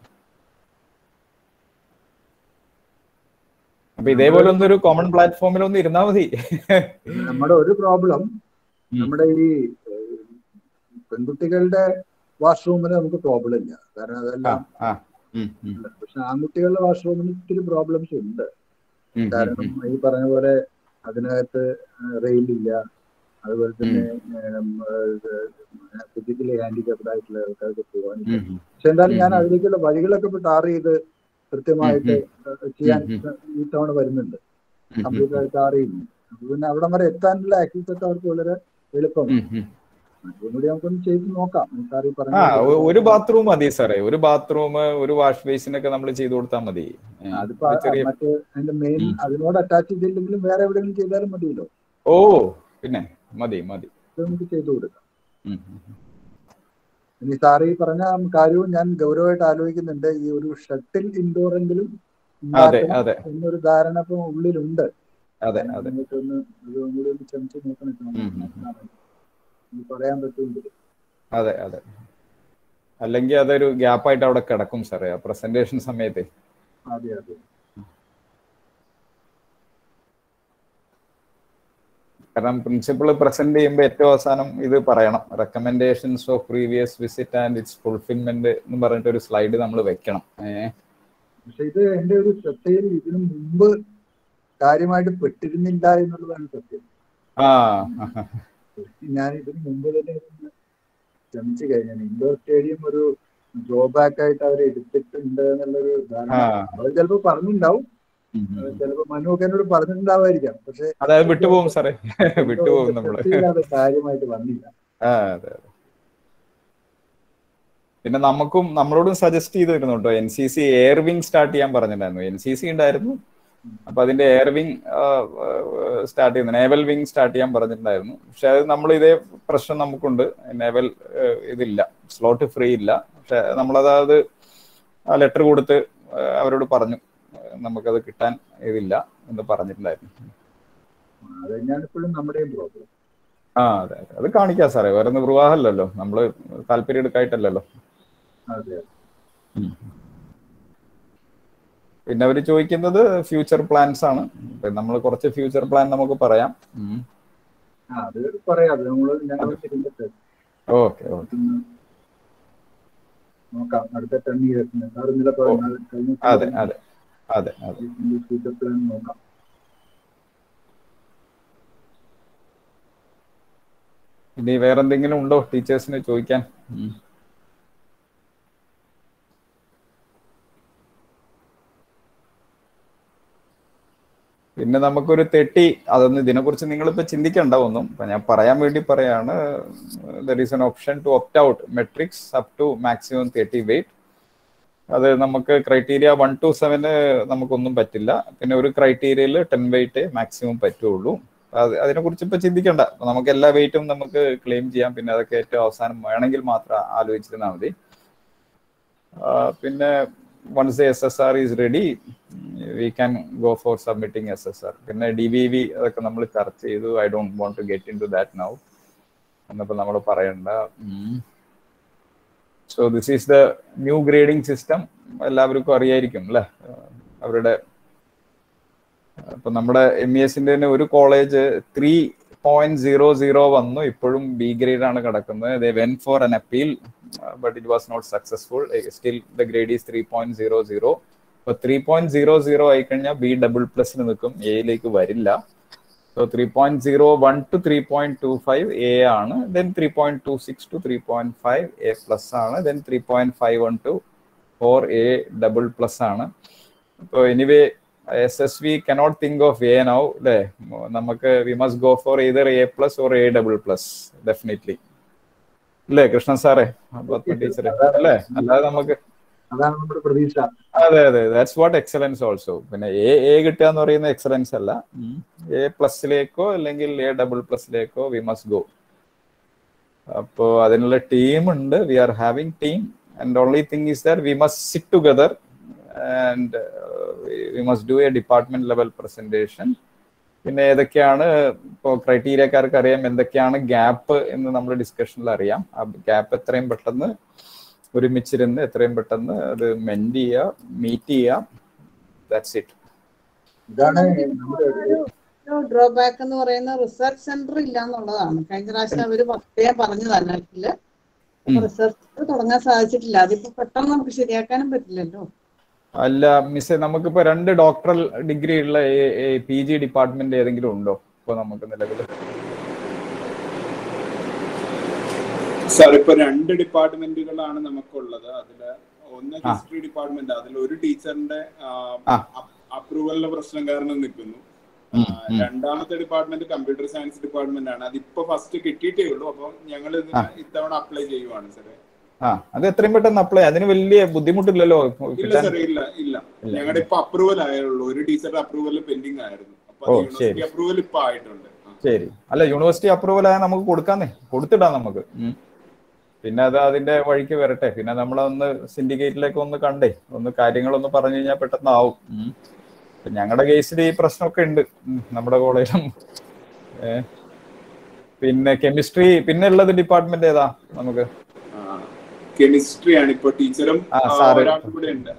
അപ്പൊ ഇതേപോലെ ഒന്നൊരു കോമൺ പ്ലാറ്റ്ഫോമിൽ ഒന്ന് ഇരുന്നാ മതി നമ്മുടെ ഒരു പ്രോബ്ലം ഉം. നമ്മുടെ ഈ ഏഹ്, പെൺകുട്ടികളുടെ വാഷ്റൂമിന് നമുക്ക് പ്രോബ്ലം ഇല്ല കാരണം ആ അതെല്ലാം ആ ഉം, ഉം, പക്ഷെ ആൺകുട്ടികളുടെ വാഷ്റൂമിന് ഇത്തിരി പ്രോബ്ലംസ് ഉണ്ട് ഉം, ഉം, കാരണം ഉം. ഈ പറഞ്ഞ പോലെ അതിനകത്ത് റെയിലില്ല അതുപോലെ തന്നെ ഫിസിക്കലി ഹാൻഡിക്യാപ്ഡ് ആയിട്ടുള്ള ആൾക്കാർക്ക് പോകാനില്ല ഉം, ഉം. പക്ഷെ എന്തായാലും ഞാൻ ഉം. അതിലേക്കുള്ള വഴികളൊക്കെ ഇപ്പൊ ടാർ ചെയ്ത് കൃത്യമായിട്ട് ചെയ്യാൻ ഉം, ഈ തവണ വരുന്നുണ്ട് ഉം, കംപ്ലീറ്റ് ആയിട്ട് ടാർ ചെയ്യുന്നു അപ്പൊ പിന്നെ അവിടം വരെ എത്താനുള്ള ആക്സസ് ഒക്കെ അവർക്ക് വളരെ എളുപ്പമാണ് ഉം, ഉം. അതുകൂടി നമുക്കൊന്ന് ചെയ്ത് നോക്കാം സാർ ഈ ആ പറഞ്ഞ ഒ- ഒരു ബാത്റൂം മതി സാറേ ഒരു ബാത്റൂം ഒരു വാഷ് ബേസിനൊക്കെ നമ്മൾ ചെയ്തു കൊടുത്താൽ മതി ഏ, അതിപ്പോ ഒരു ചെറിയ മറ്റേ അതിന്റെ മെയിൻ ഉം. അതിനോട് അറ്റാച്ച് ചെയ്തില്ലെങ്കിലും വേറെ എവിടെയെങ്കിലും ചെയ്താലും മതിയല്ലോ ഓ പിന്നെ മതി മതി ഇത് നമുക്ക് ചെയ്തു കൊടുക്കാം ഉം, ഉം, ഉം. ഇനി സാർ ഈ പറഞ്ഞ കാര്യവും ഞാൻ ഗൗരവമായിട്ട് ആലോചിക്കുന്നുണ്ട് ഈ ഒരു ഷട്ടിൽ ഇൻഡോർ എങ്കിലും അതെ ഉണ്ടാക്കണം അതെ എന്നൊരു ധാരണ ഇപ്പൊ ഉള്ളിലുണ്ട് അതെ അതെ നമുക്കൊന്ന് അതും കൂടി ഒന്ന് ശ്രമിച്ച് നോക്കണം ഉം, ഉം. ഇനി പറയാൻ പറ്റുമെങ്കിൽ അതെ അതെ അല്ലെങ്കിൽ അതൊരു ഗ്യാപ്പായിട്ട് അവിടെ കിടക്കും സാറേ ആ പ്രസന്റേഷൻ സമയത്ത് അതെ അതെ കാരണം പ്രിൻസിപ്പൾ പ്രസന്റ് ചെയ്യുമ്പോൾ ഏറ്റവും അവസാനം ഇത് പറയണം recommendations of previous visit and its fulfilment എന്ന് പറഞ്ഞിട്ട് ഒരു സ്ലൈഡ് നമ്മൾ വെക്കണം ഏഹ് പക്ഷെ ഇത് എന്റെ ഒരു ശ്രദ്ധയിൽ ഇതിനു മുമ്പ് കാര്യമായിട്ട് പെട്ടിരുന്നില്ല എന്നുള്ളതാണ് സത്യം ആ ഞാൻ ഇതിന് മുമ്പ് തന്നെ ഇതൊന്ന് ശ്രമിച്ചു കഴിഞ്ഞാൽ ഇൻഡോർ സ്റ്റേഡിയം ഒരു ഡ്രോബാക്ക് ആയിട്ട് അവർ എടുത്തിട്ടുണ്ട് എന്നുള്ളൊരു ധാരണ ആ. അവർ ചിലപ്പോ പറഞ്ഞിട്ടുണ്ടാവും ഉം, ഉം. ചിലപ്പോ മനു ഒക്കെ എന്നോട് പറഞ്ഞിട്ടുണ്ടാവായിരിക്കാം പക്ഷെ അതായത് വിട്ടുപോകും സാറേ വിട്ടുപോകും നമ്മള് ശ്രദ്ധയിൽ അത് കാര്യമായിട്ട് വന്നില്ല ആ അതെ അതെ പിന്നെ നമുക്കും നമ്മളോടും സജസ്റ്റ് ചെയ്തിരുന്നു കേട്ടോ N C C air wing start ചെയ്യാൻ പറഞ്ഞിട്ടുണ്ടായിരുന്നു എൻ സി സി ഉണ്ടായിരുന്നു അപ്പൊ അതിന്റെ എയർ വിങ് സ്റ്റാർട്ട് ചെയ്യുന്നു നേവൽ വിങ് സ്റ്റാർട്ട് ചെയ്യാൻ പറഞ്ഞിട്ടുണ്ടായിരുന്നു പക്ഷെ അത് നമ്മൾ ഇതേ പ്രശ്നം നമുക്കുണ്ട് നേവൽ ഇതില്ല സ്ലോട്ട് ഫ്രീ ഇല്ല പക്ഷെ നമ്മളത് ആ ലെറ്റർ കൊടുത്ത് ആ, അവരോട് പറഞ്ഞു ആ, നമുക്കത് കിട്ടാൻ ഇതില്ല എന്ന് പറഞ്ഞിട്ടുണ്ടായിരുന്നു അത് തന്നെയാണ് ഇപ്പോഴും നമ്മുടെയും പ്രോബ്ലം ആ അതെ അതെ അത് കാണിക്കാം സാറേ വേറെ നിർവാഹമല്ലല്ലോ നമ്മള് താല്പര്യം എടുക്കായിട്ടല്ലല്ലോ അതെ പിന്നെ അവർ ചോദിക്കുന്നത് ഫ്യൂച്ചർ പ്ലാൻസ് ആണ് നമ്മൾ കുറച്ച് ഫ്യൂച്ചർ പ്ലാൻ നമുക്ക് പറയാം ആ അത് പറയാം അത് നമ്മള് ഞങ്ങൾ ഇരുന്നിട്ട് ഓക്കെ ഓക്കെ ഒന്ന് നോക്കാം അടുത്ത ടെൻ ഇയേഴ്സിന് സാർ ഇന്നലെ പറഞ്ഞ കഴിഞ്ഞ അതെ അതെ അതെ അതെ ഫ്യൂച്ചർ പ്ലാൻ നോക്കാം ഇനി വേറെ എന്തെങ്കിലും ഉണ്ടോ ടീച്ചേഴ്സിന് ചോദിക്കാൻ ഉം. പിന്നെ നമുക്കൊരു തെട്ടി അതൊന്നും ഇതിനെക്കുറിച്ച് നിങ്ങളിപ്പോൾ ചിന്തിക്കണ്ട ഒന്നും അപ്പൊ ഞാൻ പറയാൻ വേണ്ടി പറയാണ് there is an option to opt out metrics up to maximum thirty weight അത് നമുക്ക് ക്രൈറ്റീരിയ വൺ ടു സെവന് നമുക്കൊന്നും പറ്റില്ല പിന്നെ ഒരു ക്രൈറ്റീരിയയിൽ ടെൻ വെയിറ്റ് മാക്സിമം പറ്റുള്ളൂ അത് അതിനെക്കുറിച്ച് ഇപ്പൊ ചിന്തിക്കണ്ട അപ്പൊ നമുക്ക് എല്ലാ വെയിറ്റും നമുക്ക് ക്ലെയിം ചെയ്യാം പിന്നെ അതൊക്കെ ഏറ്റവും അവസാനം വേണമെങ്കിൽ മാത്രം ആലോചിച്ചിരുന്നാൽ മതി ആ, പിന്നെ once S S R is ready we can go for submitting S S R പിന്നെ ഡി വി വി അതൊക്കെ നമ്മൾ ചർച്ച ചെയ്തു I don't want to get into that now എന്നപ്പോൾ നമ്മൾ പറയണ്ട so this is the new grading system എല്ലാവർക്കും അറിയായിരിക്കും അല്ലേ അവരുടെ ഇപ്പൊ നമ്മുടെ എം ഇ എസിന്റെ തന്നെ ഒരു college three point zero zero വന്നു ഇപ്പോഴും ബി ഗ്രേഡ് ആണ് കിടക്കുന്നത് they went for an appeal but it was not successful still the grade is three point zero zero ഇപ്പൊ ത്രീ പോയിന്റ് സീറോ സീറോ ആയി കഴിഞ്ഞാൽ ബി ഡബിൾ പ്ലസിന് നിൽക്കും എയിലേക്ക് വരില്ല so three point zero one two three point two five A ആണ് then three point two six two three point five A plus ആണ് then three point five one two four A double plus ആണ് അപ്പോൾ anyway S S we cannot think of A now അല്ലേ നമുക്ക് we must go for either A plus or A double plus definitely അല്ലേ കൃഷ്ണൻ സാറേ ടീച്ചറെ അല്ലേ അല്ലാതെ നമുക്ക് അതാണ് നമ്മുടെ പ്രതീക്ഷ അതെ അതെ ദാറ്റ്സ് വാട്ട് എക്സലൻസ് ഓൾസോ പിന്നെ എ എ കിട്ടുക എന്ന് പറയുന്ന എക്സലൻസ് അല്ല എ പ്ലസിലേക്കോ അല്ലെങ്കിൽ എ ഡബിൾ പ്ലസിലേക്കോ വി മസ്റ്റ് ഗോ അപ്പോ അതിനുള്ള ടീം ഉണ്ട് we are having team and only thing is that we must sit together and we must do a department level presentation പിന്നെ ഏതൊക്കെയാണ് ഇപ്പോൾ ക്രൈറ്റീരിയക്കാർക്ക് അറിയാം എന്തൊക്കെയാണ് ഗ്യാപ്പ് എന്ന് നമ്മൾ ഡിസ്കഷനിൽ അറിയാം ആ ഗ്യാപ്പ് എത്രയും പെട്ടെന്ന് ഒരുമിച്ചിരുന്ന് എത്രയും പെട്ടെന്ന് അത് മെൻഡ് ചെയ്യുക മീറ്റ് ചെയ്യുക ദാറ്റ്സ് ഇറ്റ് ഇതാണ് നമുക്ക് ഒരു ഡ്രോബാക്ക് എന്ന് പറയുന്ന റിസർച്ച് സെന്റർ ഇല്ല എന്നുള്ളതാണ് കഴിഞ്ഞ പ്രാവശ്യം അവര് പ്രത്യേകം പറഞ്ഞു തന്നെ റിസർച്ച് സെന്റർ തുടങ്ങാൻ സാധിച്ചിട്ടില്ല അതിപ്പോ പെട്ടെന്ന് നമുക്ക് ശരിയാക്കാനും പറ്റില്ലല്ലോ അല്ല മിസ് നമുക്കിപ്പോ രണ്ട് ഡോക്ടറൽ ഡിഗ്രി ഉള്ള പി ജി ഡിപ്പാർട്ട്മെന്റ് ഏതെങ്കിലും ഉണ്ടോ ഇപ്പൊ നമുക്ക് നിലവിൽ സാർ ഇപ്പൊ രണ്ട് ഡിപ്പാർട്ട്മെന്റുകളാണ് നമുക്കുള്ളത് അതില് ഒന്ന് ഹിസ്റ്ററി ഡിപ്പാർട്ട്മെന്റ് അതിൽ ഒരു ടീച്ചറിന്റെ അപ്രൂവലിന്റെ പ്രശ്നം കാരണം നിൽക്കുന്നു രണ്ടാമത്തെ ഡിപ്പാർട്ട്മെന്റ് കമ്പ്യൂട്ടർ സയൻസ് ഡിപ്പാർട്ട്മെന്റ് ആണ് അതിപ്പോ ഫസ്റ്റ് കിട്ടിയിട്ടേ ഉള്ളൂ അപ്പൊ ഞങ്ങൾ ഇതിന് ഇത്തവണ അപ്ലൈ ചെയ്യുവാണ് സാറേ ആ അത് എത്രയും പെട്ടെന്ന് അപ്ലൈ അതിന് വലിയ ബുദ്ധിമുട്ടില്ലല്ലോ ഇല്ല സാർ ഇല്ല ഇല്ല ഞങ്ങളുടെ ഇപ്പൊ അപ്രൂവൽ ആയുള്ളൂ ഒരു ടീച്ചറുടെ അപ്രൂവൽ പെൻഡിങ് ആയിരുന്നു അപ്പൊ യൂണിവേഴ്സിറ്റി അപ്രൂവൽ ഇപ്പൊ ആയിട്ടുണ്ട് ശരി അല്ല യൂണിവേഴ്സിറ്റി അപ്രൂവൽ ആയാൽ നമുക്ക് കൊടുക്കാന്നേ കൊടുത്തിടാം നമുക്ക് പിന്നെ അത് അതിന്റെ വഴിക്ക് വരട്ടെ പിന്നെ നമ്മളൊന്ന് സിൻഡിക്കേറ്റിലേക്ക് ഒന്ന് കണ്ടേ ഒന്ന് കാര്യങ്ങളൊന്ന് പറഞ്ഞു കഴിഞ്ഞാൽ പെട്ടെന്ന് ആവും ഞങ്ങളുടെ കേസിൽ ഈ പ്രശ്നമൊക്കെ ഉണ്ട് നമ്മുടെ കോളേജിലും പിന്നെ കെമിസ്ട്രി പിന്നെ ഉള്ളത് ഡിപ്പാർട്ട്മെന്റ് ഏതാ നമുക്ക് കെമിസ്ട്രി ആണ് ഇപ്പൊ ടീച്ചറും ഒരാളും കൂടെ ഉണ്ട്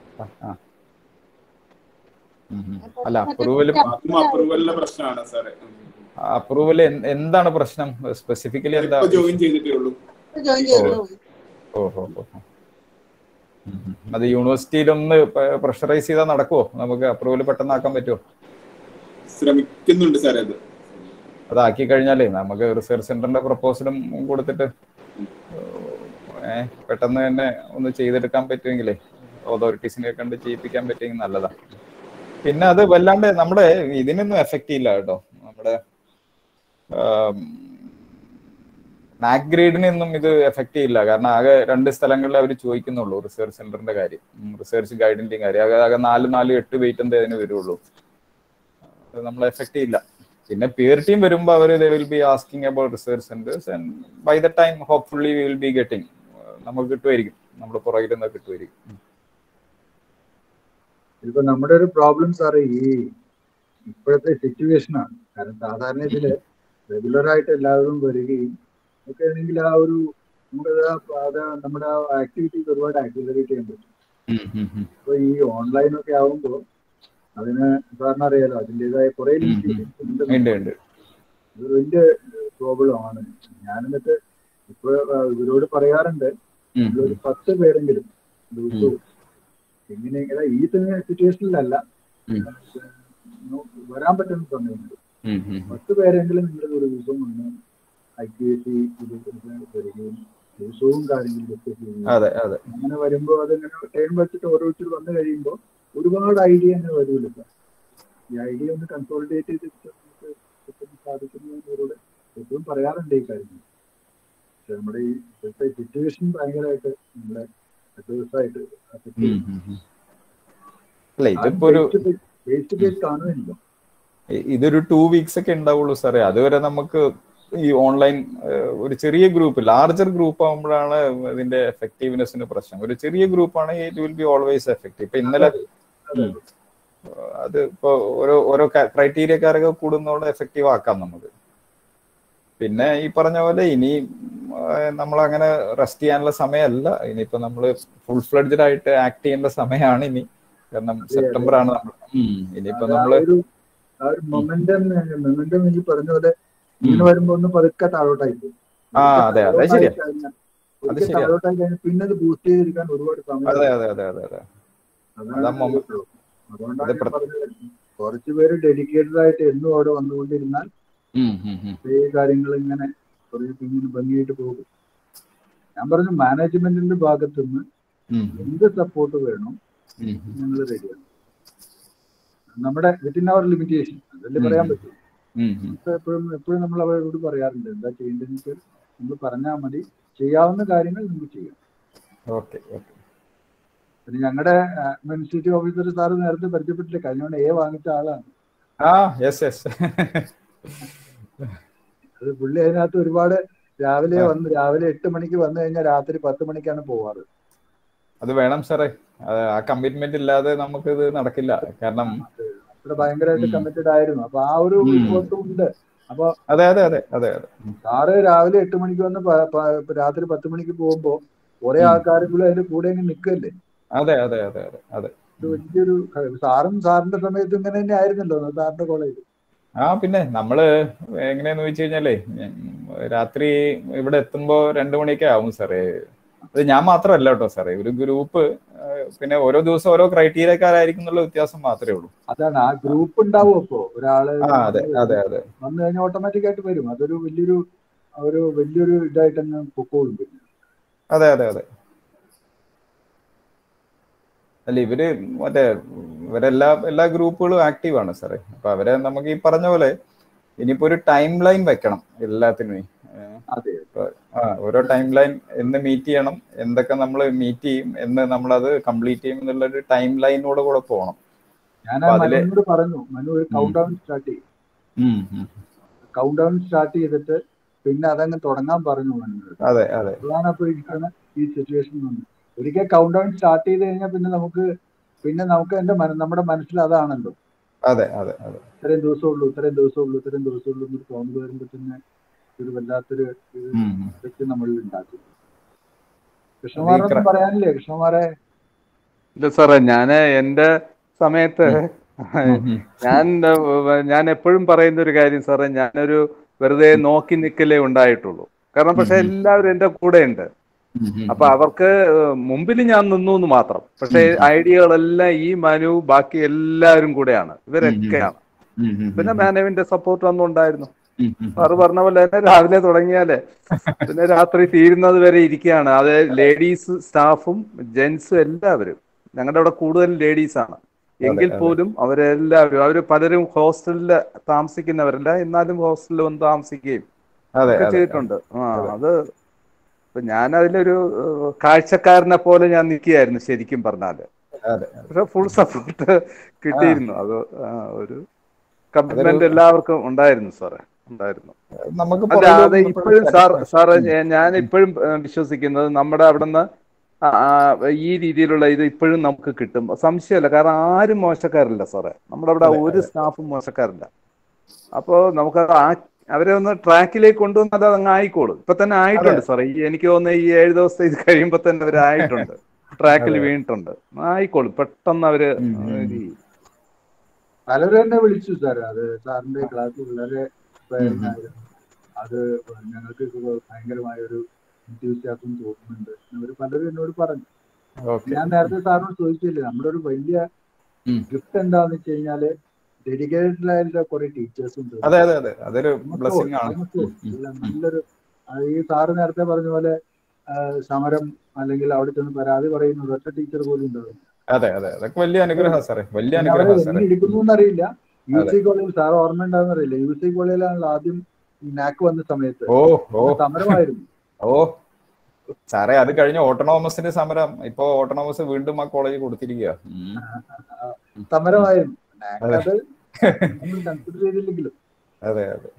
അല്ല അപ്രൂവൽ അപ്രൂവലിന്റെ പ്രശ്നമാണ് സാറേ അപ്രൂവൽ എന്താണ് പ്രശ്നം സ്പെസിഫിക്കലി എന്താ ജോയിൻ ചെയ്തിട്ടേ ഉള്ളൂ ഓഹോ അത് യൂണിവേഴ്സിറ്റിയിൽ ഒന്ന് പ്രഷറൈസ് ചെയ്താൽ നടക്കുമോ നമുക്ക് അപ്രൂവൽ പെട്ടെന്നാക്കാൻ പറ്റുമോ ശ്രമിക്കുന്നുണ്ട് സാർ അത് അതാക്കി കഴിഞ്ഞാലേ നമുക്ക് റിസർച്ച് സെന്ററിന്റെ പ്രപ്പോസലും കൊടുത്തിട്ട് പെട്ടെന്ന് തന്നെ ഒന്ന് ചെയ്തെടുക്കാൻ പറ്റുമെങ്കിലേ അതോറിറ്റീസിനെ കണ്ട് ചെയ്യിപ്പിക്കാൻ പറ്റുമെങ്കിൽ നല്ലതാ പിന്നെ അത് വല്ലാണ്ട് നമ്മുടെ ഇതിനൊന്നും എഫക്റ്റ് ചെയ്യില്ല കേട്ടോ നമ്മുടെ നാക് ഗ്രേഡിനൊന്നും ഇത് എഫക്ട് ചെയ്യില്ല കാരണം ആകെ രണ്ട് സ്ഥലങ്ങളിൽ അവർ ചോദിക്കുന്നുള്ളൂ റിസർച്ച് സെന്ററിന്റെ കാര്യം റിസർച്ച് ഗൈഡിന്റെയും കാര്യം ആകെ ആകെ നാല് നാല് എട്ട് വെയിറ്റ് എന്തേ അതിന് വരുള്ളൂ അത് നമ്മളെ എഫക്ട് ചെയ്യില്ല പിന്നെ പിയർ ടീം വരുമ്പോൾ അവർ will be asking about research centres and by the time hopefully will be getting നമുക്ക് കിട്ടുമായിരിക്കും നമ്മുടെ പുറകിൽ നിന്ന് കിട്ടുമായിരിക്കും ഇപ്പൊ നമ്മുടെ ഒരു പ്രോബ്ലം സാറ് ഈ ഇപ്പോഴത്തെ സിറ്റുവേഷൻ ആണ് കാരണം സാധാരണ ഇതില് റെഗുലർ ആയിട്ട് എല്ലാവരും വരികയും ഒക്കെ ആണെങ്കിൽ ആ ഒരു നമ്മുടെ അത് നമ്മുടെ ആക്ടിവിറ്റീസ് ഒരുപാട് ആക്സിലറേറ്റ് ചെയ്യാൻ പറ്റും അപ്പൊ ഈ ഓൺലൈൻ ഒക്കെ ആവുമ്പോൾ അതിന് സാറിന് അറിയാലോ അതിൻ്റെതായ കുറെ വലിയ പ്രോബ്ലം ആണ് ഞാൻ എന്നിട്ട് ഇപ്പൊ ഇവരോട് പറയാറുണ്ട് ഒരു പത്ത് പേരെങ്കിലും ദിവസവും എങ്ങനെയെങ്കിലും ഈ സിറ്റുവേഷനിലല്ല വരാൻ പറ്റുന്ന സമയമുണ്ട് പത്ത് പേരെങ്കിലും നിങ്ങൾ ഒരു ദിവസം വന്ന് ഐ പി എസ് സി വരികയും ദിവസവും കാര്യങ്ങൾ ഡിസ്കസ് ചെയ്യുകയും അങ്ങനെ വരുമ്പോൾ അതിങ്ങനെ ടൈം വെച്ചിട്ട് ഓരോരുത്തർ വന്നു കഴിയുമ്പോൾ ഒരുപാട് ഐഡിയ തന്നെ വരുമല്ലോ ഈ ഐഡിയ ഒന്ന് കൺസോളിഡേറ്റ് ചെയ്തിട്ട് നമുക്ക് സാധിക്കുന്നതിനോട് എപ്പോഴും പറയാറുണ്ട് ഈ കാര്യങ്ങൾ പക്ഷെ നമ്മുടെ ഈ ഇപ്പോഴത്തെ സിറ്റുവേഷൻ ഭയങ്കരമായിട്ട് നമ്മളെ അഡ്വേഴ്സായിട്ട് അല്ല ഇതിപ്പോ ഒരു ഫേസ് ടു ഫേസ് കാണുന്നില്ല ഇതൊരു ടു വീക്സ് ഒക്കെ ഉണ്ടാവുള്ളൂ സാറേ അതുവരെ നമുക്ക് ഈ ഓൺലൈൻ ഒരു ചെറിയ ഗ്രൂപ്പ് ലാർജർ ഗ്രൂപ്പ് ആകുമ്പോഴാണ് ഇതിന്റെ എഫക്റ്റീവ്നെസ്സിന് പ്രശ്നം ഒരു ചെറിയ ഗ്രൂപ്പ് ആണെങ്കിൽ it will be always effective ഇപ്പൊ ഇന്നലെ അത് ഇപ്പൊ ഓരോ ഓരോ ക്രൈറ്റീരിയക്കാരൊക്കെ കൂടുന്നതോടെ എഫക്റ്റീവ് ആക്കാം നമുക്ക് പിന്നെ ഈ പറഞ്ഞ പോലെ ഇനി നമ്മൾ അങ്ങനെ റെസ്റ്റ് ചെയ്യാനുള്ള സമയമല്ല ഇനിയിപ്പോ നമ്മൾ ഫുൾ ഫ്ലഡ്ജഡ് ആയിട്ട് ആക്ട് ചെയ്യേണ്ട സമയമാണ് ഇനി കാരണം സെപ്റ്റംബർ ആണ് നമ്മൾ ഇനിയിപ്പോ നമ്മള് മൊമെന്റം മൊമെന്റം ഈ പറഞ്ഞ പോലെ ഇങ്ങനെ വരുമ്പോ ഒന്ന് പതുക്കെ താഴോട്ടായി ആ അതെ അതെ ശരിയാ അത് ശരിയാ താഴോട്ടായി കഴിഞ്ഞാൽ പിന്നെ അത് ബൂസ്റ്റ് ചെയ്തിരിക്കാൻ ഒരുപാട് സമയം അതെ അതെ അതെ അതെ അതെ അതുകൊണ്ടാണ് പറഞ്ഞത് കുറച്ച് പേര് ഡെഡിക്കേറ്റഡ് ആയിട്ട് എന്നും അവിടെ വന്നുകൊണ്ടിരുന്നാൽ ഈ കാര്യങ്ങൾ ഇങ്ങനെ കുറെ ഇങ്ങനെ ഭംഗിയായിട്ട് പോകും ഞാൻ പറഞ്ഞു മാനേജ്മെന്റിന്റെ ഭാഗത്തു നിന്ന് എന്ത് സപ്പോർട്ട് വേണം ഞങ്ങൾ റെഡിയാണ് നമ്മുടെ വിത്തിൻ അവർ ലിമിറ്റേഷൻ അതല്ലേ പറയാൻ പറ്റും എപ്പോഴും എപ്പോഴും നമ്മൾ അവരോട് പറയാറുണ്ട് എന്താ ചെയ്യേണ്ടതെന്ന് നമ്മൾ പറഞ്ഞാൽ മതി ചെയ്യാവുന്ന കാര്യങ്ങൾ നമുക്ക് ചെയ്യാം ഓക്കെ ഓക്കെ പിന്നെ ഞങ്ങളുടെ അഡ്മിനിസ്ട്രേറ്റീവ് ഓഫീസർ സാറ് നേരത്തെ പരിചയപ്പെട്ടില്ല കഴിഞ്ഞ എ വാങ്ങിച്ച ആളാണ് ആ യെസ് യെസ് അത് പുള്ളി അതിനകത്ത് ഒരുപാട് രാവിലെ വന്ന് രാവിലെ എട്ട് മണിക്ക് വന്നു കഴിഞ്ഞാൽ രാത്രി പത്ത് മണിക്കാണ് പോവാറ് അത് വേണം സാറേ ആ കമ്മിറ്റ്മെന്റ് ഇല്ലാതെ നമുക്ക് ഇത് നടക്കില്ല കാരണം ഇവിടെ ഭയങ്കരമായിട്ട് ഉം. കമ്മിറ്റഡ് ആയിരുന്നു അപ്പൊ ആ ഒരു ഉം. വിശ്വാസം ഉണ്ട് അപ്പൊ അതെ അതെ അതെ അതെ അതെ ഉം. സാറ് രാവിലെ എട്ട് മണിക്ക് വന്ന് പ- പ- ഇപ്പൊ രാത്രി പത്ത് മണിക്ക് പോകുമ്പോ കുറെ ഉം. ആൾക്കാരെങ്കിലും അതിന്റെ കൂടെ അങ്ങ് നിൽക്കല്ലേ അതെ അതെ അതെ അതെ അതെ ഇത് വലിയൊരു ക- സാറും സാറിന്റെ സമയത്ത് ഇങ്ങനെ തന്നെ ആയിരുന്നല്ലോ സാറിന്റെ കോളേജ് ആ പിന്നെ നമ്മള് എങ്ങനെയാന്ന് വെച്ച് കഴിഞ്ഞാലേ ഉം, രാത്രി ഇവിടെ എത്തുമ്പോ രണ്ടു മണിയൊക്കെ ആവും സാറേ അത് ഞാൻ മാത്രമല്ല കേട്ടോ സാറേ ഒരു ഗ്രൂപ്പ് പിന്നെ ഓരോ ദിവസം ഓരോ ക്രൈറ്റീരിയക്കാരായിരിക്കും എന്നുള്ള വ്യത്യാസം മാത്രമേ ഉള്ളൂ അതാണ് ആ ഗ്രൂപ്പ് ഉണ്ടാവും അപ്പോ ഒരാള് ആ അതെ അതെ അതെ വന്നു കഴിഞ്ഞാൽ ഓട്ടോമാറ്റിക് ആയിട്ട് വരും അതൊരു വലിയൊരു ഒരു വലിയൊരു ഇതായിട്ട് തന്നെ പൊക്കോളും പിന്നെ അതെ അതെ അതെ അല്ല ഇവര് മറ്റേ ഇവരെല്ലാ എല്ലാ ഗ്രൂപ്പുകളും ആക്റ്റീവ് ആണ് സാറേ അപ്പൊ അവരെ നമുക്ക് ഈ പറഞ്ഞ പോലെ ഇനിയിപ്പോ ഒരു ടൈം ലൈൻ വെക്കണം എല്ലാത്തിനും ഏഹ് അതെ ഇപ്പൊ ആ ഓരോ ടൈം ലൈൻ എന്ന് മീറ്റ് ചെയ്യണം എന്തൊക്കെ നമ്മൾ മീറ്റ് ചെയ്യും എന്ന് നമ്മളത് കംപ്ലീറ്റ് ചെയ്യും എന്നുള്ള ഒരു ടൈം ലൈനോട് കൂടെ പോകണം ഞാൻ അപ്പൊ അതില് മനുവിനോട് പറഞ്ഞു മനു ഒരു കൗണ്ട് ഡൗൺ സ്റ്റാർട്ട് ചെയ്യും ഉം, ഉം. കൗണ്ട് ഡൗൺ സ്റ്റാർട്ട് ചെയ്തിട്ട് പിന്നെ അതങ്ങ് തുടങ്ങാൻ പറഞ്ഞു മനുവിനോട് അതെ അതെ അതാണ് അപ്പൊ ഇരിക്കുന്ന ഈ സിറ്റുവേഷൻ വന്നത് ഒരിക്കൽ കൗണ്ട് ഡൗൺ സ്റ്റാർട്ട് ചെയ്ത് കഴിഞ്ഞാൽ പിന്നെ നമുക്ക് പിന്നെ നമുക്ക് എന്റെ മന- നമ്മുടെ മനസ്സിൽ അതാണല്ലോ അതെ അതെ അതെ ഇത്രയും ദിവസമുള്ളൂ ഇത്രയും ദിവസമുള്ളൂ ഇത്രയും ദിവസമുള്ളൂ എന്നൊരു തോന്നൽ വരുമ്പോൾ തന്നെ ഒരു വല്ലാത്തൊരു ഇത് ഉം, ഉം. വ്യക്തി നമ്മളിൽ ഉണ്ടാക്കും കൃഷ്ണകുമാറൊന്നും പറയാനില്ലേ കൃഷ്ണകുമാറെ ഇല്ല സാറേ ഞാന് എന്റെ സമയത്ത് ഉം, ഉം. ഞാൻ ഏഹ്, ഞാൻ എപ്പോഴും പറയുന്ന ഒരു കാര്യം സാറേ ഞാനൊരു വെറുതെ നോക്കി നിൽക്കലേ ഉണ്ടായിട്ടുള്ളൂ കാരണം പക്ഷെ ഉം, ഉം. എല്ലാവരും എന്റെ കൂടെ ഉണ്ട് ഉം, ഉം, അപ്പൊ അവർക്ക് മുമ്പിൽ ഞാൻ നിന്നു എന്ന് മാത്രം പക്ഷെ ഉം, ഉം. ഐഡിയകളെല്ലാം ഈ മനു ബാക്കി എല്ലാവരും കൂടെയാണ് ഇവരൊക്കെയാണ് ഉം, ഉം, പിന്നെ ഉം, മാനവിന്റെ സപ്പോർട്ട് അന്നും ഉണ്ടായിരുന്നു ഉം, ഉം. സാറ് പറഞ്ഞ പോലെ തന്നെ രാവിലെ തുടങ്ങിയാലേ പിന്നെ രാത്രി തീരുന്നത് വരെ ഇരിക്കുകയാണ് അത് ലേഡീസ് സ്റ്റാഫും ജെന്റ്സും എല്ലാവരും ഞങ്ങളുടെ അവിടെ കൂടുതൽ ലേഡീസ് ആണ് എങ്കിൽ അതെ. പോലും അവരെല്ലാവരും അവർ പലരും ഹോസ്റ്റലിൽ താമസിക്കുന്നവരല്ല എന്നാലും ഹോസ്റ്റലിൽ വന്ന് താമസിക്കുകയും അതെ ഒക്കെ അതെ ചെയ്തിട്ടുണ്ട് ആ അത് ഇപ്പൊ ഞാൻ അതിലൊരു ഏഹ്, കാഴ്ചക്കാരനെ പോലെ ഞാൻ നിൽക്കുകയായിരുന്നു ശരിക്കും പറഞ്ഞാല് അതെ പക്ഷെ ഫുൾ സപ്പോർട്ട് കിട്ടിയിരുന്നു അത് ആ, ഒരു കമ്മിറ്റ്മെന്റ് അതൊരു- എല്ലാവർക്കും ഉണ്ടായിരുന്നു സാറേ ഉണ്ടായിരുന്നു നമുക്ക് അല്ല പുറകിൽ അത് വന്നപ്പോൾ ഇപ്പോഴും സാർ satisfaction. സാറ് ഉം. ഞാൻ- ഞാൻ ഇപ്പോഴും ഏഹ്, വിശ്വസിക്കുന്നത് നമ്മുടെ അവിടുന്ന് ആ, ആ, ഈ രീതിയിലുള്ള ഇത് ഇപ്പോഴും നമുക്ക് കിട്ടും സംശയമല്ല കാരണം ആരും മോശക്കാരില്ല സാറേ നമ്മുടെ അവിടെ അതെ, ഒരു സ്റ്റാഫും മോശക്കാരില്ല അപ്പോ നമുക്ക് ആ അവരെ ഒന്ന് ട്രാക്കിലേക്ക് കൊണ്ടുവന്നാൽ അത് അങ്ങ് ആയിക്കോളും ഇപ്പൊ തന്നെ ആയിട്ടുണ്ട് സാറേ ഈ എനിക്ക് തോന്നുന്നു ഈ ഏഴ് ദിവസത്തെ ഇത് കഴിയുമ്പോ തന്നെ അവർ ആയിട്ടുണ്ട് ട്രാക്കിൽ അതെ. വീണിട്ടുണ്ട് ആയിക്കോളും പെട്ടെന്ന് അവര് ഉം, ഉം. ഇത് ചെയ്യും. പലരും എന്നെ വിളിച്ചു സാർ അത് സാറിന്റെ ക്ലാസ് വളരെ inspiring ഉം. ആയിരുന്നു അത് ഞങ്ങൾക്ക് ഇത് ഭയങ്കരമായ ഒരു enthusiasm തോന്നുന്നുണ്ട് അവർ പലരും എന്നോട് പറഞ്ഞു ഓക്കെ ഞാൻ നേരത്തെ സാറിനോട് ചോദിച്ചില്ലേ നമ്മുടെ ഒരു വലിയ ഉം. ഗിഫ്റ്റ് എന്താന്ന് വെച്ച് കഴിഞ്ഞാല് ഡെഡിക്കേറ്റഡ് ആയിട്ടുള്ള കുറെ ടീച്ചേഴ്സ് ഉണ്ട് അതെ അതെ അതെ അതൊരു നമുക്ക് ബ്ലെസ്സിങ് ആണ് നമുക്ക് ഉം, ഉം. എല്ലാം നല്ലൊരു അത് ഈ സാറ് നേരത്തെ പറഞ്ഞ പോലെ ആ, സമരം അല്ലെങ്കിൽ അവിടെ ചെന്ന് പരാതി പറയുന്ന ഒറ്റ ടീച്ചർ പോലും ഉണ്ടാവില്ല അതെ അതെ അതൊക്കെ വലിയ അനുഗ്രഹം സാറേ വലിയ പിന്നെ അവരെ അനുഗ്രഹം എങ്ങനെ സാറേ എടുക്കുന്നു എന്നറിയില്ല യു അതെ. സി കോളേജിൽ സാർ ഓർമ്മ ഉണ്ടാകുന്ന അറിയില്ല യു സി കോളേജിലാണല്ലോ ആദ്യം ഈ നാക്ക് വന്ന സമയത്ത് ഓ ഓ സമരമായിരുന്നു ഓ സാറേ അത് കഴിഞ്ഞ ഓട്ടോണോമസിന്റെ സമരം ഇപ്പൊ ഓട്ടോണോമസ് വീണ്ടും ആ കോളേജ് കൊടുത്തിരിക്കുക സമരമായിരുന്നു നാക്ക് അത് നമ്മൾ കൺസിഡർ ചെയ്തില്ലെങ്കിലും അതെ അതെ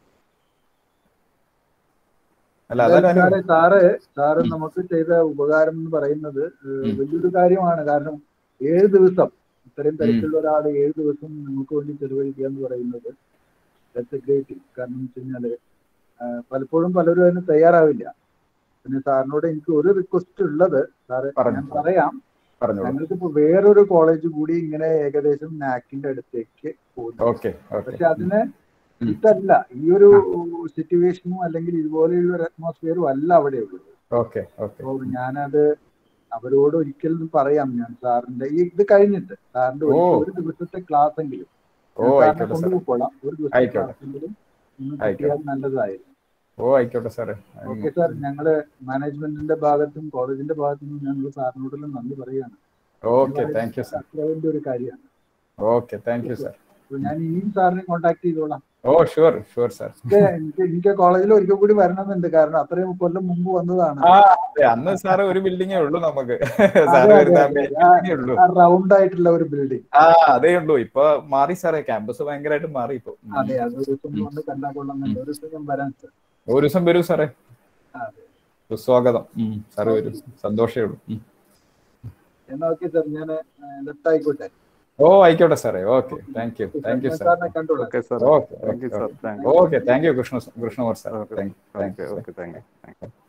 അല്ല അതൊരു എന്തായാലും അനുഗ്രഹം സാറ് സാറ് സാറ് നമുക്ക് ചെയ്ത ഉപകാരം എന്ന് പറയുന്നത് ഏഹ്, ഉം. വലിയൊരു കാര്യമാണ് കാരണം ഏഴ് ദിവസം ഇത്രയും ഉം. തിരക്കുള്ള ഒരാൾ ഏഴ് ദിവസം നമുക്ക് വേണ്ടി ചെലവഴിക്കുക എന്ന് പറയുന്നത് ദാറ്റ്സ് എ ഗ്രേറ്റ് കാരണം എന്ന് വെച്ച് കഴിഞ്ഞാല് ആഹ്, പലപ്പോഴും പലരും അതിന് തയ്യാറാവില്ല പിന്നെ സാറിനോട് എനിക്ക് ഒരു റിക്വസ്റ്റ് ഉള്ളത് സാറ് പറഞ്ഞു. ഞാൻ പറയാം പറഞ്ഞോളൂ ഞങ്ങൾക്ക് ഇപ്പൊ വേറൊരു കോളേജ് കൂടി ഇങ്ങനെ ഏകദേശം നാക്കിന്റെ അടുത്തേക്ക് പോകുന്നു ഓക്കെ ഓക്കെ പക്ഷെ അതിന് ഉം. ഇതല്ല ഈ ഒരു സിറ്റുവേഷനും അല്ലെങ്കിൽ ഇതുപോലെയുള്ള ഒരു അറ്റ്മോസ്ഫിയറും അല്ല അവിടെ ഉള്ളത് ഓക്കെ ഓക്കെ അപ്പോൾ ഞാനത് അവരോട് ഒരിക്കലും പറയാം ഞാൻ സാറിന്റെ ഈ ഇത് കഴിഞ്ഞിട്ട് സാറിന്റെ ഒരു ഓ. ഒരു ദിവസത്തെ ക്ലാസ് എങ്കിലും ഓ ഞാൻ സാറിനെ ആയിക്കോട്ടെ സാറേ കൊണ്ടുപോയിക്കോളാം ഒരു ദിവസത്തെ ആയിക്കോട്ടെ. ക്ലാസ് എങ്കിലും ഇന്ന് ആയിക്കോട്ടെ. കിട്ടിയാൽ നല്ലതായിരുന്നു ഓ ആയിക്കോട്ടെ സാറേ ഓക്കെ സാർ ഞങ്ങള് മാനേജ്മെന്റിന്റെ ഭാഗത്തും കോളേജിന്റെ ഭാഗത്തു നിന്നും ഞങ്ങൾ സാറിനോടെല്ലാം നന്ദി പറയുകയാണ് ഓക്കെ താങ്ക് യു സാർ അത്ര വലിയ ഒരു കാര്യമാണ് ഓക്കെ താങ്ക് യു സാർ അപ്പൊ ഞാൻ ഇനിയും സാറിനെ കോൺടാക്ട് ചെയ്തോളാം ഓ ഷുവർ ഷുവർ സാർ എനിക്ക് എനിക്ക് എനിക്ക് കോളേജിൽ ഒരിക്കൽ കൂടി വരണമെന്നുണ്ട് കാരണം അത്രയും കൊല്ലം മുമ്പ് വന്നതാണ് ആ അതെ അന്ന് സാറ് ഒരു ബിൽഡിങ്ങേ ഉള്ളൂ നമുക്ക് അതെ, സാറ് അതെ, വരുന്ന അതെ. ബിൽഡിങ്ങേ ഉള്ളൂ ആ റൗണ്ട് ആയിട്ടുള്ള ഒരു ബിൽഡിംഗ് ആ അതേ ഉള്ളൂ ഇപ്പൊ മാറി സാറേ ക്യാമ്പസ് ഭയങ്കരമായിട്ട് മാറി ഇപ്പൊ ഉം. അതെ അത് ഒരു ദിവസം വന്ന് കണ്ടാൽ കൊള്ളുന്നുണ്ട് ഒരു ദിവസം ഞാൻ വരാൻ സാർ ഒരു ദിവസം വരൂ സാറേ അതെ സ്വാഗതം ഉം സാറ് വരൂ സന്തോഷമേ ഉള്ളൂ ഉം. എന്നാ ഓക്കെ സാർ ഞാൻ ലെഫ്റ്റ് ആയിക്കോട്ടെ ഓ ആയിക്കോട്ടെ സാറേ okay thank you thank you sir സാറിനെ കണ്ടോളൂ okay sir okay thank you sir thank you okay thank you Krishna Krishnakumar sir okay thank you thank you okay thank you thank you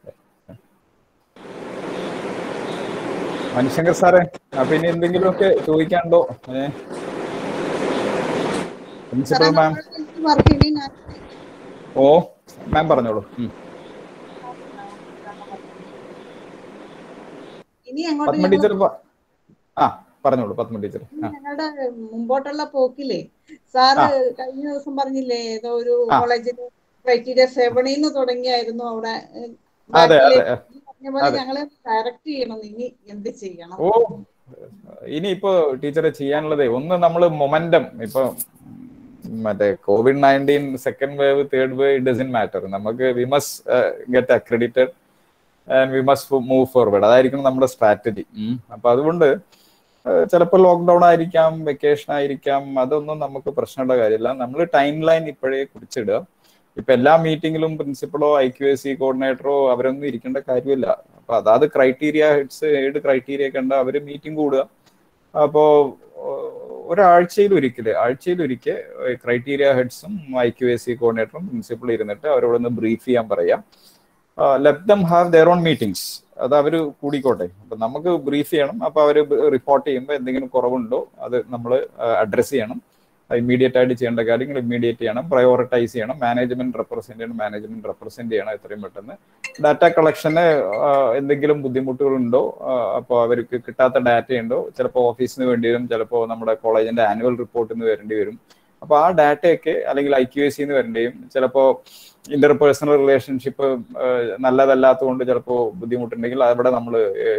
Manushankar സാറേ അപ്പൊ ഇനി എന്തെങ്കിലുമൊക്കെ ചോദിക്കാനുണ്ടോ ഏ പ്രിൻസിപ്പൽ മാം വർക്ക് ഇനി ഞാൻ ഓ മാം പറഞ്ഞോളൂ ഉം. ഇനി അങ്ങോട്ട് പത്മ ഞങ്ങൾ ടീച്ചർ പ- ആ പറഞ്ഞോളൂ പത്മ ടീച്ചർ ആ ഞങ്ങളുടെ മുമ്പോട്ടുള്ള പോക്കിലെ സാറ് ആ. കഴിഞ്ഞ ദിവസം പറഞ്ഞില്ലേ ഏതോ ഒരു ആ. കോളേജിൽ ക്രൈറ്റീരിയ സെവണിന്ന് തുടങ്ങിയായിരുന്നു അവിടെ ഏഹ്, അതെ ബാക്കിലേക്ക് അതെ ഈ പറഞ്ഞ പോലെ അതെ. ഞങ്ങളെ ഡയറക്റ്റ് ചെയ്യണം ഇനി എന്ത് ചെയ്യണം ഓ ഇനിയിപ്പോ ടീച്ചറെ ചെയ്യാനുള്ളത് ഒന്ന് നമ്മൾ മൊമെന്റം ഇപ്പൊ മറ്റേ COVID nineteen second wave third wave it doesn't matter നമുക്ക് we must get accredited and we must move forward അതായിരിക്കും നമ്മുടെ സ്ട്രാറ്റജി അപ്പൊ അതുകൊണ്ട് ചിലപ്പോൾ ലോക്ക്ഡൌൺ ആയിരിക്കാം വെക്കേഷൻ ആയിരിക്കാം അതൊന്നും നമുക്ക് പ്രശ്നമുള്ള കാര്യമില്ല നമ്മൾ ടൈം ലൈൻ ഇപ്പോഴേ കുറിച്ചിടുക ഇപ്പൊ എല്ലാ മീറ്റിംഗിലും പ്രിൻസിപ്പളോ ഐ ക്യു എസ് സി കോർഡിനേറ്ററോ അവരൊന്നും ഇരിക്കേണ്ട കാര്യമില്ല അപ്പൊ അതാത് ക്രൈറ്റീരിയ ഹെഡ്സ് ഏത് ക്രൈറ്റീരിയ കണ്ട അവര് മീറ്റിംഗ് കൂടുക അപ്പോ ഏഹ്, ഒരാഴ്ചയിൽ ഒരിക്കല് ആഴ്ചയിൽ ഒരിക്കൽ ക്രൈറ്റീരിയ ഹെഡ്സും ഐ ക്യു എസ് സി കോർഡിനേറ്ററും പ്രിൻസിപ്പൾ ഇരുന്നിട്ട് അവരോടൊന്ന് ബ്രീഫ് ചെയ്യാൻ പറയാം let them have their own meetings അത് അവർ കൂടിക്കോട്ടെ അപ്പൊ നമുക്ക് ബ്രീഫ് ചെയ്യണം അപ്പൊ അവർ റിപ്പോർട്ട് ചെയ്യുമ്പോൾ എന്തെങ്കിലും കുറവുണ്ടോ അത് നമ്മൾ അഡ്രസ് ചെയ്യണം ഇമ്മീഡിയറ്റ് ആയിട്ട് ചെയ്യേണ്ട കാര്യങ്ങൾ ഇമ്മീഡിയറ്റ് ചെയ്യണം പ്രയോറിറ്റൈസ് ചെയ്യണം മാനേജ്മെന്റ് റെപ്രസെന്റ് ചെയ്യണം മാനേജ്മെന്റ് റെപ്രസെന്റ് ചെയ്യണം എത്രയും പെട്ടെന്ന് ഡാറ്റ കളക്ഷന് എന്തെങ്കിലും ബുദ്ധിമുട്ടുകളുണ്ടോ അപ്പോൾ അവർക്ക് കിട്ടാത്ത ഡാറ്റ ഉണ്ടോ ചിലപ്പോൾ ഓഫീസിന് വേണ്ടി വരും ചിലപ്പോൾ നമ്മുടെ കോളേജിന്റെ ആനുവൽ റിപ്പോർട്ടിന് വരേണ്ടി വരും അപ്പൊ ആ ഡാറ്റയൊക്കെ അല്ലെങ്കിൽ ഐ ക്യു എസ് സിന്ന് വരേണ്ടിയും ചിലപ്പോൾ ഇന്റർപേഴ്സണൽ റിലേഷൻഷിപ്പ് നല്ലതല്ലാത്തതുകൊണ്ട് ചിലപ്പോൾ ബുദ്ധിമുട്ടുണ്ടെങ്കിൽ അവിടെ നമ്മൾ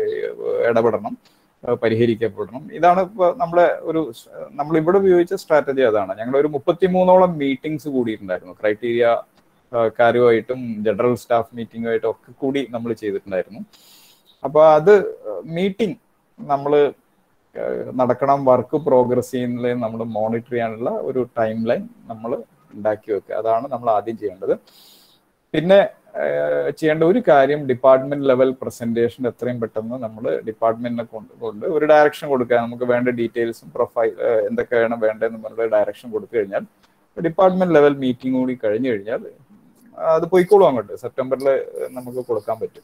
ഇടപെടണം ഏഹ് പരിഹരിക്കപ്പെടണം ഇതാണ് ഇപ്പൊ നമ്മളെ ഒരു നമ്മൾ ഇവിടെ ഉപയോഗിച്ച സ്ട്രാറ്റജി അതാണ് ഞങ്ങൾ ഒരു മുപ്പത്തിമൂന്നോളം മീറ്റിംഗ്സ് കൂടിയിട്ടുണ്ടായിരുന്നു ക്രൈറ്റീരിയ കാര്യമായിട്ടും ജനറൽ സ്റ്റാഫ് മീറ്റിംഗുമായിട്ടും ഒക്കെ കൂടി നമ്മൾ ചെയ്തിട്ടുണ്ടായിരുന്നു അപ്പൊ അത് മീറ്റിംഗ് നമ്മൾ നടക്കണം വർക്ക് പ്രോഗ്രസ് ചെയ്യുന്നതിൽ നമ്മൾ മോണിറ്റർ ചെയ്യാനുള്ള ഒരു ടൈം ലൈൻ നമ്മൾ ഉണ്ടാക്കി വെക്കുക അതാണ് നമ്മൾ ആദ്യം ചെയ്യേണ്ടത് പിന്നെ ഏഹ് ചെയ്യേണ്ട ഒരു കാര്യം ഡിപ്പാർട്ട്മെന്റ് ലെവൽ പ്രസന്റേഷൻ എത്രയും പെട്ടെന്ന് നമ്മൾ ഡിപ്പാർട്ട്മെന്റിനെ കൊണ്ട് കൊണ്ട് ഒരു ഡയറക്ഷൻ കൊടുക്കുക നമുക്ക് വേണ്ട ഡീറ്റെയിൽസും പ്രൊഫൈൽ എന്തൊക്കെയാണ് വേണ്ടതെന്ന് പറഞ്ഞ ഡയറക്ഷൻ കൊടുത്തു കഴിഞ്ഞാൽ ഡിപ്പാർട്ട്മെന്റ് ലെവൽ മീറ്റിംഗ് കൂടി കഴിഞ്ഞു കഴിഞ്ഞാൽ അത് പോയിക്കോളും അങ്ങോട്ട് സെപ്റ്റംബറിൽ നമുക്ക് കൊടുക്കാൻ പറ്റും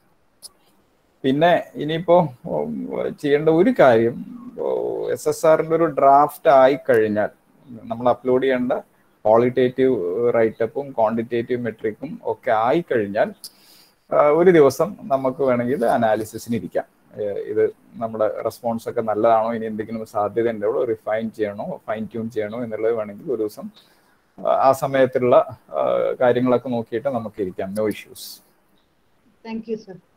പിന്നെ ഇനിയിപ്പോ ഉം, ചെയ്യേണ്ട ഒരു കാര്യം എസ് എസ് ആറിന്റെ ഒരു ഡ്രാഫ്റ്റ് ആയി കഴിഞ്ഞാൽ നമ്മൾ അപ്ലോഡ് ചെയ്യേണ്ട ക്വാളിറ്റേറ്റീവ് റൈറ്റപ്പും ക്വാണ്ടിറ്റേറ്റീവ് മെട്രിക്കും ഒക്കെ ആയി കഴിഞ്ഞാൽ ആ, ഒരു ദിവസം നമുക്ക് വേണമെങ്കിൽ അനാലിസിസിന് ഇരിക്കാം ഏഹ് ഇത് നമ്മുടെ റെസ്പോൺസ് ഒക്കെ നല്ലതാണോ ഇനി എന്തെങ്കിലും സാധ്യത ഉണ്ടോ റിഫൈൻ ചെയ്യണോ ഫൈൻ ട്യൂൺ ചെയ്യണോ എന്നുള്ളത് വേണമെങ്കിൽ ഒരു ദിവസം ആ, ആ സമയത്തുള്ള ആ, കാര്യങ്ങളൊക്കെ നോക്കിയിട്ട് നമുക്ക് ഇരിക്കാം no issues thank you sir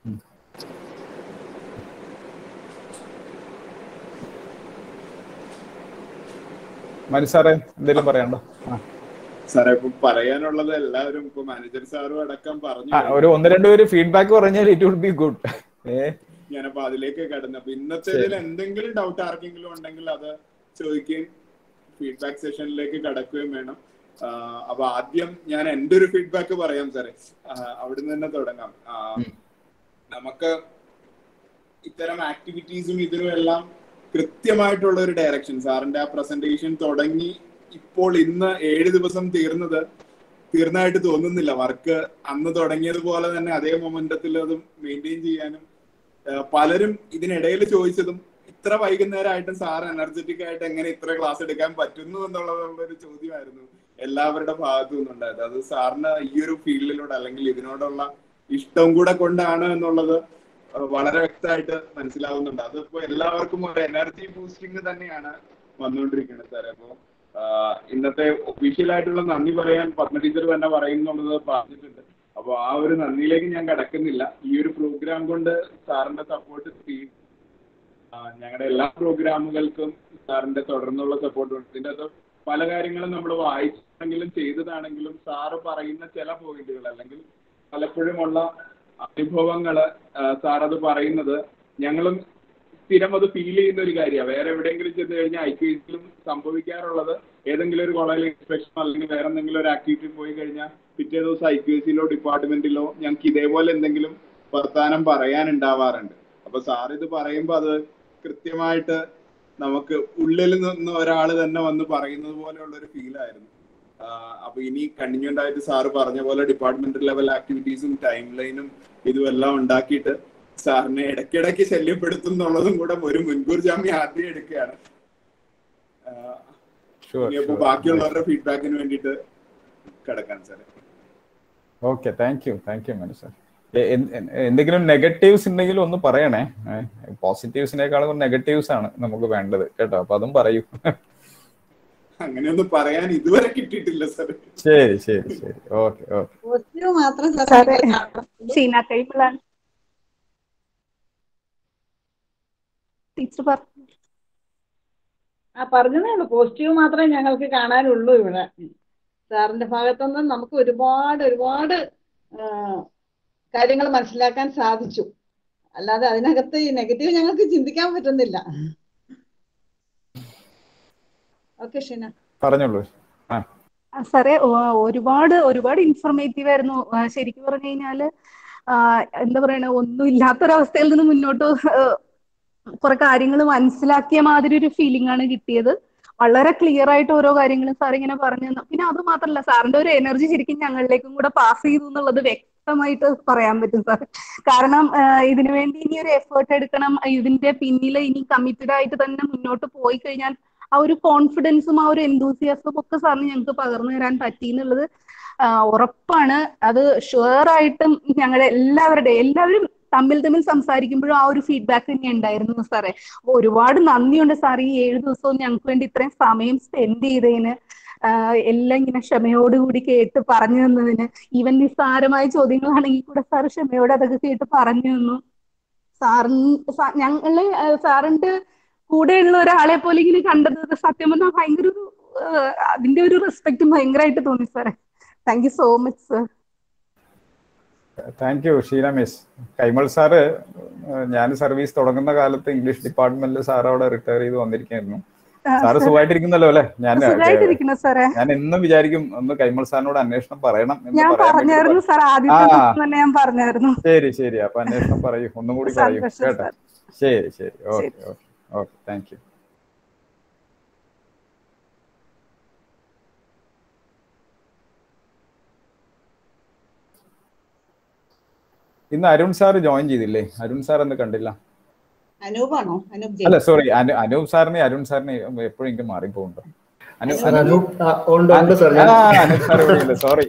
മനസ്സാറേ എന്തെങ്കിലും പറയാനുണ്ടോ ആ. സാറേ ഇപ്പൊ പറയാനുള്ളത് എല്ലാവരും ഇപ്പൊ മാനേജർ സാറും അടക്കം പറഞ്ഞു ആ, ഒരു ഒന്ന് രണ്ട് പേര് ഫീഡ്ബാക്ക് പറഞ്ഞാൽ ഇറ്റ് വുഡ് ബി ഗുഡ് ഏ ഞാനപ്പോ അതിലേക്ക് കടന്നു അപ്പൊ ഇന്നത്തേതിൽ എന്തെങ്കിലും ഡൗട്ട് ആർക്കെങ്കിലും ഉണ്ടെങ്കിൽ അത് ചോദിക്കുകയും ഫീഡ്ബാക്ക് സെഷനിലേക്ക് കടക്കുകയും വേണം ആ, അപ്പൊ ആദ്യം ഞാൻ എന്റെ ഒരു ഫീഡ്ബാക്ക് പറയാം സാറേ ആ, അവിടുന്ന് തന്നെ തുടങ്ങാം ആ, നമുക്ക് ഇത്തരം ആക്ടിവിറ്റീസും ഇതിനും എല്ലാം കൃത്യമായിട്ടുള്ള ഒരു ഡയറക്ഷൻ സാറിന്റെ ആ പ്രസന്റേഷൻ തുടങ്ങി ഇപ്പോൾ ഇന്ന് ഏഴ് ദിവസം തീർന്നത് തീർന്നതായിട്ട് തോന്നുന്നില്ല വർക്ക് അന്ന് തുടങ്ങിയതുപോലെ തന്നെ അതേ മൊമെന്റത്തിൽ അത് മെയിൻറ്റെയിൻ ചെയ്യാനും ആ, പലരും ഇതിനിടയിൽ ചോദിച്ചതും ഇത്ര വൈകുന്നേരമായിട്ടും സാർ എനർജറ്റിക് ആയിട്ട് എങ്ങനെ ഇത്ര ക്ലാസ് എടുക്കാൻ പറ്റുന്നു എന്നുള്ളതുള്ള ഒരു ചോദ്യമായിരുന്നു എല്ലാവരുടെ ഭാഗത്തു നിന്നുണ്ടായത് അത് സാറിന് ഈ ഒരു ഫീൽഡിലൂടെ അല്ലെങ്കിൽ ഇതിനോടുള്ള ഇഷ്ടം കൂടെ കൊണ്ടാണ് എന്നുള്ളത് ആ, വളരെ വ്യക്തമായിട്ട് മനസ്സിലാവുന്നുണ്ട് അതിപ്പോ എല്ലാവർക്കും ഒരു എനർജി ബൂസ്റ്റിംഗ് തന്നെയാണ് വന്നുകൊണ്ടിരിക്കുന്നത് സാറേ അപ്പോ ആ, ഇന്നത്തെ ഒഫീഷ്യൽ ആയിട്ടുള്ള നന്ദി പറയാൻ പത്മ ടീച്ചർ തന്നെ പറയുന്നുള്ളത് പറഞ്ഞിട്ടുണ്ട് അപ്പൊ ആ ഒരു നന്ദിയിലേക്ക് ഞാൻ കടക്കുന്നില്ല ഈ ഒരു പ്രോഗ്രാം കൊണ്ട് സാറിന്റെ സപ്പോർട്ട് ഞങ്ങളുടെ എല്ലാ പ്രോഗ്രാമുകൾക്കും സാറിന്റെ തുടർന്നുള്ള സപ്പോർട്ട് ഉണ്ട് ഇതിന്റെ അത് പല കാര്യങ്ങളും നമ്മൾ വായിച്ചാണെങ്കിലും ചെയ്തതാണെങ്കിലും സാറ് പറയുന്ന ചില പോയിന്റുകൾ അല്ലെങ്കിൽ പലപ്പോഴുമുള്ള അനുഭവങ്ങള് സാർ അത് പറയുന്നത് ഞങ്ങളും സ്ഥിരം അത് ഫീൽ ചെയ്യുന്ന ഒരു കാര്യമാണ് വേറെ എവിടെയെങ്കിലും ചെന്ന് കഴിഞ്ഞാൽ ഐ ക്യു എസിലും സംഭവിക്കാറുള്ളത് ഏതെങ്കിലും ഒരു കോളേജിൽ ഇൻസ്പെക്ഷൻ അല്ലെങ്കിൽ വേറെ എന്തെങ്കിലും ഒരു ആക്ടിവിറ്റി പോയി കഴിഞ്ഞാൽ പിറ്റേ ദിവസം ഐ ക്യു എസിലോ ഡിപ്പാർട്ട്മെന്റിലോ ഞങ്ങൾക്ക് ഇതേപോലെ എന്തെങ്കിലും വർത്താനം പറയാനുണ്ടാവാറുണ്ട് അപ്പൊ സാർ ഇത് പറയുമ്പോൾ അത് കൃത്യമായിട്ട് നമുക്ക് ഉള്ളിൽ നിന്ന് ഒരാൾ തന്നെ വന്ന് പറയുന്നത് പോലെയുള്ള ഒരു ഫീൽ ആയിരുന്നു അപ്പൊ ഇനി കണ്ടിന്യൂഡ് ആയിട്ട് സാറ് പറഞ്ഞ പോലെ ഡിപ്പാർട്ട്മെന്റ് ലെവൽ ആക്ടിവിറ്റീസും ടൈം ലൈനും ഇതും എല്ലാം ഉണ്ടാക്കിയിട്ട് സാറിനെ ഇടയ്ക്കിടയ്ക്ക് ശല്യപ്പെടുത്തുന്നുള്ളതും കൂടെ ഒരു മുൻകൂർ ജാമ്യം ആദ്യം എടുക്കുകയാണ് ഇനിയിപ്പോ ബാക്കിയുള്ളവരുടെ ഫീഡ്ബാക്കിന് വേണ്ടിയിട്ട് കിടക്കാൻ സാറേ okay thank you thank you Manu sir എന്തെങ്കിലും നെഗറ്റീവ്സ് ഉണ്ടെങ്കിൽ ഒന്ന് പറയണേ പോസിറ്റീവ്സിനേക്കാളും നെഗറ്റീവ്സ് ആണ് നമുക്ക് വേണ്ടത് കേട്ടോ അപ്പൊ അതും പറയൂ അങ്ങനെയൊന്നും പറയാൻ ഇതുവരെ കിട്ടിയിട്ടില്ല സാർ ശരി ശരി ശരി ഓക്കെ ഓക്കെ പോസിറ്റീവ് മാത്രം സാറേ ഷീന കൈപ്പിളാണ് ടീച്ചർ പറഞ്ഞു ആ പറഞ്ഞതേ ഉള്ളൂ പോസിറ്റീവ് മാത്രമേ ഞങ്ങൾക്ക് കാണാനുള്ളൂ ഇവിടെ സാറിന്റെ ഭാഗത്തുനിന്ന് നമുക്ക് ഒരുപാട് ഒരുപാട് കാര്യങ്ങൾ മനസ്സിലാക്കാൻ സാധിച്ചു അല്ലാതെ അതിനകത്ത് ഈ നെഗറ്റീവ് ഞങ്ങൾക്ക് ചിന്തിക്കാൻ പറ്റുന്നില്ല ഓക്കെ ഷീന പറഞ്ഞോളൂ ആ സാറേ ഒരുപാട് ഒരുപാട് ഇൻഫോർമേറ്റീവ് ആയിരുന്നു ശരിക്കും പറഞ്ഞു കഴിഞ്ഞാല് എന്താ പറയണ ഒന്നും ഇല്ലാത്തൊരവസ്ഥയിൽ നിന്ന് മുന്നോട്ട് കുറെ കാര്യങ്ങൾ മനസ്സിലാക്കിയ മാതിരി ഒരു ഫീലിംഗ് ആണ് കിട്ടിയത് വളരെ ക്ലിയർ ആയിട്ട് ഓരോ കാര്യങ്ങളും സാർ ഇങ്ങനെ പറഞ്ഞു തന്നു പിന്നെ അത് മാത്രമല്ല സാറിന്റെ ഒരു എനർജി ശരിക്കും ഞങ്ങളിലേക്കും കൂടെ പാസ് ചെയ്തു എന്നുള്ളത് വ്യക്തമായിട്ട് പറയാൻ പറ്റും സാർ കാരണം ഇതിനു വേണ്ടി ഇനി ഒരു എഫേർട്ട് എടുക്കണം ഇതിന്റെ പിന്നിൽ ഇനി കമ്മിറ്റഡ് ആയിട്ട് തന്നെ മുന്നോട്ട് പോയി കഴിഞ്ഞാൽ ആ ഒരു കോൺഫിഡൻസും ആ ഒരു എന്തൂസിയാസും ഒക്കെ സാറിന് ഞങ്ങൾക്ക് പകർന്നു തരാൻ പറ്റി എന്നുള്ളത് ഉറപ്പാണ് അത് ഷുവർ ആയിട്ടും ഞങ്ങളുടെ എല്ലാവരുടെ എല്ലാവരും തമ്മിൽ തമ്മിൽ സംസാരിക്കുമ്പോഴും ആ ഒരു ഫീഡ്ബാക്ക് തന്നെ ഉണ്ടായിരുന്നു സാറേ അപ്പൊ ഒരുപാട് നന്ദിയുണ്ട് സാർ ഈ ഏഴു ദിവസവും ഞങ്ങൾക്ക് വേണ്ടി ഇത്രയും സമയം സ്പെൻഡ് ചെയ്തതിന് എല്ലാം ഇങ്ങനെ ക്ഷമയോടുകൂടി കേട്ട് പറഞ്ഞു തന്നതിന് ഈവൻ നിസ്സാരമായ ചോദ്യങ്ങളാണെങ്കിൽ കൂടെ സാർ ക്ഷമയോടെ അതൊക്കെ കേട്ട് പറഞ്ഞു തന്നു സാറിന് ഞങ്ങള് സാറിന്റെ കൂടെയുള്ള ഒരാളെ പോലെ ഇങ്ങനെ കണ്ടത് സത്യം പറഞ്ഞാൽ ഭയങ്കര ഒരു അതിന്റെ ഒരു റെസ്പെക്റ്റും ഭയങ്കരമായിട്ട് തോന്നി സാറേ thank you so much sir thank you Sheena miss Kaimal sir ഞാൻ സർവീസ് തുടങ്ങുന്ന കാലത്ത് ഇംഗ്ലീഷ് ഡിപ്പാർട്ട്മെന്റിൽ സാർ അവിടെ റിട്ടയർ ചെയ്ത് വന്നിരിക്കുന്നു സാറ് സുഖമായിട്ടിരിക്കുന്നല്ലോ അല്ലെ ഞാൻ ഞാൻ എന്നും വിചാരിക്കും ഒന്ന് കൈമൾ സാറിനോട് അന്വേഷണം പറയണം ഞാൻ പറഞ്ഞായിരുന്നു സാർ ആദ്യത്തെ തന്നെ ഞാൻ പറഞ്ഞായിരുന്നു ശരി ശരി അപ്പൊ അന്വേഷണം പറയൂ ഒന്നും കൂടി പറയൂ കേട്ടോ ശരി ശരി okay okay okay thank you ഇന്ന് അരുൺ സാർ ജോയിൻ ചെയ്തില്ലേ അരുൺ സാർ എന്ന് കണ്ടില്ല അനൂപാണോ അനൂപ് അല്ല സോറി അനൂപ് സാറിനെ അരുൺ സാറിനെ എപ്പോഴും എനിക്ക് മാറിപ്പോകുന്നുണ്ടോ സോറി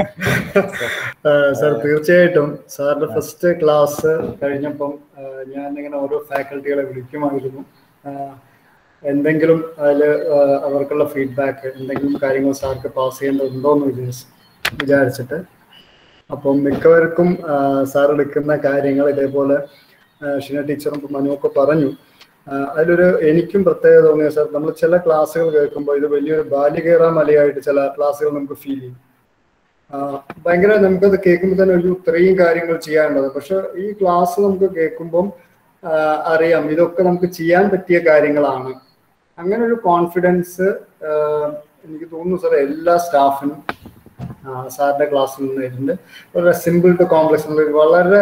സാർ തീർച്ചയായിട്ടും സാറിന്റെ ഫസ്റ്റ് ക്ലാസ് കഴിഞ്ഞപ്പം ഞാൻ ഇങ്ങനെ ഓരോ ഫാക്കൽറ്റികളെ വിളിക്കുമായിരുന്നു എന്തെങ്കിലും അതിൽ അവർക്കുള്ള ഫീഡ്ബാക്ക് എന്തെങ്കിലും കാര്യങ്ങൾ സാർക്ക് പാസ് ചെയ്യേണ്ടതുണ്ടോ എന്ന് വിചാരിച്ച് വിചാരിച്ചിട്ട് അപ്പം മിക്കവർക്കും സാർ എടുക്കുന്ന കാര്യങ്ങൾ ഇതേപോലെ ഷിന ടീച്ചറും മനുവൊക്കെ പറഞ്ഞു അതിലൊരു എനിക്കും പ്രത്യേകത തോന്നിയ സാർ നമ്മൾ ചില ക്ലാസ്സുകൾ കേൾക്കുമ്പോൾ ഇത് വലിയൊരു ബാല്യകേറ മലയായിട്ട് ചില ക്ലാസ്സുകൾ നമുക്ക് ഫീൽ ചെയ്യും ഭയങ്കര നമുക്കത് കേൾക്കുമ്പോൾ തന്നെ ഒരു ഇത്രയും കാര്യങ്ങൾ ചെയ്യാനുള്ളത് പക്ഷെ ഈ ക്ലാസ് നമുക്ക് കേൾക്കുമ്പം അറിയാം ഇതൊക്കെ നമുക്ക് ചെയ്യാൻ പറ്റിയ കാര്യങ്ങളാണ് അങ്ങനെ ഒരു കോൺഫിഡൻസ് എനിക്ക് തോന്നുന്നു സാർ എല്ലാ സ്റ്റാഫിനും സാറിന്റെ ക്ലാസ്സിൽ നിന്ന് വരുന്നുണ്ട് വളരെ സിമ്പിൾ ടു കോംപ്ലക്സ് എന്നുള്ള വളരെ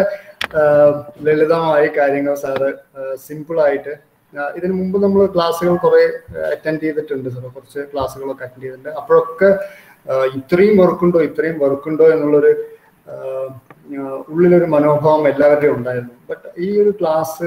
ലളിതമായ കാര്യങ്ങൾ സാറ് സിമ്പിൾ ആയിട്ട് ഇതിനു മുമ്പ് നമ്മൾ ക്ലാസ്സുകൾ കുറെ അറ്റൻഡ് ചെയ്തിട്ടുണ്ട് സാർ കുറച്ച് ക്ലാസ്സുകളൊക്കെ അറ്റൻഡ് ചെയ്തിട്ടുണ്ട് അപ്പോഴൊക്കെ ഇത്രയും വർക്കുണ്ടോ ഇത്രയും വർക്കുണ്ടോ എന്നുള്ളൊരു ഉള്ളിലൊരു മനോഭാവം എല്ലാവരുടെയും ഉണ്ടായിരുന്നു ബട്ട് ഈ ഒരു ക്ലാസ്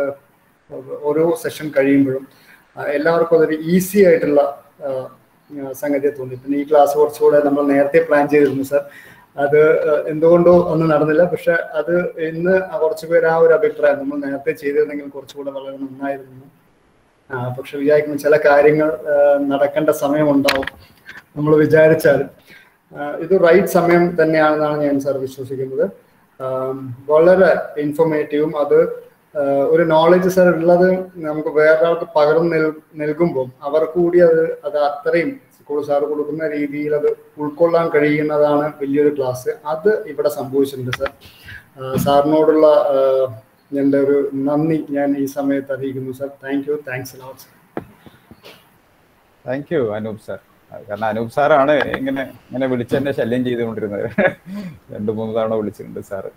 ഓരോ സെഷൻ കഴിയുമ്പോഴും എല്ലാവർക്കും അതൊരു ഈസി ആയിട്ടുള്ള സംഗതിയെ തോന്നി പിന്നെ ഈ ക്ലാസ് കുറച്ചുകൂടെ നമ്മൾ നേരത്തെ പ്ലാൻ ചെയ്തിരുന്നു സാർ അത് എന്തുകൊണ്ടോ ഒന്നും നടന്നില്ല പക്ഷെ അത് ഇന്ന് കുറച്ചു പേര് ആ ഒരു അഭിപ്രായം നമ്മൾ നേരത്തെ ചെയ്തിരുന്നെങ്കിൽ കുറച്ചുകൂടെ വളരെ നന്നായിരുന്നു പക്ഷെ വിചാരിക്കുന്ന ചില കാര്യങ്ങൾ നടക്കേണ്ട സമയമുണ്ടാവും നമ്മൾ വിചാരിച്ചാലും ഇത് റൈറ്റ് സമയം തന്നെയാണെന്നാണ് ഞാൻ സാർ വിശ്വസിക്കുന്നത് വളരെ ഇൻഫോർമേറ്റീവും അത് ഒരു നോളജ് സാർ ഉള്ളത് നമുക്ക് വേറൊരാൾക്ക് പകർന്നു നൽ നൽകുമ്പോൾ അവർക്ക് കൂടി അത് അത് അത്രയും സ്കൂൾ സാർ കൊടുക്കുന്ന രീതിയിൽ അത് ഉൾക്കൊള്ളാൻ കഴിയുന്നതാണ് വലിയൊരു ക്ലാസ് അത് ഇവിടെ സംഭവിച്ചിട്ടുണ്ട് സാർ സാറിനോടുള്ള എൻ്റെ ഒരു നന്ദി ഞാൻ ഈ സമയത്ത് അറിയിക്കുന്നു sir thank you thanks lot sir thank you Anoop sir കാരണം അനൂപ് സാറാണ് ഇങ്ങനെ ഇങ്ങനെ വിളിച്ചെന്നെ ശല്യം ചെയ്തുകൊണ്ടിരുന്നത് രണ്ടു മൂന്ന് തവണ വിളിച്ചിട്ടുണ്ട് സാറ്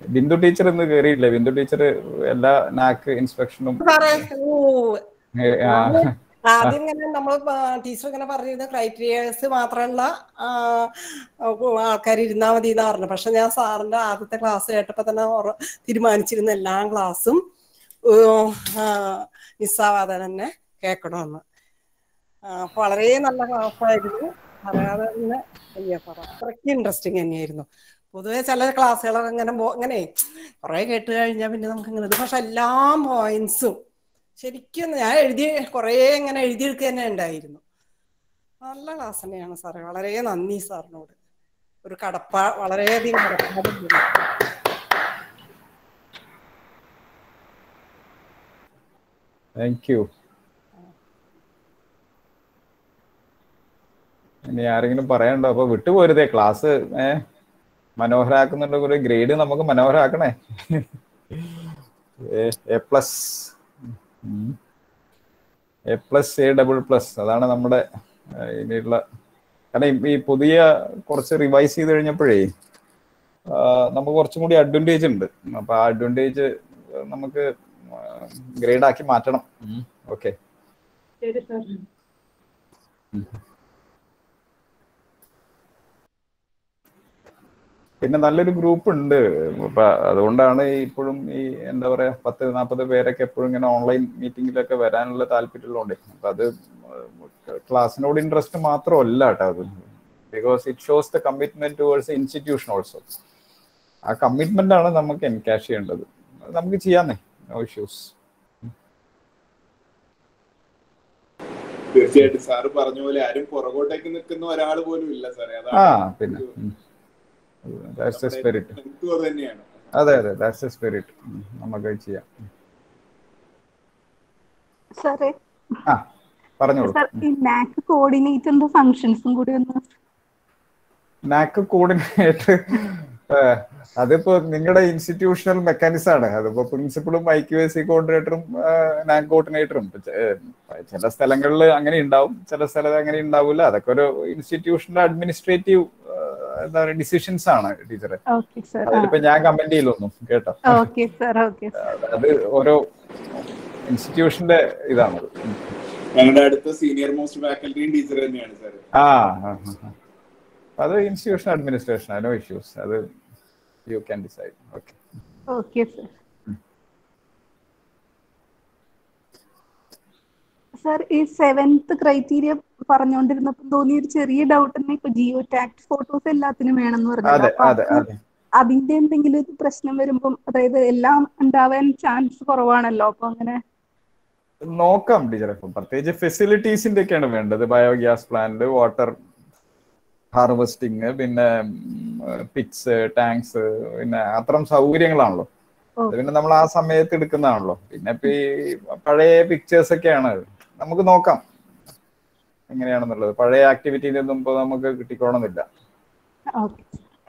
ബിന്ദു ടീച്ചർ ഇന്ന് കയറിയില്ല ബിന്ദു ടീച്ചർ എല്ലാ നാക്ക് ഇൻസ്പെക്ഷനും സാറേ ഓ ഏ, ആ, ആദ്യം ഇങ്ങനെ നമ്മൾ ടീച്ചർ ഇങ്ങനെ പറഞ്ഞിരുന്ന ക്രൈറ്റീരിയസ് മാത്രമുള്ള ആൾക്കാർ ഇരുന്നാൽ മതി എന്ന് പറഞ്ഞു പക്ഷെ ഞാൻ സാറിന്റെ ആദ്യത്തെ ക്ലാസ് കേട്ടപ്പോ തന്നെ ഉറ- തീരുമാനിച്ചിരുന്ന എല്ലാ ക്ലാസ്സും മിസ്സാവാതെ തന്നെ കേൾക്കണമെന്ന് ആ, അപ്പൊ വളരെ നല്ല ക്ലാസ്സായിരുന്നു പറയാതെ തന്നെ വലിയ പറ അത്രയ്ക്ക് ഇൻട്രസ്റ്റിംഗ് തന്നെയായിരുന്നു പൊതുവെ ചില ക്ലാസ്സുകളൊക്കെ ഇങ്ങനെ പോ- ഇങ്ങനെ കുറെ കേട്ട് കഴിഞ്ഞാൽ പിന്നെ നമുക്ക് ഇങ്ങനെ ഇത് പക്ഷെ എല്ലാ പോയിന്റ്സും ശരിക്കും ഞാൻ എഴുതി കുറേ ഇങ്ങനെ എഴുതിയെടുക്കുക തന്നെ ഉണ്ടായിരുന്നു നല്ല ക്ലാസ് തന്നെയാണ് സാറേ വളരെ നന്ദി സാറിനോട് ഒരു കടപ്പാ വളരെയധികം കടപ്പാടുണ്ട് താങ്ക് യു ഇനി ആരെങ്കിലും പറയാനുണ്ടോ അപ്പൊ വിട്ടുപോരുതേ ക്ലാസ് ഏ മനോഹരാക്കുന്നുണ്ട് ഒരു ഗ്രേഡ് നമുക്ക് മനോഹരാക്കണേ A plus A plus A double plus അതാണ് നമ്മുടെ ആ, ഇനിയുള്ള കാരണം ഈ- ഈ പുതിയ കുറച്ച് റിവൈസ് ചെയ്ത് കഴിഞ്ഞപ്പോഴേ ആ, നമുക്ക് കുറച്ചും കൂടി അഡ്വാൻറ്റേജ് ഉണ്ട് അപ്പൊ ആ അഡ്വാൻറ്റേജ് നമുക്ക് ഗ്രേഡ് ആക്കി മാറ്റണം ഓക്കെ ശരി സാർ പിന്നെ നല്ലൊരു ഗ്രൂപ്പ് ഉണ്ട് അപ്പൊ അതുകൊണ്ടാണ് ഈ ഇപ്പോഴും ഈ എന്താ പറയാ പത്ത് നാൽപ്പത് പേരൊക്കെ എപ്പോഴും ഇങ്ങനെ ഓൺലൈൻ മീറ്റിംഗിലൊക്കെ വരാനുള്ള താല്പര്യമുള്ളതുകൊണ്ട് അപ്പൊ അത് ക്ലാസ്സിനോട് ഇൻട്രസ്റ്റ് മാത്രമല്ല കേട്ടോ അത് because it shows the commitment towards institution also ആ കമ്മിറ്റ്മെന്റ് ആണ് നമുക്ക് എൻകാഷ് ചെയ്യേണ്ടത് അത് നമുക്ക് ചെയ്യാന്നേ നോ ഇഷ്യൂസ് തീർച്ചയായിട്ടും സാറ് പറഞ്ഞ പോലെ ആരും പുറകോട്ടേക്ക് നിൽക്കുന്ന ഒരാൾ പോലും ഇല്ല സാറേ ആ അതാണ് പിന്നെ ദാറ്റ്സ് എ സ്പിരിറ്റ് strength അത് തന്നെയാണ് അതെ അതെ ദാറ്റ്സ് എ സ്പിരിറ്റ് നമുക്ക് ചെയ്യാം സാറേ ആ പറഞ്ഞോളൂ സാർ ഈ നാക്ക് കോർഡിനേറ്ററിന്റെ ഫങ്ഷൻസും കൂടി ഒന്ന് നാക്ക് കോർഡിനേറ്റ് അതിപ്പോ നിങ്ങളുടെ ഇൻസ്റ്റിറ്റ്യൂഷണൽ മെക്കാനിസം ആണ് അതിപ്പോ പ്രിൻസിപ്പളും ഐ ക്യു എസ് സി കോർഡിനേറ്ററും നാക്ക് കോർഡിനേറ്ററും ചില സ്ഥലങ്ങളിൽ അങ്ങനെ ഉണ്ടാവും ചില സ്ഥലത്ത് അങ്ങനെ ഉണ്ടാവില്ല അതൊക്കെ ഒരു ഇൻസ്റ്റിറ്റ്യൂഷണൽ അഡ്മിനിസ്ട്രേറ്റീവ് എന്താ പറയുക ഡിസിഷൻസ് ആണ് ടീച്ചറെ ഓക്കെ സാർ അതിലിപ്പോ ഞാൻ കമന്റ് ചെയ്യില്ലൊന്നും കേട്ടോ ഓക്കെ സാർ ഓക്കെ അത് ഓരോ ഇൻസ്റ്റിറ്റ്യൂഷന്റെ ഇതാണത് ഞങ്ങളുടെ അടുത്ത സീനിയർ മോസ്റ്റ് ഫാക്കൽറ്റിയും ടീച്ചർ തന്നെയാണ് സാർ ആ ആ, ആ, ആ. അത് ഇൻസ്റ്റിറ്റ്യൂഷൻ അഡ്മിനിസ്ട്രേഷൻ നോ ഇഷ്യൂസ് അത് you can decide okay okay sir sir ഈ സെവൻത്ത് ക്രൈറ്റീരിയ പറഞ്ഞുകൊണ്ടിരുന്നപ്പോൾ തോന്നിയ ഒരു ചെറിയ ഡൗട്ട് തന്നെ ഇപ്പൊ ജിയോ ടാക്ട് ഫോട്ടോസ് എല്ലാത്തിനും വേണമെന്ന് അതെ പറഞ്ഞത് അപ്പൊ അതെ അത് അതെ അതിന്റെ എന്തെങ്കിലും ഒരു പ്രശ്നം വരുമ്പം അതായത് എല്ലാം ഉണ്ടാവാൻ ചാൻസ് കുറവാണല്ലോ അപ്പൊ അങ്ങനെ നോക്കാം ടീച്ചറെ ഇപ്പം പ്രത്യേകിച്ച് ഫെസിലിറ്റീസിന്റെ ഒക്കെയാണ് വേണ്ടത് ബയോഗ്യാസ് പ്ലാന്റ് വാട്ടർ ഹാർവെസ്റ്റിംഗ് പിന്നെ പിറ്റ്സ് ടാങ്ക്സ് പിന്നെ അത്തരം സൗകര്യങ്ങളാണല്ലോ അത് പിന്നെ നമ്മൾ ആ സമയത്ത് എടുക്കുന്നതാണല്ലോ പിന്നെ ഇപ്പൊ ഈ പഴയ പിക്ചേഴ്സ് ഒക്കെയാണ് നമുക്ക് നോക്കാം എങ്ങനെയാണെന്നുള്ളത് പഴയ ആക്ടിവിറ്റിയിലൊന്നും ഇപ്പൊ നമുക്ക് കിട്ടിക്കോണമെന്നില്ല ഓക്കെ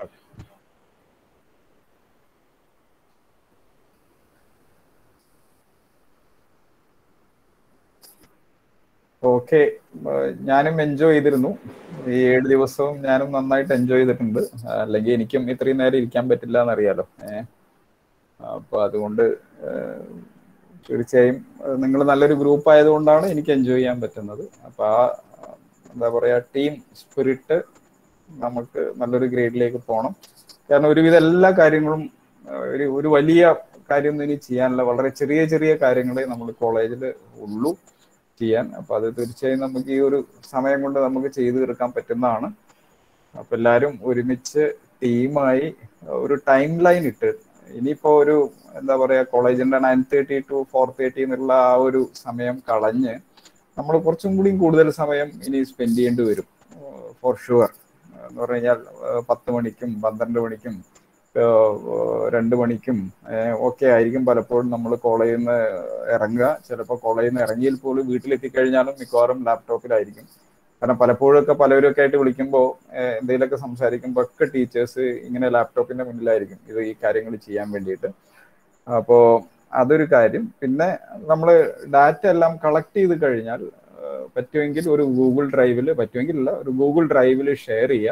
ഓക്കെ ഞാനും എൻജോയ് ചെയ്തിരുന്നു ഈ ഏഴ് ദിവസവും ഞാനും നന്നായിട്ട് എൻജോയ് ചെയ്തിട്ടുണ്ട് അല്ലെങ്കിൽ എനിക്കും ഇത്രയും നേരം ഇരിക്കാൻ പറ്റില്ല എന്നറിയാലോ ഏഹ് അപ്പൊ അതുകൊണ്ട് ഏഹ്, തീർച്ചയായും നിങ്ങൾ നല്ലൊരു ഗ്രൂപ്പ് ആയതുകൊണ്ടാണ് എനിക്ക് എൻജോയ് ചെയ്യാൻ പറ്റുന്നത് അപ്പൊ ആ എന്താ പറയാ ടീം സ്പിരിറ്റ് നമുക്ക് നല്ലൊരു ഗ്രേഡിലേക്ക് പോകണം കാരണം ഒരുവിധ എല്ലാ കാര്യങ്ങളും ഏഹ്, ഒരു ഒരു വലിയ കാര്യമൊന്നും ഇനി ചെയ്യാനില്ല വളരെ ചെറിയ ചെറിയ കാര്യങ്ങളെ നമ്മൾ കോളേജിൽ ഉള്ളൂ ചെയ്യാൻ അപ്പൊ അത് തീർച്ചയായും നമുക്ക് ഈ ഒരു സമയം കൊണ്ട് നമുക്ക് ചെയ്തു തീർക്കാൻ പറ്റുന്നതാണ് അപ്പൊ എല്ലാവരും ഒരുമിച്ച് ടീമായി ഒരു ടൈം ലൈൻ ഇട്ട് ഇനിയിപ്പോ ഒരു എന്താ പറയാ കോളേജിന്റെ nine thirty to four thirty എന്നുള്ള ആ ഒരു സമയം കളഞ്ഞ് നമ്മൾ കുറച്ചും കൂടി കൂടുതൽ സമയം ഇനി സ്പെൻഡ് ചെയ്യേണ്ടി വരും ഫോർ ഷുവർ എന്ന് പറഞ്ഞു കഴിഞ്ഞാൽ ഏഹ് പത്ത് മണിക്കും പന്ത്രണ്ട് മണിക്കും ഏഹ് രണ്ട് മണിക്കും ഒക്കെ ആയിരിക്കും പലപ്പോഴും നമ്മൾ കോളേജിൽ നിന്ന് ഇറങ്ങുക ചിലപ്പോൾ കോളേജിൽ നിന്ന് ഇറങ്ങിയിൽ പോലും വീട്ടിലെത്തിക്കഴിഞ്ഞാലും മിക്കവാറും ലാപ്ടോപ്പിലായിരിക്കും കാരണം പലപ്പോഴൊക്കെ പലവരൊക്കെ ആയിട്ട് വിളിക്കുമ്പോൾ എന്തെങ്കിലുമൊക്കെ സംസാരിക്കുമ്പോൾ ഒക്കെ ടീച്ചേഴ്സ് ഇങ്ങനെ ലാപ്ടോപ്പിന്റെ മുന്നിലായിരിക്കും ഇത് ഈ കാര്യങ്ങൾ ചെയ്യാൻ വേണ്ടിയിട്ട് അപ്പോൾ അതൊരു കാര്യം പിന്നെ നമ്മൾ ഡാറ്റ എല്ലാം കളക്ട് ചെയ്ത് കഴിഞ്ഞാൽ ഏഹ് പറ്റുമെങ്കിൽ ഒരു ഗൂഗിൾ ഡ്രൈവിൽ പറ്റുമെങ്കിൽ ഇല്ല ഒരു ഗൂഗിൾ ഡ്രൈവിൽ ഷെയർ ചെയ്യുക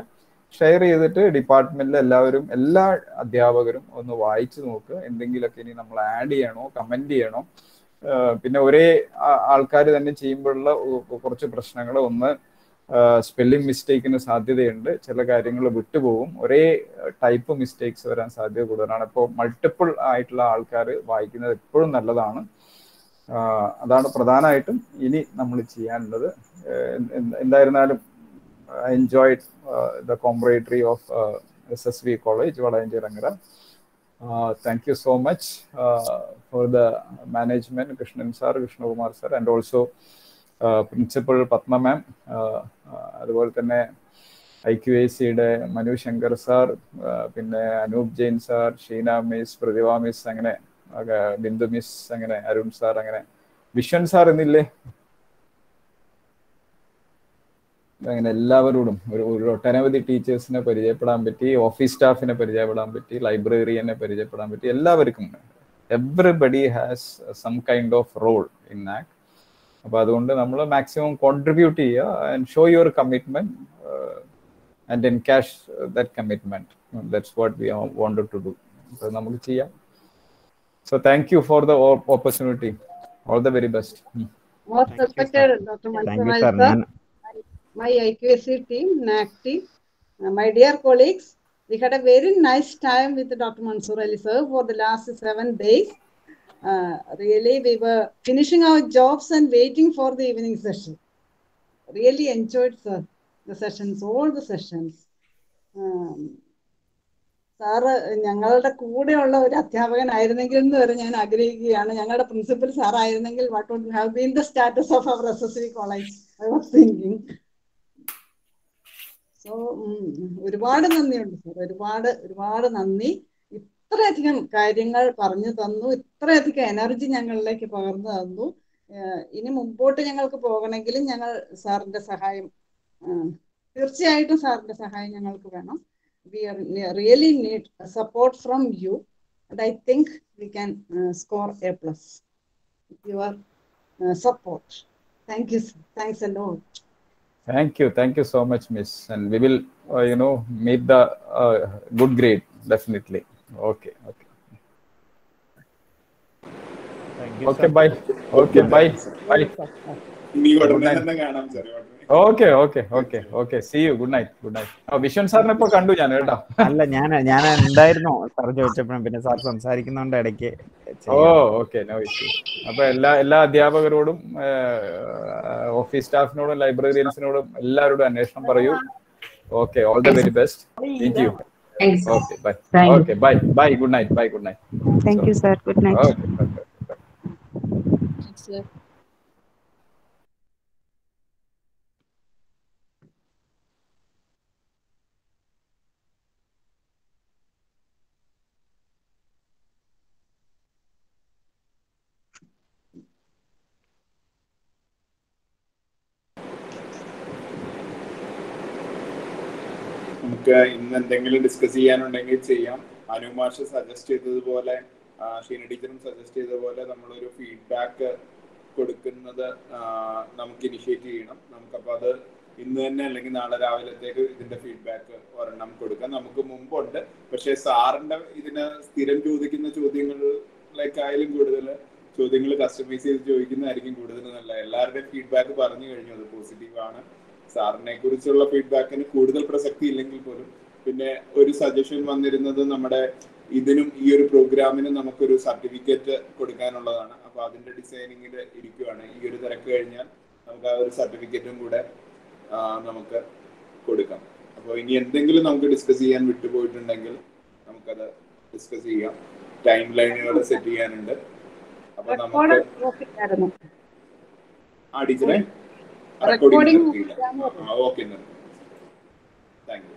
ഷെയർ ചെയ്തിട്ട് ഡിപ്പാർട്ട്മെന്റിലെ എല്ലാവരും എല്ലാ അധ്യാപകരും ഒന്ന് വായിച്ചു നോക്കുക എന്തെങ്കിലുമൊക്കെ ഇനി നമ്മൾ ആഡ് ചെയ്യണോ കമന്റ് ചെയ്യണോ ആഹ് പിന്നെ ഒരേ ആൾക്കാർ തന്നെ ചെയ്യുമ്പോഴുള്ള ഉ- കുറച്ച് പ്രശ്നങ്ങൾ ഒന്ന് സ്പെല്ലിംഗ് മിസ്റ്റേക്കിന് സാധ്യതയുണ്ട് ചില കാര്യങ്ങൾ വിട്ടുപോകും ഒരേ ടൈപ്പ് മിസ്റ്റേക്സ് വരാൻ സാധ്യത കൂടുതലാണ് ഇപ്പോൾ മൾട്ടിപ്പിൾ ആയിട്ടുള്ള ആൾക്കാർ വായിക്കുന്നത് എപ്പോഴും നല്ലതാണ് ആഹ് അതാണ് പ്രധാനമായിട്ടും ഇനി നമ്മൾ ചെയ്യാനുള്ളത് ഏഹ് എന്ത് എന്ത് എന്തായിരുന്നാലും I enjoyed uh, the camaraderie of uh, SSV College, Valayanchirangara. Uh, thank you so much uh, for the management, Krishnan sir, Vishnu Kumar sir, and also uh, Principal Patma ma'am. Uh, uh, അതുപോലെ തന്നെ I Q A സിയുടെ Manu Shankar sir പിന്നെ Anoop Jain sir Sheena miss Prathibha miss അങ്ങനെ ഒക്കെ Bindu miss അങ്ങനെ Arun sir അങ്ങനെ Viswan sir എന്നില്ലേ അങ്ങനെ എല്ലാവരോടും ഒരു ഒരു ഒട്ടനവധി ടീച്ചേഴ്സിനെ പരിചയപ്പെടാൻ പറ്റി ഓഫീസ് സ്റ്റാഫിനെ പരിചയപ്പെടാൻ പറ്റി ലൈബ്രറിയനെ പരിചയപ്പെടാൻ പറ്റി എല്ലാവർക്കും everybody has some kind of role in act അപ്പൊ അതുകൊണ്ട് നമ്മൾ മാക്സിമം കോൺട്രിബ്യൂട്ട് ചെയ്യുക and show your commitment and encash that commitment that's what we wanted to do അപ്പൊ നമുക്ക് ചെയ്യാം so thank you for the opportunity all the very best Most respected Dr. Thank you, Mansamal sir. sir, ഞാൻ my IQAC team, NAC team, uh, my dear colleagues, we had a very nice time with Dr. Mansoor Ali sir for the last seven days. Uh, really, we were finishing our jobs and waiting for the evening session. Really enjoyed sir, the sessions, all the sessions. Um, സാറ് ഞങ്ങളുടെ കൂടെയുള്ള ഒരു അധ്യാപകനായിരുന്നെങ്കിൽ എന്ന് വരെ ഞാൻ ആഗ്രഹിക്കുകയാണ് ഞങ്ങളുടെ പ്രിൻസിപ്പൽ സാർ ആയിരുന്നെങ്കിൽ what would have been the status of our S S V college I was thinking so ഒരുപാട് നന്ദിയുണ്ട് സാർ ഒരുപാട് ഒരുപാട് നന്ദി ഇത്രയധികം കാര്യങ്ങൾ പറഞ്ഞു തന്നു ഇത്രയധികം എനർജി ഞങ്ങളിലേക്ക് പകർന്നു തന്നു ഏഹ് ഇനി മുമ്പോട്ട് ഞങ്ങൾക്ക് പോകണമെങ്കിലും ഞങ്ങൾ സാറിന്റെ സഹായം ഏഹ് തീർച്ചയായിട്ടും സാറിന്റെ സഹായം ഞങ്ങൾക്ക് വേണം we are ne- really need support from you and i think we can uh, score a plus with your uh, support thank you sir. thanks a lot Thank you, thank you so much, Miss. And we will, uh, you know, meet the uh, good grade definitely. Okay, okay. Thank you, Okay, sir. bye. Okay, bye. Bye. ഇനി Good ഉടനെ night. തന്നെ കാണാം sir ഉടനെ okay okay okay okay see you good night good night Viswan സാറിനെ ഇപ്പൊ കണ്ടു ഞാൻ കേട്ടോ അല്ല ഞാൻ ഞാൻ ഉണ്ടായിരുന്നു സാർ ചോദിച്ചപ്പോഴും പിന്നെ സാർ സംസാരിക്കുന്നോണ്ട് ഇടയ്ക്ക് ഓ ഓക്കെ നോ ഇഷ്യൂ അപ്പൊ എല്ലാ എല്ലാ അധ്യാപകരോടും ഓഫീസ് സ്റ്റാഫിനോടും ലൈബ്രറിയൻസിനോടും എല്ലാവരോടും അന്വേഷണം പറയൂ okay all the very best thank you Thanks. Okay bye Thank you. Okay bye bye good night bye good night Thank you, sir. Good night. Okay okay നമുക്ക് ഇന്ന് എന്തെങ്കിലും discuss ചെയ്യാനുണ്ടെങ്കിൽ ചെയ്യാം അനു മാഷ് സജസ്റ്റ് ചെയ്തതുപോലെ ആ, ഷീന ടീച്ചറും സജസ്റ്റ് ചെയ്തതുപോലെ നമ്മളൊരു ഫീഡ്ബാക്ക് കൊടുക്കുന്നത് ആ, നമുക്ക് ഇനിഷ്യേറ്റ് ചെയ്യണം നമുക്കപ്പോൾ അത് ഇന്ന് തന്നെ അല്ലെങ്കിൽ നാളെ രാവിലത്തേക്ക് ഇതിന്റെ ഫീഡ്ബാക്ക് ഒരെണ്ണം കൊടുക്കാം നമുക്ക് മുമ്പുണ്ട് പക്ഷേ സാറിന്റെ ഇതിന് സ്ഥിരം ചോദിക്കുന്ന ചോദ്യങ്ങളിലേക്കായാലും കൂടുതൽ ചോദ്യങ്ങൾ കസ്റ്റമൈസ് ചെയ്ത് ചോദിക്കുന്നതായിരിക്കും കൂടുതൽ നല്ല എല്ലാവരുടെയും ഫീഡ്ബാക്ക് പറഞ്ഞു കഴിഞ്ഞു അത് പോസിറ്റീവ് ആണ് സാറിനെ കുറിച്ചുള്ള ഫീഡ്ബാക്കിന് കൂടുതൽ പ്രസക്തി ഇല്ലെങ്കിൽ പോലും പിന്നെ ഒരു സജഷൻ വന്നിരുന്നത് നമ്മുടെ ഇതിനും ഈ ഒരു പ്രോഗ്രാമിനും നമുക്കൊരു സർട്ടിഫിക്കറ്റ് കൊടുക്കാനുള്ളതാണ് അപ്പൊ അതിന്റെ ഡിസൈനിങ്ങിൽ ഇരിക്കുവാണ് ഈ ഒരു തിരക്ക് കഴിഞ്ഞാൽ നമുക്ക് ആ ഒരു സർട്ടിഫിക്കറ്റും കൂടെ ആ, നമുക്ക് കൊടുക്കാം അപ്പോൾ ഇനി എന്തെങ്കിലും നമുക്ക് ഡിസ്കസ് ചെയ്യാൻ വിട്ടുപോയിട്ടുണ്ടെങ്കിൽ നമുക്കത് ഡിസ്കസ് ചെയ്യാം ടൈം ലൈനുകൾ സെറ്റ് ചെയ്യാനുണ്ട് അപ്പൊ നമുക്ക് റെക്കോർഡ് ഓക്കെ ആയിരുന്നു ആ ടീച്ചറെ Recording recording okay thank U